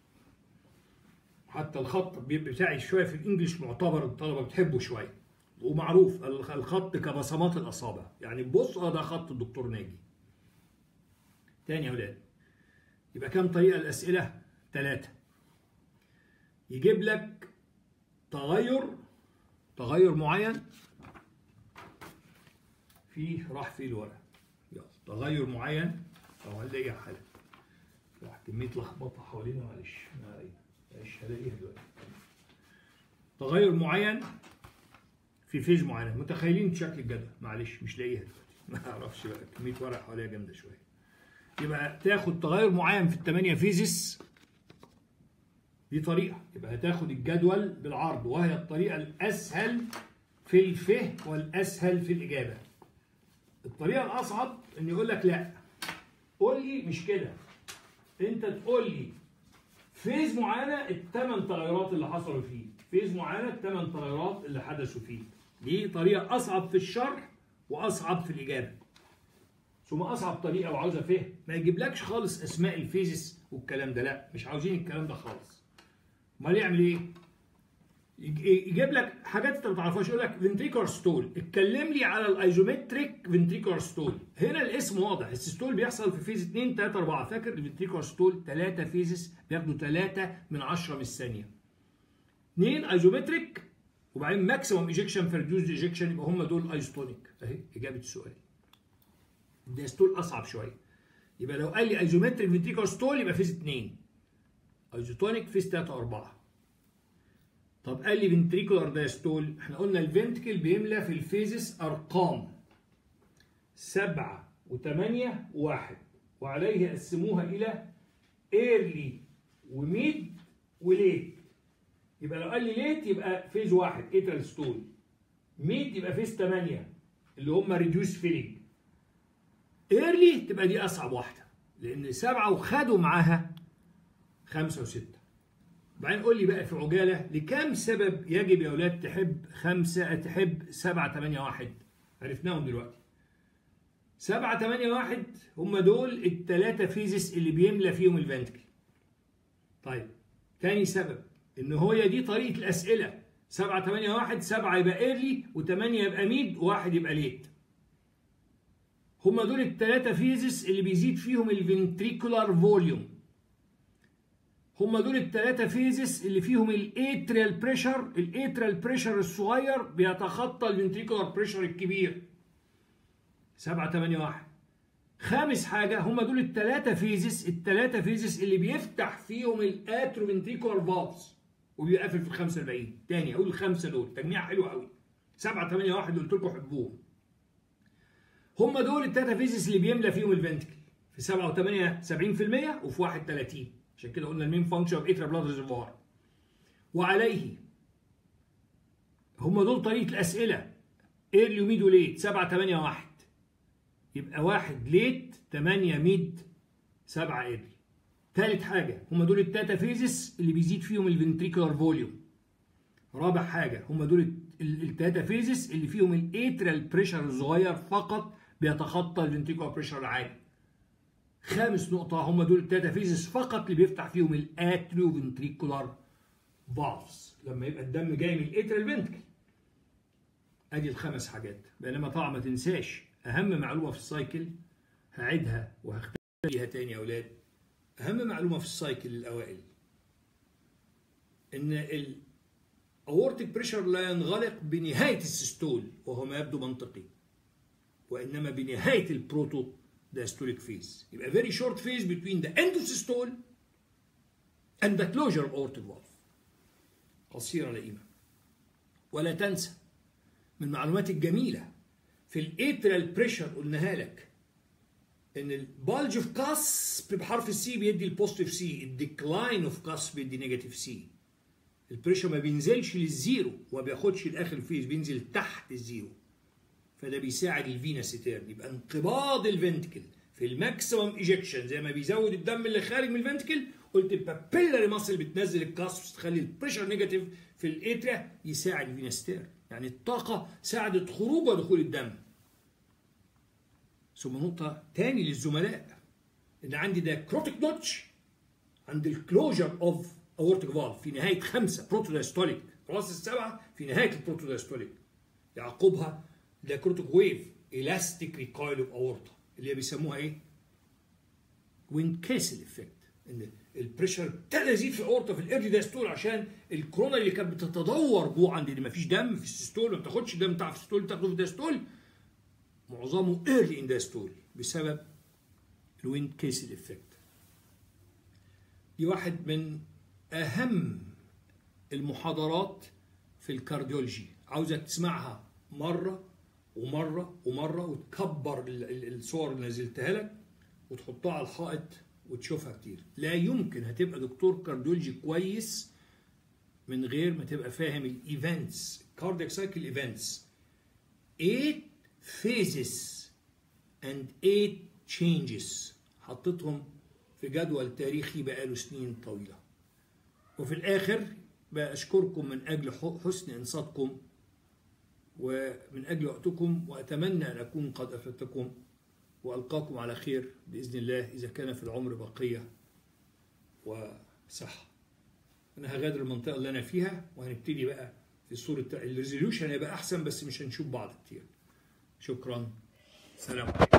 حتى الخط بتاعي شوية في الإنجليش معتبر الطلبة بتحبه شوية ومعروف الخط كبصمات الأصابع يعني بص اه ده خط الدكتور ناجي تاني يا ولاد يبقى كام طريقة الأسئلة؟ ثلاثة يجيب لك تغير تغير معين فيه راح فيه الورق يلا تغير معين أو هنلاقيها حالا راح كمية لخبطة حوالينا معلش معلش هلاقيها دلوقتي تغير معين في فيز معينة متخيلين شكل الجدول معلش مش لاقيها دلوقتي ما اعرفش بقى كمية ورق حواليها جامدة شوية يبقى تاخد تغير معين في الثمانية فيزيس دي طريقة يبقى هتاخد الجدول بالعرض وهي الطريقة الأسهل في الفهم والأسهل في الإجابة الطريقة الأصعب إن يقول لك لا قول لي مش كده أنت تقول لي فيز معينة الثمان تغيرات اللي حصلوا فيه فيز معينة الثمان تغيرات اللي حدثوا فيه دي طريقة أصعب في الشرح وأصعب في الإجابة ثم اصعب طريقه وعاوزه فهم ما يجيبلكش خالص اسماء الفيزيس والكلام ده لا مش عاوزين الكلام ده خالص امال يعمل ايه يجيب لك حاجات انت ما تعرفهاش يقول لك فنتريكولار ستول اتكلم لي على الايزومتريك فنتريكولار ستول هنا الاسم واضح السيستول بيحصل في فيز 2 3 4 فاكر الفنتريكولار ستول 3 فيزز بياخدوا 3 من 10 من الثانيه 2 ايزومتريك وبعدين ماكسيموم ايجكشن في ريديوز ايجكشن يبقى هم دول ايزوتونيك اهي اجابه السؤال الدايستول اصعب شويه يبقى لو قال لي ايزومتريك فينتريكولار ستول يبقى فيز 2 ايزوتونيك فيز 3 و4 طب قال لي فنتريكولار دايستول احنا قلنا الفنتكل بيملى في الفيزس ارقام 7 و8 و1 وعليه قسموها الى ايرلي وميد وليت يبقى لو قال لي ليت يبقى فيز واحد اترال ستول ميد يبقى فيز 8 اللي هم ريديوس فيلينج ايرلي تبقى دي اصعب واحده لان سبعه وخدوا معاها خمسه وسته بعدين قول لي بقى في عجاله لكم سبب يجب يا اولاد تحب خمسه تحب سبعه ثمانيه واحد عرفناهم دلوقتي سبعه ثمانيه واحد هم دول الثلاثه فيزيس اللي بيملى فيهم الفنتكل طيب تاني سبب ان هي دي طريقه الاسئله 7 8 1 7 يبقى ايرلي و8 يبقى ميد وواحد يبقى ليت هما دول الثلاثة فيزز اللي بيزيد فيهم الفنتريكولار فوليوم هما دول الثلاثة فيزز اللي فيهم الاتريال بريشر الاتريال بريشر الصغير بيتخطى الفنتريكولار بريشر الكبير 7 8 1 خامس حاجة هما دول الثلاثة فيزز الثلاثة فيزز اللي بيفتح فيهم الاتروفنتريكولار فالفز وبيقفل في الخمسة الباقيين تاني اقول الخمسة دول تجميع حلو قوي 7 8 1 اللي قلت لكم حبوهم هم دول الثلاثة فيزز اللي بيملى فيهم الفنتكل في 7 و8 70% وفي 1 30 عشان كده قلنا المين فانكشن اوف اترا بلاد ريزرفوار وعليه هم دول طريقة الأسئلة ايرلي وميد وليت 7 8 1 يبقى واحد ليت 8 ميد 7 ايرلي ثالث حاجة هم دول التاتا فيزز اللي بيزيد فيهم الفنتريكولار فوليوم رابع حاجة هم دول التاتا فيزز اللي فيهم الاترال بريشر الصغير فقط بيتخطى الفنتريكولار بريشر العالي خامس نقطة هم دول التاتا فيزز فقط اللي بيفتح فيهم الاتريو فنتريكولار فالفز لما يبقى الدم جاي من الاترال فنتكل ادي الخمس حاجات بينما طبعا ما تنساش اهم معلومة في السايكل هعيدها وهختم بيها تاني يا اولاد اهم معلومة في السايكل الاوائل ان الاورتيك بريشر لا ينغلق بنهاية السيستول وهو ما يبدو منطقي وانما بنهايه البروتو diastolic phase يبقى very short phase between the end of systole and the closure of aortic valve قصيرة لئيمة ولا تنسى من المعلومات الجميلة في الاترال بريشر قلناها لك ان البالج اوف كاسب بحرف السي بيدي البوزيتيف سي الديكلاين اوف كاسب بيدي نيجاتيف سي البريشر ما بينزلش للزيرو وما بياخدش الاخر فيز بينزل تحت الزيرو فده بيساعد الفينا سيتيرن يبقى انقباض الفنتكل في الماكسيمم ايجكشن زي ما بيزود الدم اللي خارج من الفنتكل قلت البابيلاري ماسل بتنزل الكاسبس تخلي البريشر نيجاتيف في الاتريا يساعد الفينا سيتيرن يعني الطاقه ساعدت خروج ودخول الدم ثم نقطه تاني للزملاء ان عندي ده كروتيك نوتش عند الكلوجر اوف اورتيك فالف في نهايه خمسه بروتودايستوليك راس السبعه في نهايه البروتودايستوليك يعقبها ده كروتيك ويف الاستيك ريكويل اوف اورتا اللي بيسموها ايه؟ وين كيسل افكت ان البريشر ابتدى يزيد في الاورتا في الايرلي دايستول عشان الكورونا اللي كانت بتتدور جوعا لان مفيش دم في السيستول ما بتاخدش دم بتاع في السيستول بتاخده في الدايستول معظمه ايرلي ان دايستول بسبب الوين كيسل افكت دي واحد من اهم المحاضرات في الكارديولوجي عاوزك تسمعها مره ومره ومره وتكبر الصور اللي نزلتها لك وتحطها على الحائط وتشوفها كتير لا يمكن هتبقى دكتور كارديولوجي كويس من غير ما تبقى فاهم الايفنتس كاردياك سايكل ايفنتس 8 phases and 8 changes حطيتهم في جدول تاريخي بقاله سنين طويله وفي الاخر بشكركم من اجل حسن انصاتكم ومن أجل وقتكم وأتمنى أن أكون قد أفدتكم وألقاكم على خير بإذن الله إذا كان في العمر بقية وصحة أنا هغادر المنطقة اللي أنا فيها وهنبتدي بقى في صورة الريزوليوشن هيبقى أحسن بس مش هنشوف بعض كتير شكرا سلام عليكم